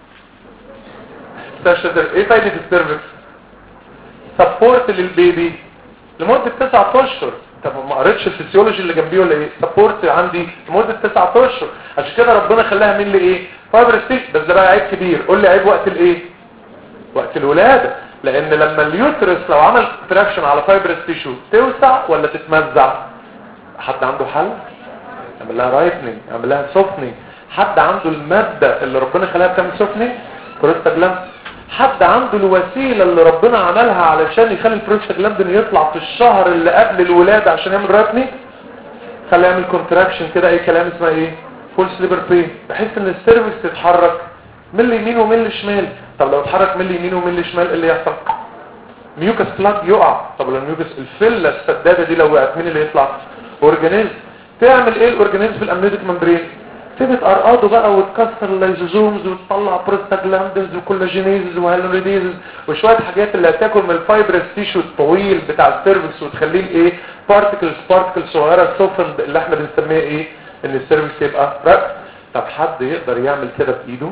S2: تشتر ايه فايدة السيرفكس سبورت للبيبي لمدة 9 اشهر طب ما قريتش الفسيولوجي اللي جنبيه ولا ايه سبورت عندي لمدة 9 اشهر عشان كده ربنا خلاها مين لايه فايبر ستيك بس ده بقى عيب كبير قول لي عيب وقت الايه وقت الولادة لان لما اليوترس لو عمل تراكشن على فايبر تيشو توسع ولا تتمزع حد عنده حل يعمل لها رايتنينج يعمل لها سوفنينج حد عنده المادة اللي ربنا خلاها بتعمل سوفنينج بروستاجلاند حد عنده الوسيلة اللي ربنا عملها علشان يخلي البروستاجلاندين يطلع في الشهر اللي قبل الولادة عشان يعمل راتني خليه يعمل كونتراكشن كده اي كلام اسمها ايه فول سليبر بين بحيث ان السيرفكس تتحرك ملي يمين وملي شمال طب لو اتحرك ملي يمين وملي شمال ايه اللي يحصل ميوكس بلاج يقع طب لو الميوكس الفله السداده دي لو وقعت مين اللي يطلع اورجانيزم تعمل ايه الاورجانيزم في الامنيوتيك ممبرين تبقى تقرقضه بقى وتكسر اللايزوزومز وتطلع بروستاجلاندينز وكولاجينيزز وهالوريديزز وشويه حاجات اللي هتاكل من الفايبرس تيشو الطويل بتاع السيرفكس وتخليه ايه بارتكلز بارتكلز صغيره سوفند اللي احنا بنسميها ايه ان السيرفكس يبقى رق طب حد يقدر يعمل كده بايده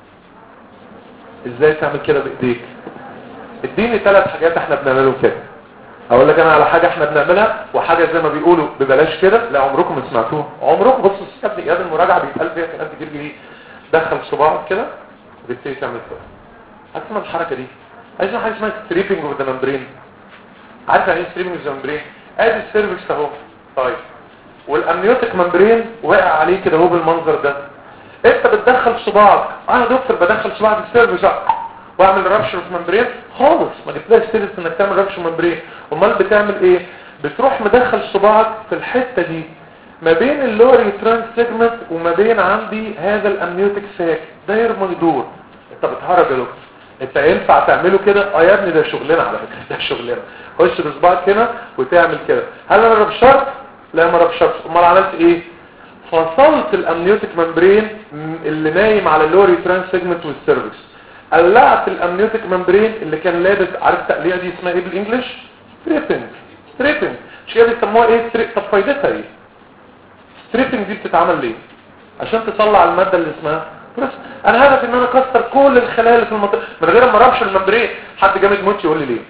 S2: ازاي تعمل كده بايديك اديني ثلاث حاجات احنا بنعملهم كده اقول لك انا على حاجة احنا بنعملها وحاجة زي ما بيقولوا ببلاش كده لا عمركم ما سمعتوها عمركم بصوا يا ابني اياد المراجعة بيتقال فيها كلام كتير جديد دخل صباعك كده وبتبتدي تعمل كده هتسمع الحركة دي عايزين حاجة اسمها ستريبنج اوف ذا ممبرين عارف يعني ايه ستريبنج اوف ذا ممبرين ادي السيرفكس اهو طيب والامنيوتيك ممبرين واقع عليه كده اهو بالمنظر ده انت بتدخل صباعك انا دكتور بدخل صباعي في السيرفكس واعمل رابشر في ممبرين خالص ما جبتلاش سيرس انك تعمل رابشر ممبرين امال بتعمل ايه بتروح مدخل صباعك في الحتة دي ما بين اللوري ترانس سيجمنت وما بين عندي هذا الامنيوتيك ساك داير ما يدور انت بتهرج يا دكتور انت ينفع تعمله كده اه يا ابني ده شغلنا على فكره ده شغلنا خش بصباعك هنا وتعمل كده هل انا ربشرت لا ما ربشرتش امال عملت ايه فصلت الامنيوتيك ممبرين اللي نايم على اللوري ترانس سيجمنت والسيرفكس قلعت الامنيوتيك ممبرين اللي كان لابس عارف التقليعه دي اسمها ايه بالانجلش ستريبنج ستريبنج مش كده بيسموها ايه ستريب طب فايدتها ايه ستريبنج دي بتتعمل ليه عشان تطلع الماده اللي اسمها بس انا هدفي ان انا اكسر كل الخلايا اللي في المنطقه من غير ما ربش الممبرين حد جامد موت يقول لي ليه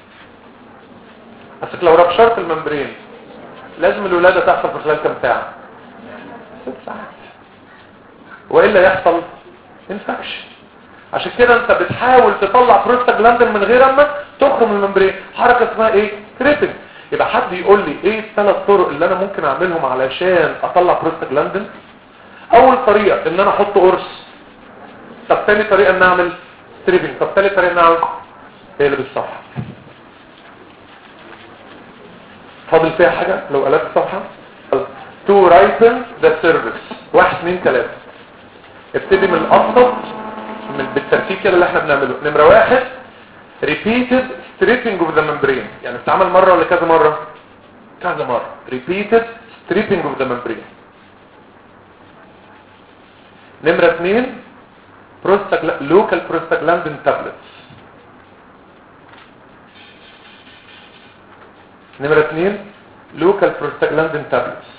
S2: اصل لو ربشرت الممبرين لازم الولاده تحصل في خلال كام ساعه ست ساعات والا يحصل انفكشن عشان كده انت بتحاول تطلع بروستاجلاندين من غير اما تخرم الممبرين حركه اسمها ايه تريبنج يبقى حد يقول لي ايه الثلاث طرق اللي انا ممكن اعملهم علشان اطلع بروستاجلاندين اول طريقه ان انا احط قرص طب ثاني طريقه ان اعمل ستريبنج طب ثالث طريقه ان اعمل هي اللي بالصفحه فاضل فيها حاجه لو قلبت الصفحه تو رايتن ذا سيرفيس واحد اثنين ثلاثه ابتدي من الابسط من بالترتيب كده اللي احنا بنعمله نمرة واحد repeated stripping of the membrane يعني بتعمل مرة ولا كذا مرة كذا مرة repeated stripping of the membrane نمرة اثنين prostagla- local prostaglandin tablets نمرة اثنين local prostaglandin tablets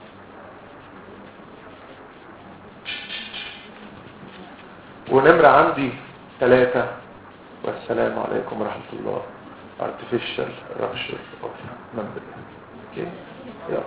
S2: ونمرة عندي ثلاثة والسلام عليكم ورحمة الله artificial rupture of membrane okay يلا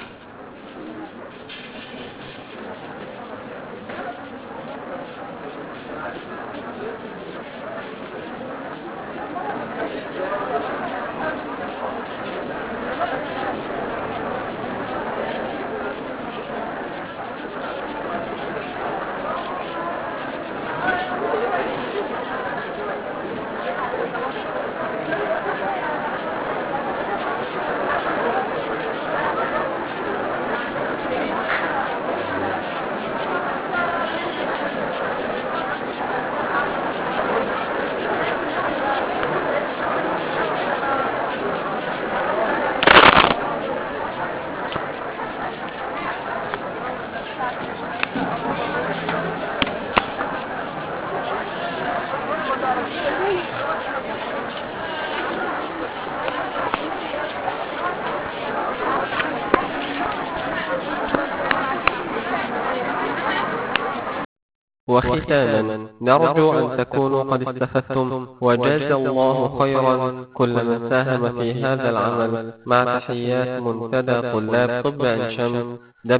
S1: وختاما نرجو أن تكونوا قد استفدتم وجاز الله خيرا كل من ساهم في هذا العمل مع تحيات منتدى طلاب طب عين شمس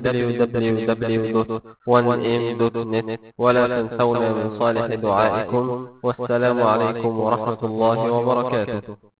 S1: www.1m.net ولا تنسونا من صالح دعائكم والسلام عليكم ورحمة الله وبركاته